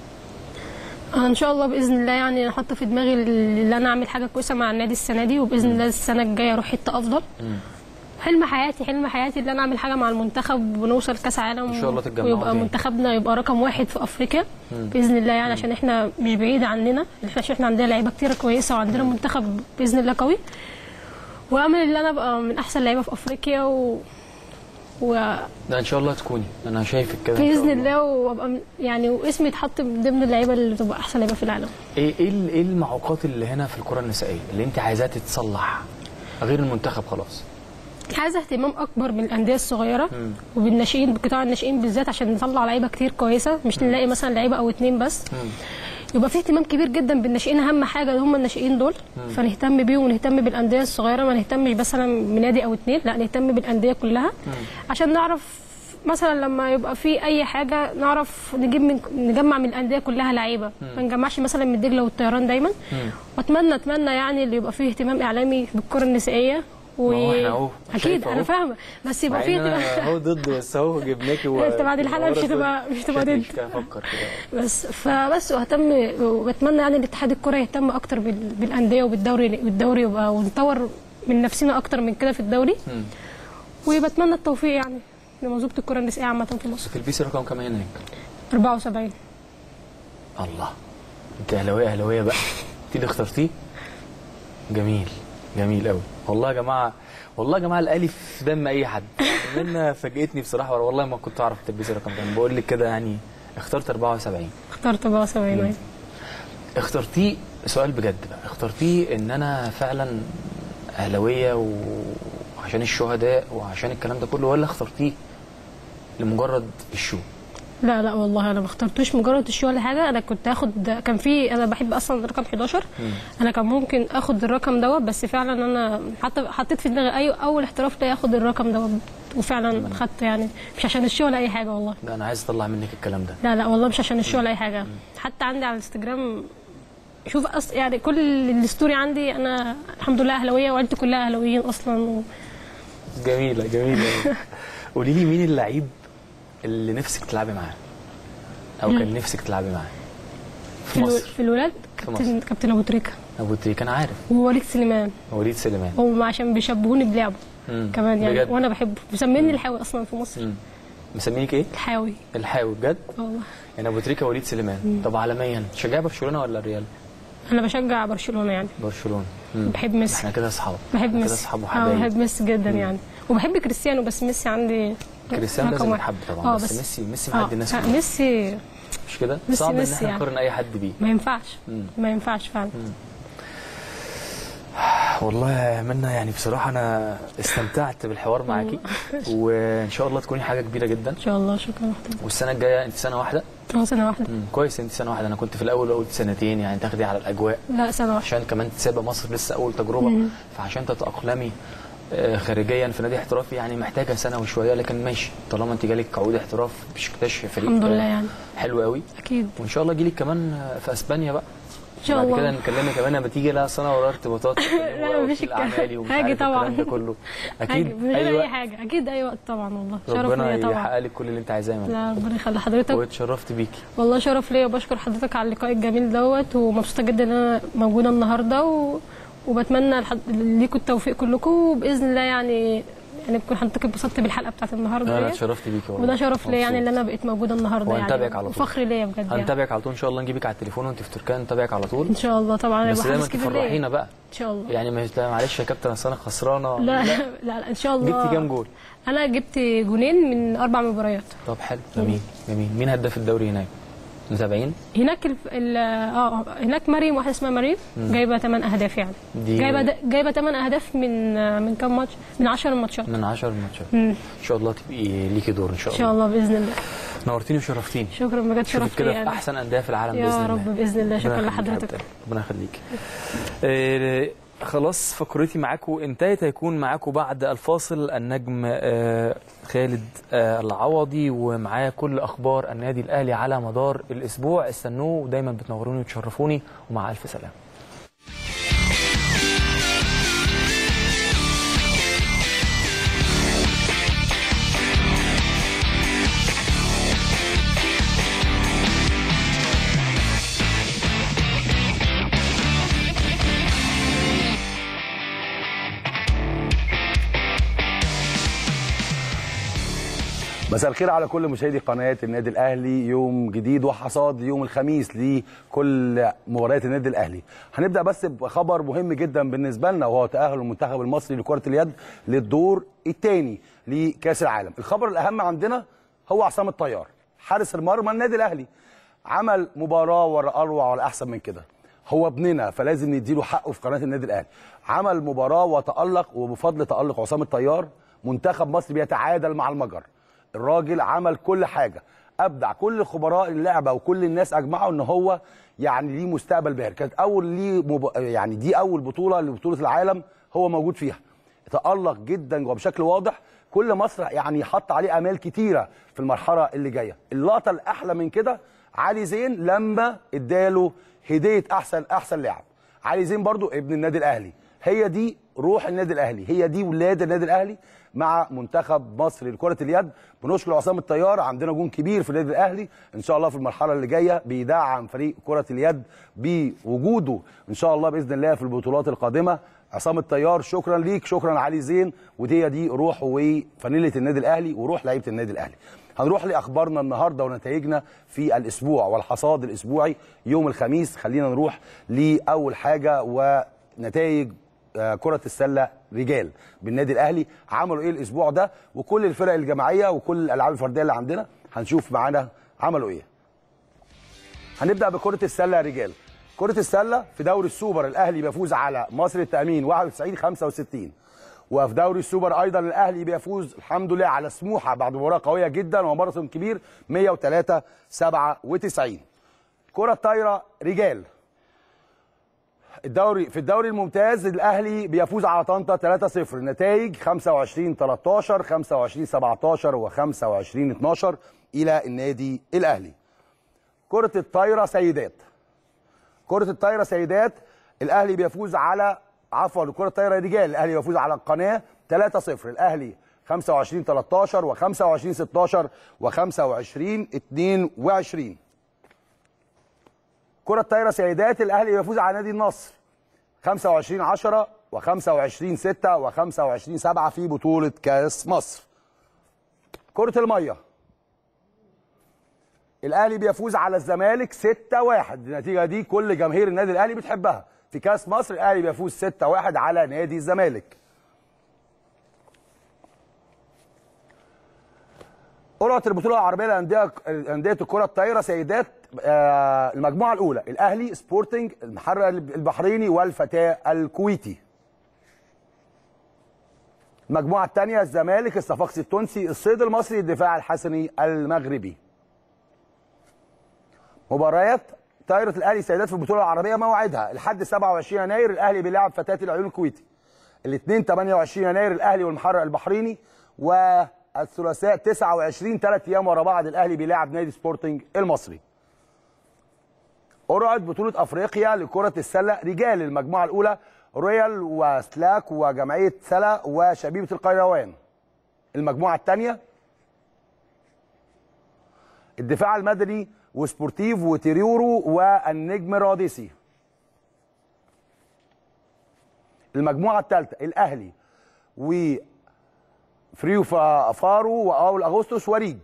أنا ان شاء الله باذن الله يعني انا حاطه في دماغي ان انا اعمل حاجه كويسه مع النادي السنه دي وباذن الله السنه الجايه اروح حته افضل حلم حياتي حلم حياتي ان انا اعمل حاجه مع المنتخب ونوصل كاس عالم إن شاء الله تتجمعوا ويبقى تاني. منتخبنا يبقى رقم واحد في افريقيا مم. باذن الله يعني عشان احنا مش بعيد عننا احنا عشان احنا عندنا لعيبه كتيره كويسه وعندنا منتخب باذن الله قوي وامل ان انا ابقى من احسن لعيبه في افريقيا و... و... ده ان شاء الله تكوني انا شايفك كده إن شاء باذن الله. الله وابقى م- يعني واسمي يتحط من ضمن اللعيبه اللي تبقى احسن لعيبه في العالم ايه ايه ال- ايه المعوقات اللي هنا في الكره النسائيه اللي انت عايزاها تتصلح غير المنتخب خلاص عايزه اهتمام اكبر بالانديه الصغيره مم. وبالناشئين بقطاع الناشئين بالذات عشان نطلع لعيبه كتير كويسه مش نلاقي مثلا لعيبه او اتنين بس يبقى في اهتمام كبير جدا بالناشئين اهم حاجه هم الناشئين دول مم. فنهتم بيهم ونهتم بالانديه الصغيره ما نهتمش مثلا بنادي او اتنين لا نهتم بالانديه كلها عشان نعرف مثلا لما يبقى في اي حاجه نعرف نجيب من نجمع من الانديه كلها لعيبه مم. ما نجمعش مثلا من الدجله والطيران دايما واتمنى اتمنى يعني اللي يبقى فيه اهتمام اعلامي بالكره النسائيه و... ما هو احنا اهو اكيد شايف انا أهو. فاهمه بس يبقى مع في إن أنا اهو ضد بس اهو جبناكي و... انت بعد الحلقة مش هتبقى- مش هتبقى ضد. مش هفكر كده بس فبس واهتم وبتمنى يعني الاتحاد الكره يهتم اكتر بال... بالانديه وبالدوري بالدوري يبقى ونطور من نفسنا اكتر من كده في الدوري مم. وبتمنى التوفيق يعني لمنظومه الكره النسائيه عامه في مصر تلبسي رقم كام هناك 74 الله انت اهلاويه اهلاويه بقى انت اللي اخترتيه جميل جميل قوي والله يا جماعه والله يا جماعه الاهلي في دم اي حد منها فاجئتني بصراحه والله ما كنت اعرف تلبسي رقم كام بقول لك كده يعني اخترت 74 اخترت 74 أيوة. اخترتيه سؤال بجد بقى اخترتيه ان انا فعلا اهلاويه وعشان الشهداء وعشان الكلام ده كله ولا اخترتيه لمجرد الشو لا لا والله انا ما اخترتوش مجرد الشو ولا حاجه انا كنت اخد كان في انا بحب اصلا رقم 11 انا كان ممكن اخد الرقم دوت بس فعلا انا حتى حطيت في دماغي اي اول احتراف ليا اخد الرقم دوت وفعلا خدت يعني مش عشان الشو ولا اي حاجه والله ده انا عايز اطلع منك الكلام ده لا لا والله مش عشان الشو ولا اي حاجه حتى عندي على الانستجرام شوف أص... يعني كل الستوري عندي انا الحمد لله اهلاويه وعيلتي كلها اهلاويين اصلا و... جميله جميله قولي لي مين اللعيب اللي نفسك تلعبي معاه او مم. كان نفسك تلعبي معاه في, في الو... مصر في الولاد في كابتن كابتن ابو تريكه ابو تريكه انا عارف ووليد سليمان وليد سليمان هم عشان بيشبهوني بلعبه مم. كمان يعني بجد؟ وانا بحبه مسميني الحاوي اصلا في مصر مم. مسمينك ايه؟ الحاوي الحاوي بجد؟ والله يعني ابو تريكه وليد سليمان طب عالميا تشجعي برشلونه ولا الريال؟ انا بشجع برشلونه يعني برشلونه مم. بحب ميسي. احنا كده اصحاب بحب إحنا كده ميسي اصحاب اه وحبايب بحب ميسي جدا يعني وبحب كريستيانو بس ميسي عندي كريستيانو رقم لازم واحد. يتحب طبعا آه، بس, ميسي ميسي آه، معدي الناس آه، كلها ميسي مش كده؟ ميسي صعب ان ميسي احنا يعني. نقارن اي حد بيه ما ينفعش مم. ما ينفعش فعلا والله يا منى يعني بصراحه انا استمتعت بالحوار معاكي وان شاء الله تكوني حاجه كبيره جدا ان شاء الله شكرا لحضرتك والسنه الجايه انت سنه واحده اه سنه واحده مم. كويس انت سنه واحده انا كنت في الاول قلت سنتين يعني تاخدي على الاجواء لا سنه واحده عشان كمان تسابق مصر لسه اول تجربه مم. فعشان تتاقلمي آه، خارجيا في نادي احترافي يعني محتاجه سنه وشويه لكن ماشي طالما انت جالك عقود احتراف بشكتاش فريق الحمد لله آه، يعني حلو قوي اكيد وان شاء الله يجيلك كمان آه، في اسبانيا بقى ان شاء بعد الله كده نكلمك كمان لما تيجي لها سنه ورا ارتباطات لا مفيش الكلام اعمالي ومش هاجي عارف طبعا الكلام ده كله هاجي اكيد من غير اي اي وقت حاجه اكيد اي وقت طبعا والله شرف ربنا ليا طبعا يحقق لك كل اللي انت عايزاه يا منى. لا ربنا يخلي حضرتك واتشرفت بيكي والله شرف ليا وبشكر حضرتك على اللقاء الجميل دوت ومبسوطه جدا ان انا موجوده النهارده و... وبتمنى لحد... ليكم التوفيق كلكم وباذن الله يعني يعني تكون حضرتك اتبسطت بالحلقه بتاعت النهارده انا ديت. اتشرفت بيكي والله وده شرف ليا يعني مبسوط. ان انا بقيت موجوده النهارده يعني وهنتابعك على طول. وفخر ليا بجد يعني هنتابعك على طول ان شاء الله نجيبك على التليفون وانت في تركيا نتابعك على طول ان شاء الله طبعا بس هيبقى دايما حدث كبير ليا. تفرحينا بقى ان شاء الله يعني ما معلش يا كابتن اصل انا خسرانه لا لا, لا ان شاء الله جبتي كام جول؟ انا جبت جونين من اربع مباريات طب حلو جميل جميل مين هداف الدوري هناك؟ متابعين؟ هناك ال... ال... اه هناك مريم واحده اسمها مريم مم. جايبه 8 اهداف يعني دي- جايبه د... جايبه 8 اهداف من من كام ماتش من 10 ماتشات من 10 ماتشات مم. ان شاء الله تبقي ليكي دور ان شاء ان الله شاء الله باذن الله نورتيني وشرفتيني شكرا بجد شوفك شرف كده لي في يعني. احسن انديه في العالم باذن يا الله رب باذن الله شكرا ربنا يخليك يا لحضرتك حبيبتي. ربنا يخليك آه، خلاص فقرتي معاكم انتهت هيكون معاكم بعد الفاصل النجم آه، خالد آه، العوضي ومعاه كل اخبار النادي الاهلي على مدار الاسبوع استنوه ودايما بتنوروني وتشرفوني ومع الف سلامه مساء الخير على كل مشاهدي قناه النادي الاهلي يوم جديد وحصاد يوم الخميس لكل مباريات النادي الاهلي هنبدا بس بخبر مهم جدا بالنسبه لنا وهو تاهل المنتخب المصري لكره اليد للدور الثاني لكاس العالم الخبر الاهم عندنا هو عصام الطيار حارس المرمى النادي الاهلي عمل مباراه ورا اروع ولا احسن من كده هو ابننا فلازم نديله حقه في قناه النادي الاهلي عمل مباراه وتالق وبفضل تالق عصام الطيار منتخب مصر بيتعادل مع المجر الراجل عمل كل حاجه ابدع كل خبراء اللعبه وكل الناس اجمعوا ان هو يعني ليه مستقبل باهر كانت اول ليه مب... يعني دي اول بطوله لبطوله العالم هو موجود فيها تالق جدا وبشكل واضح كل مصر يعني حط عليه امال كتيره في المرحله اللي جايه اللقطه الاحلى من كده علي زين لما اداله هديه احسن احسن لاعب علي زين برضو ابن النادي الاهلي هي دي روح النادي الاهلي هي دي ولاد النادي الاهلي مع منتخب مصر لكره اليد بنشكر عصام الطيار عندنا جون كبير في النادي الاهلي ان شاء الله في المرحله اللي جايه بيدعم فريق كره اليد بوجوده ان شاء الله باذن الله في البطولات القادمه عصام الطيار شكرا ليك شكرا علي زين ودي دي روح وفانيله النادي الاهلي وروح لعيبه النادي الاهلي هنروح لاخبارنا النهارده ونتائجنا في الاسبوع والحصاد الاسبوعي يوم الخميس خلينا نروح لاول حاجه ونتائج آه، كرة السلة رجال بالنادي الأهلي عملوا إيه الأسبوع ده وكل الفرق الجماعية وكل الألعاب الفردية اللي عندنا هنشوف معانا عملوا إيه هنبدأ بكرة السلة رجال كرة السلة في دوري السوبر الأهلي بيفوز على مصر التأمين 91 65 وفي دوري السوبر أيضا الأهلي بيفوز الحمد لله على سموحة بعد مباراة قوية جدا وماراثون كبير 103 97 كرة الطايرة رجال الدوري في الدوري الممتاز الاهلي بيفوز على طنطا 3-0 النتائج 25 13 25 17 و 25 12 الى النادي الاهلي كرة الطايرة سيدات كرة الطايرة سيدات الاهلي بيفوز على عفوا كرة الطايرة رجال الاهلي بيفوز على القناة 3-0 الاهلي 25 13 و 25 16 و 25 22 كرة طايرة سيدات الأهلي بيفوز على نادي النصر 25 10 و25 6 و25 7 في بطولة كأس مصر. كرة المية الأهلي بيفوز على الزمالك 6 1 النتيجة دي كل جماهير النادي الأهلي بتحبها. في كأس مصر الأهلي بيفوز 6 1 على نادي الزمالك. قرعه البطوله العربيه للانديه انديه الكره الطايره سيدات آه، المجموعه الاولى الاهلي سبورتنج المحرر البحريني والفتاه الكويتي المجموعه الثانيه الزمالك الصفاقسي التونسي الصيد المصري الدفاع الحسني المغربي مباريات طايره الاهلي سيدات في البطوله العربيه موعدها الحد 27 يناير الاهلي بيلعب فتاه العيون الكويتي الاثنين 28 يناير الاهلي والمحرر البحريني والثلاثاء 29 ثلاث ايام ورا بعض الاهلي بيلاعب نادي سبورتنج المصري قرعه بطوله افريقيا لكره السله رجال المجموعه الاولى رويال وسلاك وجمعيه سلا وشبيبه القيروان المجموعه الثانيه الدفاع المدني وسبورتيف وتيريورو والنجم الرادسي المجموعه الثالثه الاهلي و فريو فا- فارو واول اغسطس وريج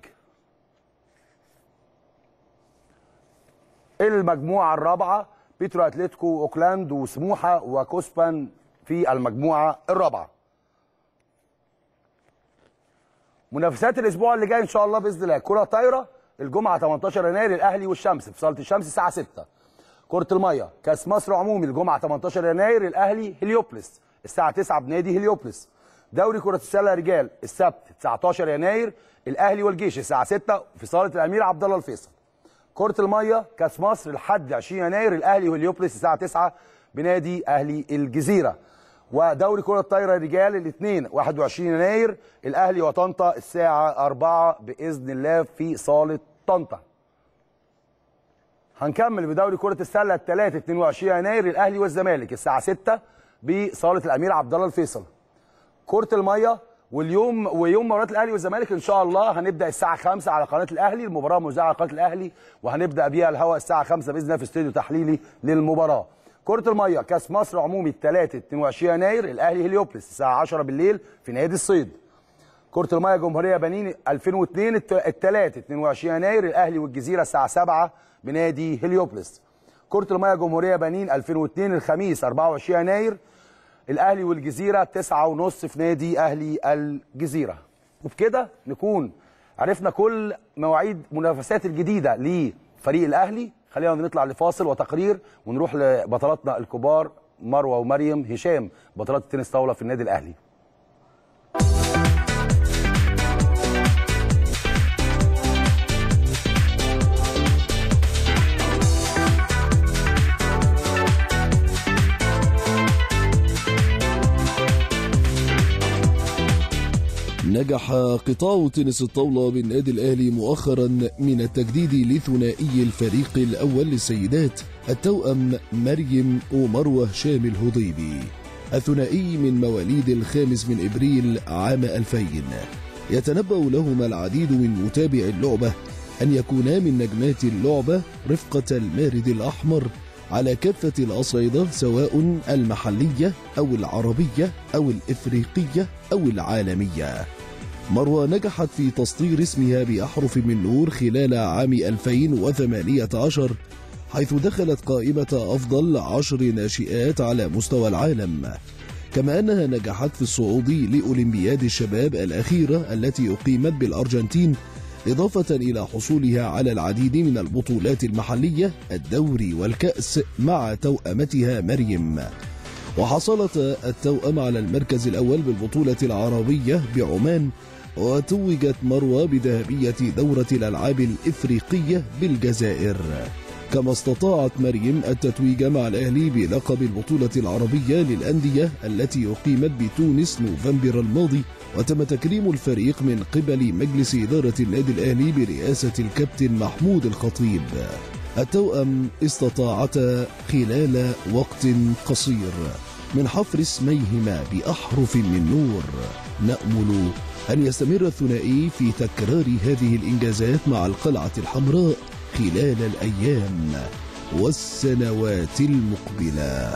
المجموعه الرابعه بيترو اتلتيكو اوكلاند وسموحه وكوسبان في المجموعه الرابعه منافسات الاسبوع اللي جاي ان شاء الله باذن الله كره طايره الجمعه 18 يناير الاهلي والشمس في صاله الشمس الساعه 6 كره الميه كاس مصر عمومي الجمعه 18 يناير الاهلي هليوبلس الساعه 9 بنادي هليوبلس دوري كره السله رجال السبت 19 يناير الاهلي والجيش الساعه 6 في صاله الامير عبد الله الفيصل كره الميه كاس مصر لحد 20 يناير الاهلي وهليوبلس الساعه 9 بنادي اهلي الجزيره ودوري كره الطايره رجال الاثنين 21 يناير الاهلي وطنطا الساعه 4 باذن الله في صاله طنطا هنكمل بدوري كرة السلة الثلاث 22 يناير الأهلي والزمالك الساعة 6 بصالة الأمير عبد الله الفيصل. كرة المية واليوم ويوم مباراة الأهلي والزمالك إن شاء الله هنبدأ الساعة 5 على قناة الأهلي، المباراة موزعة على قناة الأهلي وهنبدأ بيها الهواء الساعة 5 بإذن الله في استوديو تحليلي للمباراة. كرة المية كأس مصر عمومي الثلاث 22 يناير الأهلي هليوبلس الساعة 10 بالليل في نادي الصيد. كرة المية جمهورية بنين 2002 الثلاث 22 يناير الأهلي والجزيرة الساعة 7 بنادي هليوبلس. كرة المية جمهورية بنين 2002 الخميس 24 يناير الأهلي والجزيرة 9 ونص في نادي أهلي الجزيرة. وبكده نكون عرفنا كل مواعيد منافسات الجديدة لفريق الأهلي خلينا نطلع لفاصل وتقرير ونروح لبطلاتنا الكبار مروة ومريم هشام بطلات التنس طاولة في النادي الأهلي. نجح قطاع تنس الطاولة بالنادي الأهلي مؤخرا من التجديد لثنائي الفريق الأول للسيدات التوأم مريم ومروة هشام الهضيبي الثنائي من مواليد الخامس من إبريل عام 2000 يتنبأ لهما العديد من متابعي اللعبة أن يكونا من نجمات اللعبة رفقة المارد الأحمر على كافة الأصعدة سواء المحلية أو العربية أو الإفريقية أو العالمية مروى نجحت في تسطير اسمها بأحرف من نور خلال عام 2018 حيث دخلت قائمة أفضل عشر ناشئات على مستوى العالم كما أنها نجحت في الصعود لأولمبياد الشباب الأخيرة التي أقيمت بالأرجنتين إضافة إلى حصولها على العديد من البطولات المحلية الدوري والكأس مع توأمتها مريم وحصلت التوأم على المركز الأول بالبطولة العربية بعمان وتوجت مروى بذهبية دورة الألعاب الإفريقية بالجزائر كما استطاعت مريم التتويج مع الأهلي بلقب البطولة العربية للأندية التي أقيمت بتونس نوفمبر الماضي وتم تكريم الفريق من قبل مجلس إدارة النادي الأهلي برئاسة الكابتن محمود الخطيب التوأم استطاعتا خلال وقت قصير من حفر اسميهما بأحرف من نور نأمل أن يستمر الثنائي في تكرار هذه الإنجازات مع القلعة الحمراء خلال الأيام والسنوات المقبلة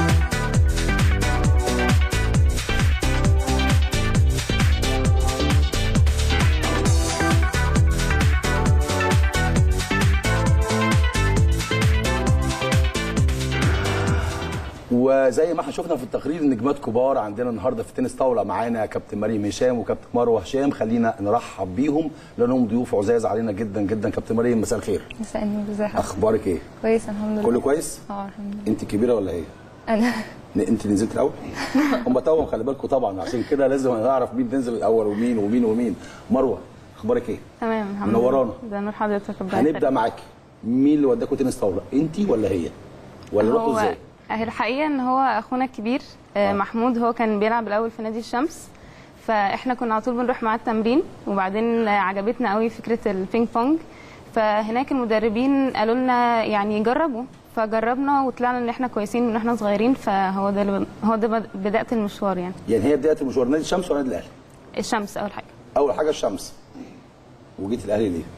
وزي ما احنا شفنا في التقرير نجمات كبار عندنا النهارده في تنس طاوله معانا كابتن مريم هشام وكابتن مروه هشام خلينا نرحب بيهم لانهم ضيوف عزاز علينا جدا جدا كابتن مريم مساء الخير مساء النور ازي حضرتك اخبارك ايه كويس الحمد لله كله كويس اه الحمد لله انت كبيره ولا ايه انا ن- انت اللي نزلت الاول هم توأم خلي بالكم طبعا عشان كده لازم نعرف مين بينزل الاول ومين ومين ومين مروه اخبارك ايه تمام الحمد لله منورانا. ده نور حضرتك ربنا هنبدا يخليك. معاكي مين اللي وداكوا تنس طاوله انت ولا هي ولا رحتوا هو ازاي هي الحقيقه ان هو اخونا الكبير آه. محمود هو كان بيلعب الاول في نادي الشمس فاحنا كنا على طول بنروح معاه التمرين وبعدين آه، عجبتنا قوي فكره البينج بونج فهناك المدربين قالوا لنا يعني جربوا فجربنا وطلعنا ان احنا كويسين من احنا صغيرين فهو ده اللي- هو ده بد- بدايه المشوار يعني يعني هي بدايه المشوار نادي الشمس ولا نادي الاهلي الشمس اول حاجه اول حاجه الشمس وجيت الاهلي ليه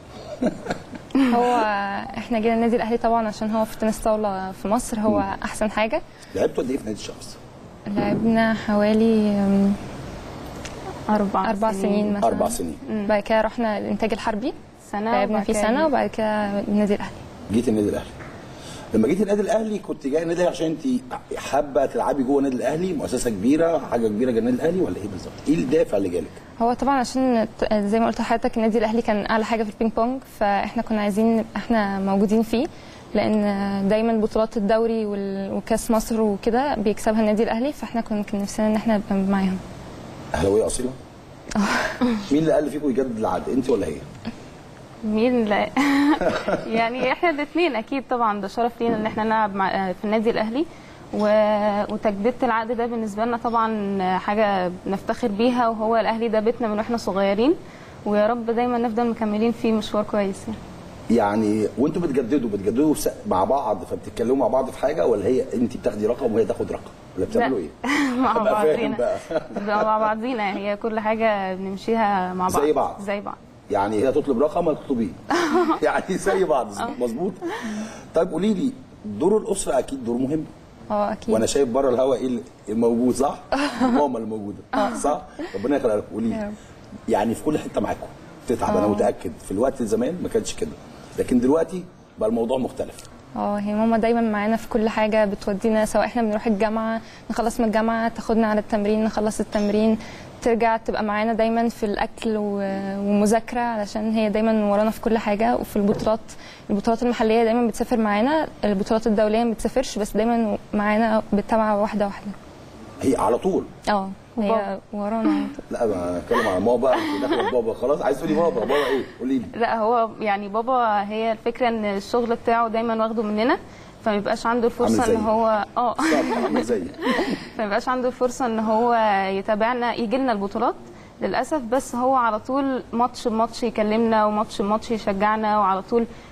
هو احنا جينا النادي الاهلي طبعا عشان هو في تنس طاوله في مصر هو احسن حاجه لعبتوا قد ايه في نادي الشمس لعبنا حوالي أم، أربع أربع سنين مثلا أربع سنين. بعد كده رحنا الإنتاج الحربي سنة لعبنا وبعد فيه كده سنة جيت. وبعد كده النادي الأهلي جيت النادي الاهلي لما جيت النادي الاهلي كنت جاي النادي الاهلي عشان انت حابه تلعبي جوه النادي الاهلي مؤسسه كبيره حاجه كبيره جوه النادي الاهلي ولا ايه بالظبط ايه الدافع اللي جالك هو طبعا عشان ت- زي ما قلت لحضرتك النادي الأهلي كان أعلى حاجة في البينج بونج فإحنا كنا عايزين نبقى إحنا موجودين فيه لأن دايما بطولات الدوري وال- وكأس مصر وكده بيكسبها النادي الأهلي فإحنا كنا كان نفسنا إن إحنا نبقى معاهم اهلاويه اصيله مين اللي قال فيكم يجدد العقد انت ولا هي مين لا يعني احنا الاثنين اكيد طبعا ده شرف لينا ان احنا نلعب مع في النادي الاهلي و... وتجديد العقد ده بالنسبه لنا طبعا حاجه نفتخر بيها وهو الاهلي ده بيتنا من واحنا صغيرين ويا رب دايما نفضل مكملين فيه مشوار كويس يعني. يعني وانتوا بتجددوا بتجددوا س- مع بعض فبتتكلموا مع بعض في حاجه ولا هي انت بتاخدي رقم وهي تاخد رقم ولا بتعملوا لا. ايه مع أبقى فاهم بعضينا بقى. بنبقى مع بعضينا هي كل حاجه بنمشيها مع بعض زي بعض. زي بعض يعني هي تطلب رقم ما تطلبيه يعني زي بعض مظبوط طيب قولي لي دور الاسره اكيد دور مهم اه اكيد وانا شايف بره الهوا ايه اللي الموجود صح ماما اللي موجوده صح ربنا يخليها لكم قولي يا لي رب. يعني في كل حته معاكم تتعب انا آه. متاكد في الوقت زمان ما كانش كده لكن دلوقتي بقى الموضوع مختلف اه هي ماما دايما معانا في كل حاجه بتودينا سواء احنا بنروح الجامعه نخلص من الجامعه تاخدنا على التمرين نخلص التمرين ترجع تبقى معانا دايما في الاكل و- ومذاكره علشان هي دايما ورانا في كل حاجه وفي البطولات البطولات المحليه دايما بتسافر معانا البطولات الدوليه ما بتسافرش بس دايما معانا بتتابع واحده واحده هي على طول اه هي ورانا على طول. لا انا اتكلم على ماما بقى انت داخله بابا خلاص عايز تقولي بابا بابا ايه قولي لي لا هو يعني بابا هي الفكره ان الشغل بتاعه دايما واخده مننا فما بيبقاش عنده الفرصه عامل ان زيي. هو اه عامل زي فما يبقاش عنده الفرصه ان هو يتابعنا يجي لنا البطولات للاسف بس هو على طول ماتش بماتش يكلمنا وماتش بماتش يشجعنا وعلى طول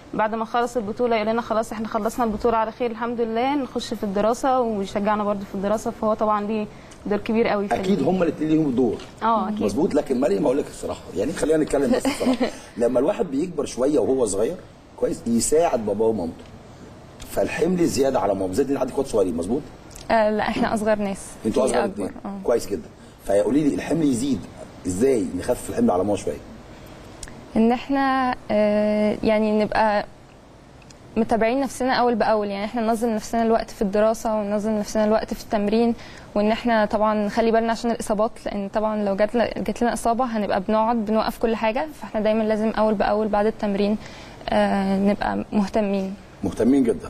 بعد ما نخلص البطوله يقول لنا خلاص احنا خلصنا البطوله على خير الحمد لله نخش في الدراسه ويشجعنا برضو في الدراسه فهو طبعا ليه دور كبير قوي في اكيد ال- هم الاثنين ليهم دور اه اكيد مظبوط لكن مريم اقول لك الصراحه يعني خلينا نتكلم بس الصراحه لما الواحد بيكبر شويه وهو صغير كويس يساعد باباه ومامته فالحمل زياده على ماما زي ان عندك اخوات صغيرين مظبوط آه لا احنا اصغر ناس انتوا في اصغر أكبر. اثنين كويس جدا فقولي لي الحمل يزيد ازاي نخفف الحمل على ماما شويه ان احنا آه، يعني نبقى متابعين نفسنا اول باول يعني احنا ننظم نفسنا الوقت في الدراسه وننظم نفسنا الوقت في التمرين وان احنا طبعا نخلي بالنا عشان الاصابات لان طبعا لو جات جات لنا اصابه هنبقى بنقعد بنوقف كل حاجه فاحنا دايما لازم اول باول بعد التمرين آه، نبقى مهتمين مهتمين جدا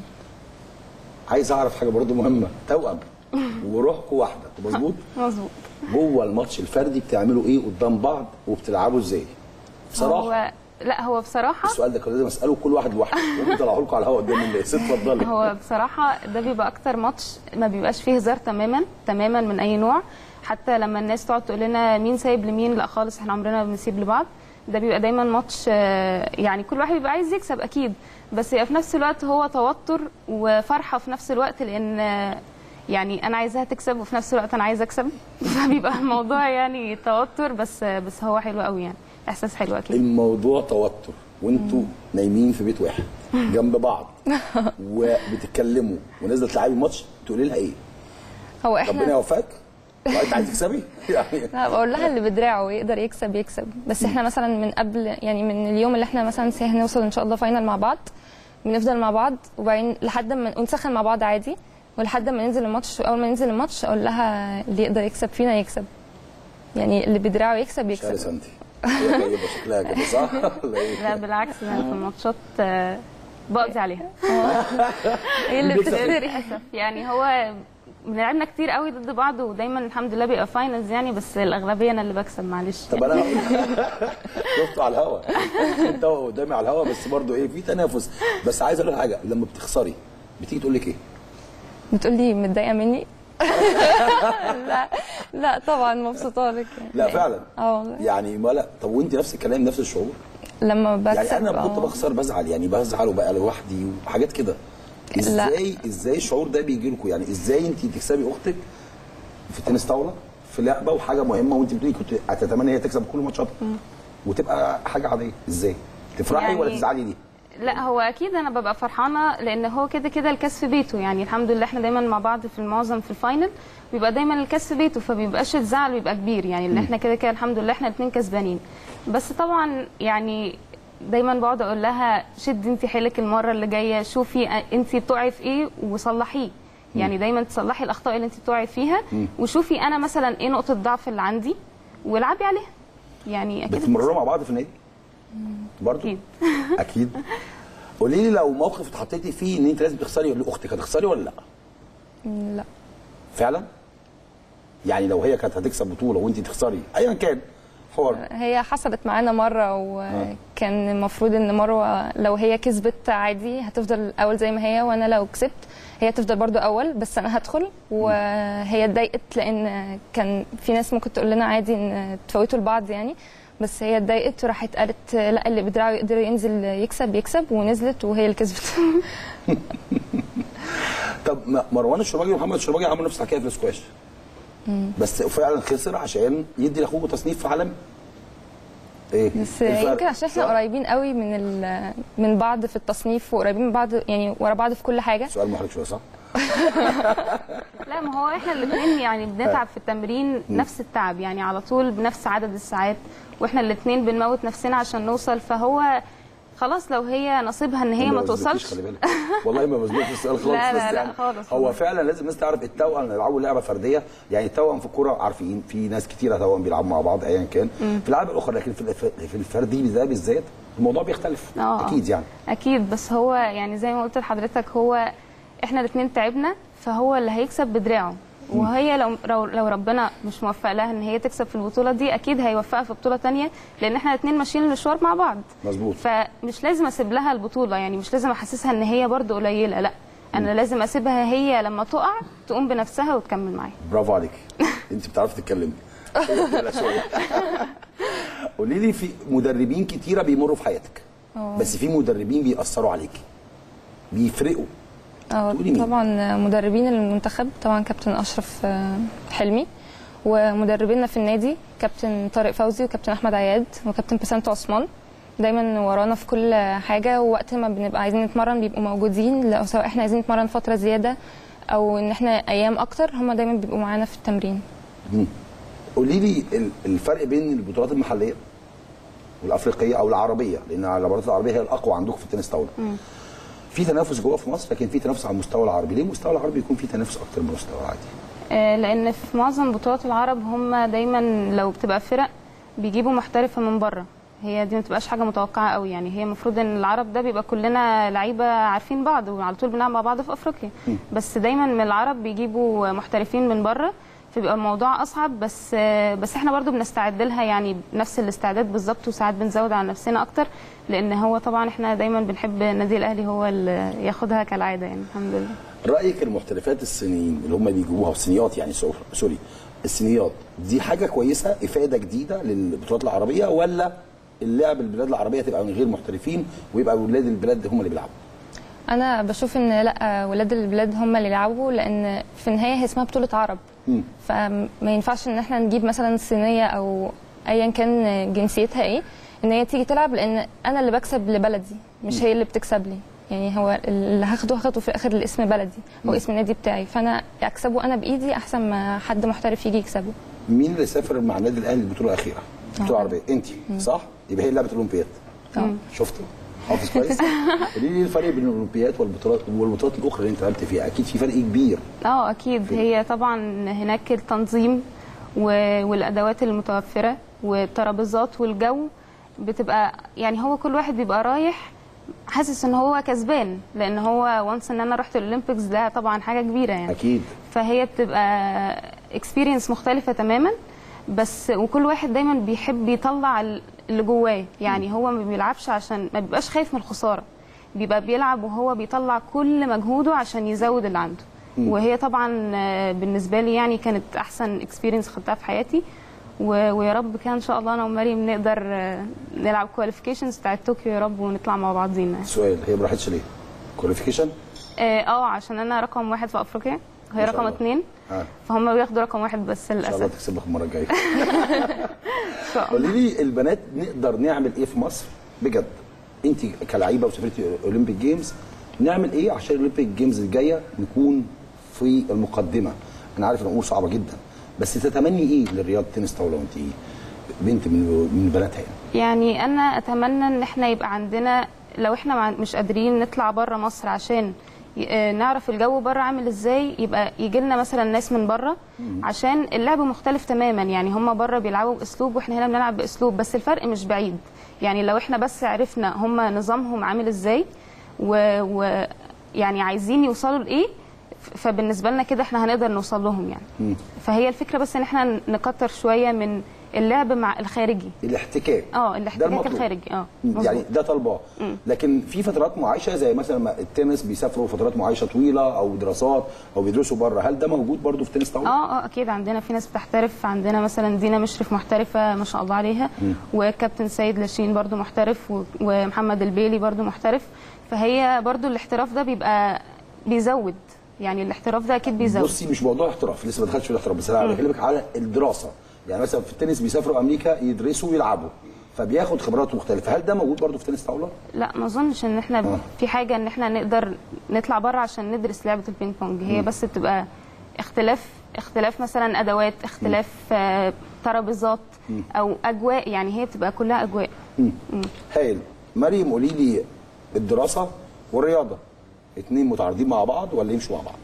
عايز اعرف حاجه برضو مهمه توأم وروحكم واحده مظبوط مظبوط جوه الماتش الفردي بتعملوا ايه قدام بعض وبتلعبوا ازاي بصراحه هو لا هو بصراحه السؤال ده كان لازم اساله كل واحد لوحده وبيطلعوا لكم على الهواء قدام الناس اتفضلي هو بصراحة ده بيبقى أكتر ماتش ما بيبقاش فيه هزار تماما تماما من أي نوع حتى لما الناس تقعد تقول لنا مين سايب لمين لا خالص احنا عمرنا ما بنسيب لبعض ده بيبقى دايما ماتش آه، يعني كل واحد بيبقى عايز يكسب أكيد بس يبقى في نفس الوقت هو توتر وفرحة في نفس الوقت لأن آه، يعني أنا عايزاها تكسب وفي نفس الوقت أنا عايزة أكسب فبيبقى الموضوع يعني توتر بس بس هو حلو قوي يعني إحساس حلو أكيد الموضوع توتر وانتوا نايمين في بيت واحد جنب بعض وبتتكلموا ونازله تلعبي ماتش تقولي لها ايه؟ هو ربنا احنا يوفقك وانت عايز تكسبي يعني لا بقول لها اللي بدراعه يقدر يكسب يكسب بس احنا مثلا من قبل يعني من اليوم اللي احنا مثلا سي هنوصل ان شاء الله فاينل مع بعض بنفضل مع بعض وبعدين لحد ما ونسخن مع بعض عادي ولحد ما ننزل الماتش اول ما ننزل الماتش اقول لها اللي يقدر يكسب فينا يكسب يعني اللي بدراعه يكسب يكسب شارس انت هي طيبه شكلها كده صح؟ ولا ايه؟ لا بالعكس انا في الماتشات آه، بقضي عليها هي اللي بتفتري للاسف يعني هو لعبنا كتير قوي ضد بعض ودايما الحمد لله بيبقى فاينلز يعني بس الاغلبيه انا اللي بكسب معلش طب انا شفته على الهوا انت قدامي على الهوا بس برضو ايه في تنافس بس عايز اقول لك حاجه لما بتخسري بتيجي تقول لك ايه؟ بتقولي متضايقه مني لا لا طبعا مبسوطه لك يعني. لا فعلا اه والله يعني ما لا طب وانت نفس الكلام نفس الشعور؟ لما بكسب يعني انا كنت آه. بخسر بزعل يعني بزعل وبقى لوحدي وحاجات كده ازاي ازاي الشعور ده بيجي لكم يعني ازاي انت تكسبي اختك في تنس طاوله في لعبه وحاجه مهمه وانت بتقولي كنت هتتمنى هي تكسب كل ماتشاتها وتبقى حاجه عاديه ازاي تفرحي يعني- ولا تزعلي دي لا هو اكيد انا ببقى فرحانه لان هو كده كده الكاس في بيته يعني الحمد لله احنا دايما مع بعض في المعظم في الفاينل بيبقى دايما الكاس في بيته فبيبقاش الزعل بيبقى كبير يعني لان احنا كده كده الحمد لله احنا الاثنين كسبانين بس طبعا يعني دايما بقعد اقول لها شد انت حيلك المره اللي جايه شوفي انت بتقعي في ايه وصلحيه يعني دايما تصلحي الاخطاء اللي انت بتقعي فيها مم. وشوفي انا مثلا ايه نقطه الضعف اللي عندي والعبي عليها يعني اكيد بتتمرنوا مع بعض في النادي برضه اكيد اكيد قولي لي لو موقف اتحطيتي فيه ان انت لازم تخسري لاختك هتخسري ولا لا لا فعلا يعني لو هي كانت هتكسب بطوله وانت تخسري ايا كان حوار هي حصلت معانا مرة وكان المفروض ان مروة لو هي كسبت عادي هتفضل اول زي ما هي وانا لو كسبت هي تفضل برضو اول بس انا هدخل وهي اتضايقت لان كان في ناس ممكن تقول لنا عادي ان تفوتوا لبعض يعني بس هي اتضايقت وراحت قالت لا اللي بدراعه يقدر ينزل يكسب يكسب ونزلت وهي اللي كسبت طب ما- مروان الشرباجي ومحمد الشرباجي عملوا نفس الحكايه في السكواش بس فعلا خسر عشان يدي لاخوه تصنيف عالمي ايه بس إيه الفرق؟ يمكن عشان احنا قريبين قوي من ال- من بعض في التصنيف وقريبين من بعض يعني ورا بعض في كل حاجه سؤال محرج شويه صح؟ لا ما هو احنا الاثنين يعني بنتعب في التمرين نفس التعب يعني على طول بنفس عدد الساعات واحنا الاثنين بنموت نفسنا عشان نوصل فهو خلاص لو هي نصيبها ان هي ما بظبطكيش، توصلش خلي بالك والله ما بظبط السؤال خالص لا، لا، بس لا، يعني خالص هو والله. فعلا لازم الناس تعرف التوأم يلعبوا لعبه فرديه يعني التوأم في الكوره عارفين في ناس كتيره توأم بيلعبوا مع بعض ايا كان مم. في الالعاب الاخرى لكن في الف- في الفردي ده بالذات الموضوع بيختلف آه. اكيد يعني اكيد بس هو يعني زي ما قلت لحضرتك هو احنا الاثنين تعبنا فهو اللي هيكسب بدراعه وهي لو لو لو ربنا مش موفق لها ان هي تكسب في البطوله دي اكيد هيوفقها في بطوله تانية لان احنا الاثنين ماشيين المشوار مع بعض مظبوط فمش لازم اسيب لها البطوله يعني مش لازم احسسها ان هي برضو قليله لا انا لازم اسيبها هي لما تقع تقوم بنفسها وتكمل معايا برافو عليك انت بتعرفي تتكلمي لا شوية. قولي لي في مدربين كتيره بيمروا في حياتك أه. بس في مدربين بيأثروا عليكي بيفرقوا اه تقولي مين؟ طبعا مدربين المنتخب طبعا كابتن اشرف آه، حلمي ومدربينا في النادي كابتن طارق فوزي وكابتن احمد عياد وكابتن بسنت عثمان دايما ورانا في كل حاجه ووقت ما بنبقى عايزين نتمرن بيبقوا موجودين لو سواء احنا عايزين نتمرن فتره زياده او ان احنا ايام اكتر هم دايما بيبقوا معانا في التمرين مم. قولي لي ال- الفرق بين البطولات المحليه والافريقيه او العربيه لان البطولات العربيه هي الاقوى عندكم في التنس طاوله في تنافس جوه في مصر لكن في تنافس على المستوى العربي ليه المستوى العربي يكون في تنافس اكتر من المستوى العادي آه، لان في معظم بطولات العرب هم دايما لو بتبقى فرق بيجيبوا محترفه من بره هي دي ما بتبقاش حاجه متوقعه قوي يعني هي المفروض ان العرب ده بيبقى كلنا لعيبه عارفين بعض وعلى طول بنلعب مع بعض في افريقيا بس دايما من العرب بيجيبوا محترفين من بره فبيبقى الموضوع اصعب بس آه، بس احنا برضو بنستعد لها يعني بنفس الاستعداد بالظبط وساعات بنزود على نفسنا اكتر لان هو طبعا احنا دايما بنحب النادي الاهلي هو اللي ياخدها كالعاده يعني الحمد لله رايك المحترفات الصينيين اللي هم بيجيبوها الصينيات يعني سو- سوري الصينيات دي حاجه كويسه افاده جديده للبطولات العربيه ولا اللعب البلاد العربيه تبقى من غير محترفين ويبقى ولاد البلاد هم اللي بيلعبوا انا بشوف ان لا ولاد البلاد هم اللي يلعبوا لان في النهايه هي اسمها بطوله عرب مم. فما ينفعش ان احنا نجيب مثلا صينيه او ايا كان جنسيتها ايه ان هي تيجي تلعب لان انا اللي بكسب لبلدي مش هي اللي بتكسب لي يعني هو اللي هاخده هاخده في الاخر لاسم بلدي او مم. اسم النادي بتاعي فانا اكسبه انا بايدي احسن ما حد محترف يجي يكسبه مين اللي سافر مع النادي الاهلي البطوله الاخيره البطوله العربيه انت صح يبقى هي لعبه الاولمبياد اه شفتوا حافظ كويس قولي لي الفرق بين الاولمبياد والبطولات والبطولات الاخرى اللي انت لعبت فيها اكيد في فرق كبير اه اكيد هي طبعا هناك التنظيم و- والادوات المتوفره والترابيزات والجو بتبقى يعني هو كل واحد بيبقى رايح حاسس ان هو كسبان لان هو وانس ان انا رحت الاولمبيكس ده طبعا حاجه كبيره يعني اكيد فهي بتبقى اكسبيرينس مختلفه تماما بس وكل واحد دايما بيحب يطلع ال- اللي جواه يعني هو ما بيلعبش عشان ما بيبقاش خايف من الخساره بيبقى بيلعب وهو بيطلع كل مجهوده عشان يزود اللي عنده مم. وهي طبعا آه، بالنسبه لي يعني كانت احسن اكسبيرينس خدتها في حياتي و- ويا رب كده ان شاء الله انا ومريم نقدر آه، نلعب كواليفيكيشنز بتاعت طوكيو يا رب ونطلع مع بعضينا سؤال هي ما راحتش ليه؟ كواليفيكيشن؟ اه آه، عشان انا رقم واحد في افريقيا ما وهي شاء رقم الله. اتنين اه فهم بياخدوا رقم واحد بس ان شاء الله للاسف تكسب لك المره الجايه قولي لي البنات نقدر نعمل ايه في مصر بجد انت كلعيبه وسافرتي اولمبيك جيمز نعمل ايه عشان الاولمبيك جيمز الجايه نكون في المقدمه انا عارف ان الامور صعبه جدا بس تتمني ايه للرياضه تنس طاوله وانت بنت من من بناتها يعني يعني انا اتمنى ان احنا يبقى عندنا لو احنا مع- مش قادرين نطلع بره مصر عشان ي- آه، نعرف الجو بره عامل ازاي يبقى يجي لنا مثلا ناس من بره عشان اللعب مختلف تماما يعني هم بره بيلعبوا باسلوب واحنا هنا بنلعب باسلوب بس الفرق مش بعيد يعني لو احنا بس عرفنا هم نظامهم عامل ازاي و, و يعني عايزين يوصلوا لايه ف- فبالنسبه لنا كده احنا هنقدر نوصل لهم يعني فهي الفكره بس ان احنا نكتر شويه من اللعب مع الخارجي الاحتكاك اه ده الاحتكاك المطلوب. الخارجي اه يعني مظبوط. ده طالباه مم. لكن في فترات معايشه زي مثلا ما التنس بيسافروا فترات معايشه طويله او دراسات او بيدرسوا بره هل ده موجود برضو في تنس طاوله؟ اه اه اكيد عندنا في ناس بتحترف عندنا مثلا دينا مشرف محترفه ما شاء الله عليها مم. وكابتن سيد لاشين برضو محترف و- ومحمد البيلي برضو محترف فهي برضو الاحتراف ده بيبقى بيزود يعني الاحتراف ده اكيد بيزود بصي مش موضوع احتراف لسه ما دخلتش في الاحتراف بس انا مم. بكلمك على الدراسه يعني مثلا في التنس بيسافروا امريكا يدرسوا ويلعبوا فبياخد خبرات مختلفه هل ده موجود برضو في تنس طاوله؟ لا ما اظنش ان احنا آه. في حاجه ان احنا نقدر نطلع بره عشان ندرس لعبه البينج بونج هي مم. بس بتبقى اختلاف اختلاف مثلا ادوات اختلاف آه، ترابيزات مم. او اجواء يعني هي بتبقى كلها اجواء مم. مم. هايل مريم قولي لي الدراسه والرياضه اتنين متعارضين مع بعض ولا يمشوا مع بعض؟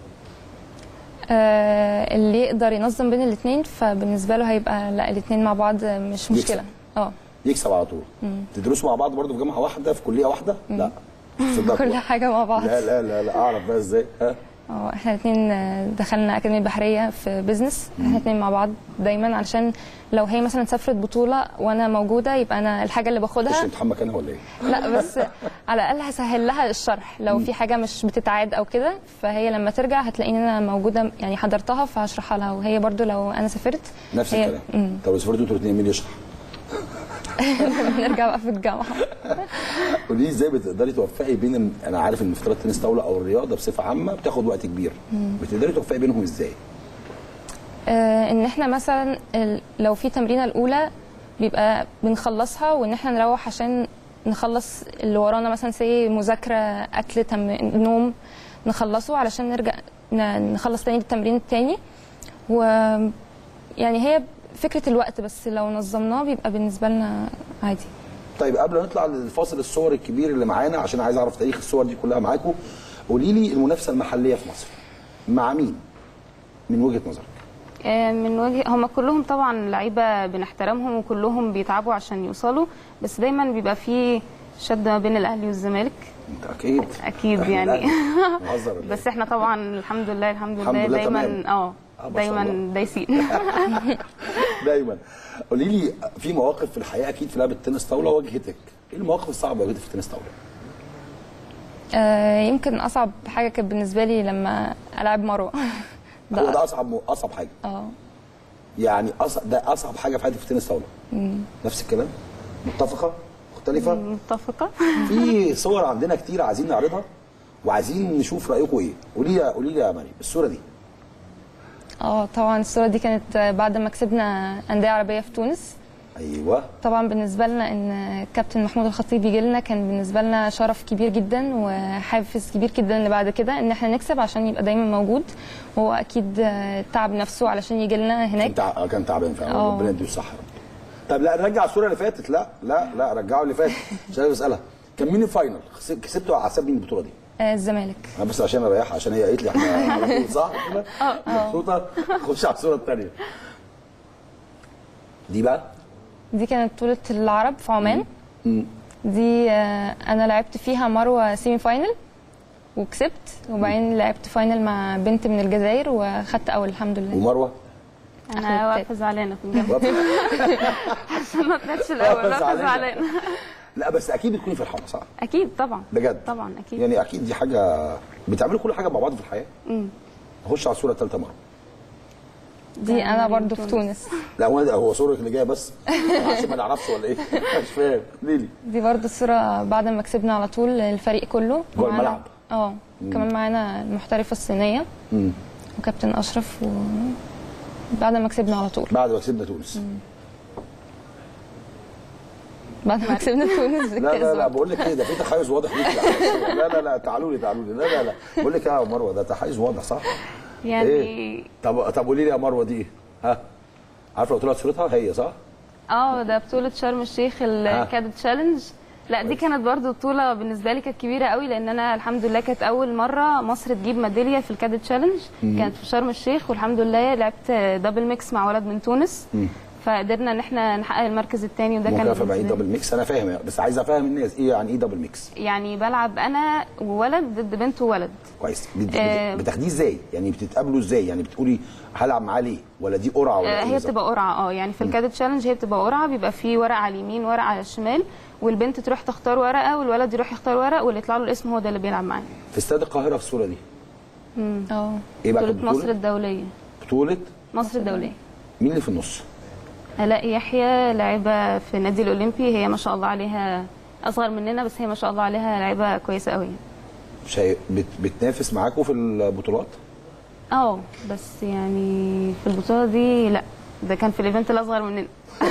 آه اللي يقدر ينظم بين الاثنين فبالنسبه له هيبقى لا الاثنين مع بعض مش يكسب. مشكله اه يكسب على طول مم. تدرسوا مع بعض برضو في جامعه واحده في كليه واحده؟ لا صدقوا. كل حاجه مع بعض لا لا لا لا اعرف بقى ازاي ها اه احنا الاثنين دخلنا اكاديميه بحريه في بيزنس احنا الاثنين مع بعض دايما علشان لو هي مثلا سافرت بطوله وانا موجوده يبقى انا الحاجه اللي مش باخدها امتحان مكانها ولا ايه؟ لا بس على الاقل هسهل لها الشرح لو في حاجه مش بتتعاد او كده فهي لما ترجع هتلاقيني انا موجوده يعني حضرتها فهشرحها لها وهي برضو لو انا سافرت نفس هي الكلام مم. طب لو سافرتوا انتوا الاثنين مين يشرح؟ بنرجع بقى في الجامعه قولي لي ازاي بتقدري توفقي بين ال- انا عارف ان افتراض تنس طاوله او الرياضه بصفه عامه بتاخد وقت كبير مم. بتقدري توفقي بينهم ازاي آه، ان احنا مثلا ال- لو في تمرينه الاولى بيبقى بنخلصها وان احنا نروح عشان نخلص اللي ورانا مثلا زي مذاكره اكل تم... نوم نخلصه علشان نرجع ن- نخلص تاني التمرين التاني و يعني هي فكره الوقت بس لو نظمناه بيبقى بالنسبه لنا عادي طيب قبل ما نطلع للفاصل الصور الكبير اللي معانا عشان عايز اعرف تاريخ الصور دي كلها معاكم قولي لي المنافسه المحليه في مصر مع مين من وجهه نظرك آه، من وجه هم كلهم طبعا لعيبه بنحترمهم وكلهم بيتعبوا عشان يوصلوا بس دايما بيبقى في شده ما بين الاهلي والزمالك اكيد اكيد إحنا يعني الأهلي. نهزر ولا بس احنا طبعا الحمد لله الحمد الحمد لله لله دايما تمام. اه آه، ما شاء دايما الله. دايسين دايما قولي لي في مواقف في الحياه اكيد في لعبه تنس طاوله واجهتك ايه المواقف الصعبه اللي واجهتك في تنس طاوله آه، يمكن اصعب حاجه كانت بالنسبه لي لما العب مروه هو ده اصعب اصعب حاجه اه يعني أصعب ده اصعب حاجه في حياتك في تنس طاوله مم. نفس الكلام متفقه مختلفه متفقه في صور عندنا كتير عايزين نعرضها وعايزين نشوف رايكم ايه قولي لي قولي لي يا مريم الصوره دي اه طبعا الصوره دي كانت بعد ما كسبنا انديه عربيه في تونس ايوه طبعا بالنسبه لنا ان كابتن محمود الخطيب يجي لنا كان بالنسبه لنا شرف كبير جدا وحافز كبير جدا اللي بعد كده ان احنا نكسب عشان يبقى دايما موجود وهو اكيد آه، تعب نفسه علشان يجي لنا كان هناك تع... كان تعبان فعلا آه. ربنا يديه الصحه يا رب. طب لا نرجع الصوره اللي فاتت لا لا لا رجعوا اللي فاتت عشان أنا بسالها كان مين الفاينل خس- كسبتوا على حساب مين البطوله دي آه، الزمالك انا بس عشان اريحها عشان هي قالت لي احنا على طول صح كده اه مبسوطه خش على الصوره الثانيه دي بقى دي كانت بطوله العرب في عمان مم. دي آه، انا لعبت فيها مروه سيمي فاينل وكسبت وبعدين لعبت فاينل مع بنت من الجزائر وخدت اول الحمد لله ومروه انا واقفه زعلانه في الجنب عشان ما طلعتش الاول واقفة واقفه زعلانة. زعلانه لا بس اكيد بتكوني فرحانه صح اكيد طبعا بجد طبعا اكيد يعني اكيد دي حاجه بتعملوا كل حاجه مع بعض في الحياه مم. نخش على الصوره الثالثه مره دي انا برضو في تونس لا هو هو صورك اللي جايه بس عشان ما نعرفش ولا ايه مش فاهم ليلي دي برضو الصورة بعد ما كسبنا على طول الفريق كله جوه معانا- الملعب؟ اه مم. كمان معانا المحترفة الصينية مم. وكابتن أشرف و... بعد ما كسبنا على طول بعد ما كسبنا تونس بعد ما كسبنا تونس لا لا لا بالكاس بقول لك ايه ده في تحيز واضح ليك على الصورة. لا لا لا تعالوا لي تعالوا لي لا لا لا بقول لك ايه يا مروه ده تحيز واضح صح؟ يعني إيه؟ طب طب قولي لي يا مروه دي ايه؟ ها عارفه قلت لها صورتها هي صح؟ اه ده بطولة شرم الشيخ الكاد تشالنج لا دي كانت برضو بطولة بالنسبة لي كانت كبيرة قوي لأن أنا الحمد لله كانت أول مرة مصر تجيب ميدالية في الكاد تشالنج مم. كانت في شرم الشيخ والحمد لله لعبت دبل ميكس مع ولد من تونس مم. فقدرنا ان احنا نحقق المركز الثاني وده كان ممكن افهم يعني ايه بالنسبة دبل ميكس انا فاهم يعني، بس عايز افهم الناس ايه يعني ايه دبل ميكس لي- يعني بلعب انا وولد ضد بنت وولد كويس بت- آه. بت- بتاخديه ازاي؟ يعني بتتقابلوا ازاي؟ يعني بتقولي هلعب معاه ليه؟ ولا دي قرعه ولا آه، ايه هي بالظبط؟ بتبقى قرعه اه يعني في الكاد تشالنج هي بتبقى قرعه بيبقى في ورقه على اليمين ورقه على الشمال والبنت تروح تختار ورقه والولد يروح يختار ورق واللي يطلع له الاسم هو ده اللي بيلعب معاه في استاد القاهره في الصوره دي اه ايه بقى بطوله كانت بطولة؟ مصر الدوليه بطوله مصر الدوليه مين اللي في النص؟ الاء يحيى لاعبه في النادي الاولمبي هي ما شاء الله عليها اصغر مننا بس هي ما شاء الله عليها لاعبه كويسه قوي شيء بت بتنافس معاكم في البطولات؟ اه بس يعني في البطوله دي لا ده كان في الايفنت الاصغر مننا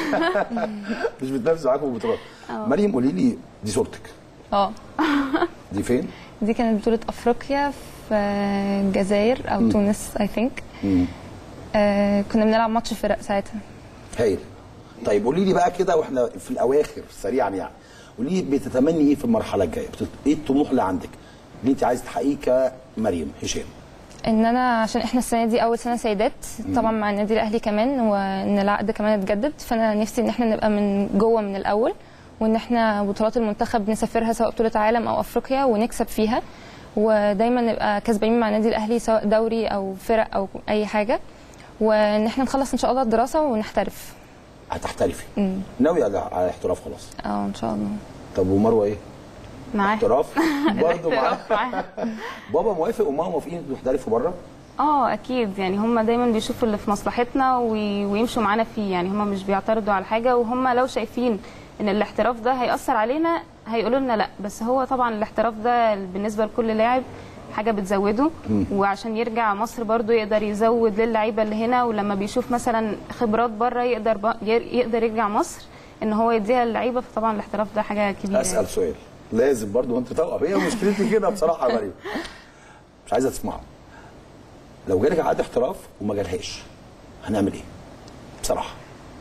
مش بتنافس معاكم في البطولات اه. مريم قولي لي دي صورتك اه دي فين؟ دي كانت بطولة أفريقيا في الجزائر أو مم. تونس اي ثينك مم. كنا بنلعب ماتش فرق ساعتها هايل طيب قولي لي بقى كده واحنا في الاواخر سريعا يعني قولي لي بتتمني ايه في المرحله الجايه؟ بتت... ايه الطموح اللي عندك؟ اللي انت عايز تحققيه كمريم هشام ان انا عشان احنا السنه دي اول سنه سيدات مم. طبعا مع النادي الاهلي كمان وان العقد كمان اتجدد فانا نفسي ان احنا نبقى من جوه من الاول وان احنا بطولات المنتخب نسافرها سواء بطوله عالم او افريقيا ونكسب فيها ودايما نبقى كسبانين مع النادي الاهلي سواء دوري او فرق او اي حاجه وان احنا نخلص ان شاء الله الدراسه ونحترف هتحترفي امم ناوي على على الاحتراف خلاص اه ان شاء الله طب ومروه ايه؟ معاه احتراف برضه معاه الاحتراف معاه بابا موافق وماما موافقين انتوا تحترفوا بره؟ اه اكيد يعني هم دايما بيشوفوا اللي في مصلحتنا وي- ويمشوا معانا فيه يعني هم مش بيعترضوا على حاجه وهم لو شايفين ان الاحتراف ده هيأثر علينا هيقولوا لنا لا بس هو طبعا الاحتراف ده بالنسبه لكل لاعب حاجه بتزوده مم. وعشان يرجع مصر برضو يقدر يزود للعيبه اللي هنا ولما بيشوف مثلا خبرات بره يقدر ب... يقدر يرجع مصر ان هو يديها للعيبه فطبعا الاحتراف ده حاجه كبيره اسال سؤال لازم برضو وانت توقف هي مشكلتي كده بصراحه يا مريم مش عايزه تسمعه لو جالك عقد احتراف وما جالهاش هنعمل ايه؟ بصراحه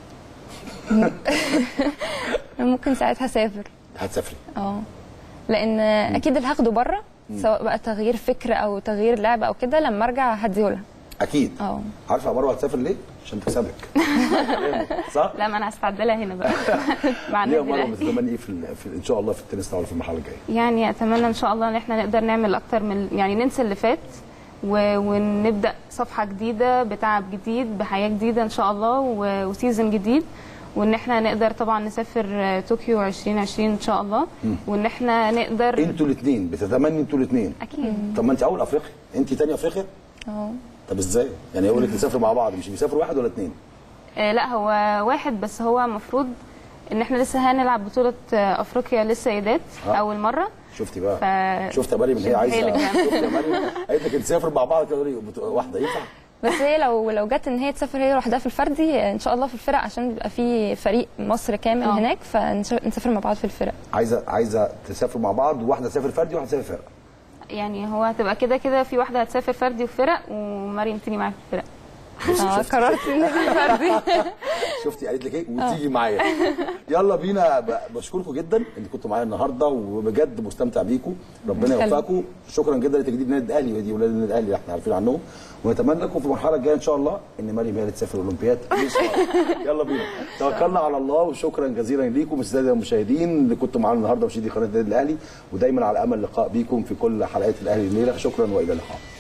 ممكن ساعتها اسافر هتسافري اه لان اكيد اللي هاخده بره سواء بقى تغيير فكر او تغيير لعب او كده لما ارجع هديهولها اكيد اه عارفه يا مروه هتسافر ليه؟ عشان تكسبك صح؟ لا ما انا هستعد لها هنا بقى مع ليه يا النادي مروه الأهلي. بتتمني ايه في, ال- في ان شاء الله في التنس ولا في المرحله الجايه؟ يعني اتمنى ان شاء الله ان احنا نقدر نعمل اكتر من يعني ننسى اللي فات و... ونبدا صفحه جديده بتعب جديد بحياه جديده ان شاء الله و... وسيزون جديد وان احنا نقدر طبعا نسافر آه، طوكيو 2020 ان شاء الله مم. وان احنا نقدر انتوا الاثنين بتتمني انتوا الاثنين اكيد طب ما انت اول افريقيا انت تاني افريقيا اه طب ازاي؟ يعني يقول لك نسافر مع بعض مش بيسافر واحد ولا اثنين؟ آه، لا هو واحد بس هو المفروض ان احنا لسه هنلعب بطوله آه، افريقيا للسيدات آه. اول مره شفتي بقى ف- شفت يا مريم ان هي شد عايزه حيلك يعني. شفت يا مريم قالت لك نسافر مع بعض كده تقولي بت- واحده ينفع؟ بس هي لو لو جت ان هي تسافر هي لوحدها في الفردي ان شاء الله في الفرق عشان بيبقى في فريق مصر كامل آه. هناك فنسافر مع بعض في الفرق عايزه عايزه تسافر مع بعض وواحده تسافر فردي وواحده تسافر فرقه يعني هو هتبقى كده كده في واحده هتسافر فردي وفرق ومريم تيجي معايا في الفرق اه قررت ان دي فردي شفتي قالت لك ايه وتيجي معايا يلا بينا ب- بشكركم جدا ان كنتوا معايا النهارده وبجد مستمتع بيكم ربنا خليك. يوفقكم شكرا جدا لتجديد النادي الاهلي ودي ولاد النادي الاهلي اللي احنا عارفين عنهم ونتمنى لكم في المرحله الجايه ان شاء الله ان مريم هي اللي تسافر الاولمبياد إن شاء الله. يلا بينا توكلنا على الله وشكرا جزيلا ليكم الساده المشاهدين اللي كنتوا معانا النهارده مشاهدي قناه النادي الاهلي ودايما على امل لقاء بيكم في كل حلقات الاهلي الليله شكرا والى اللقاء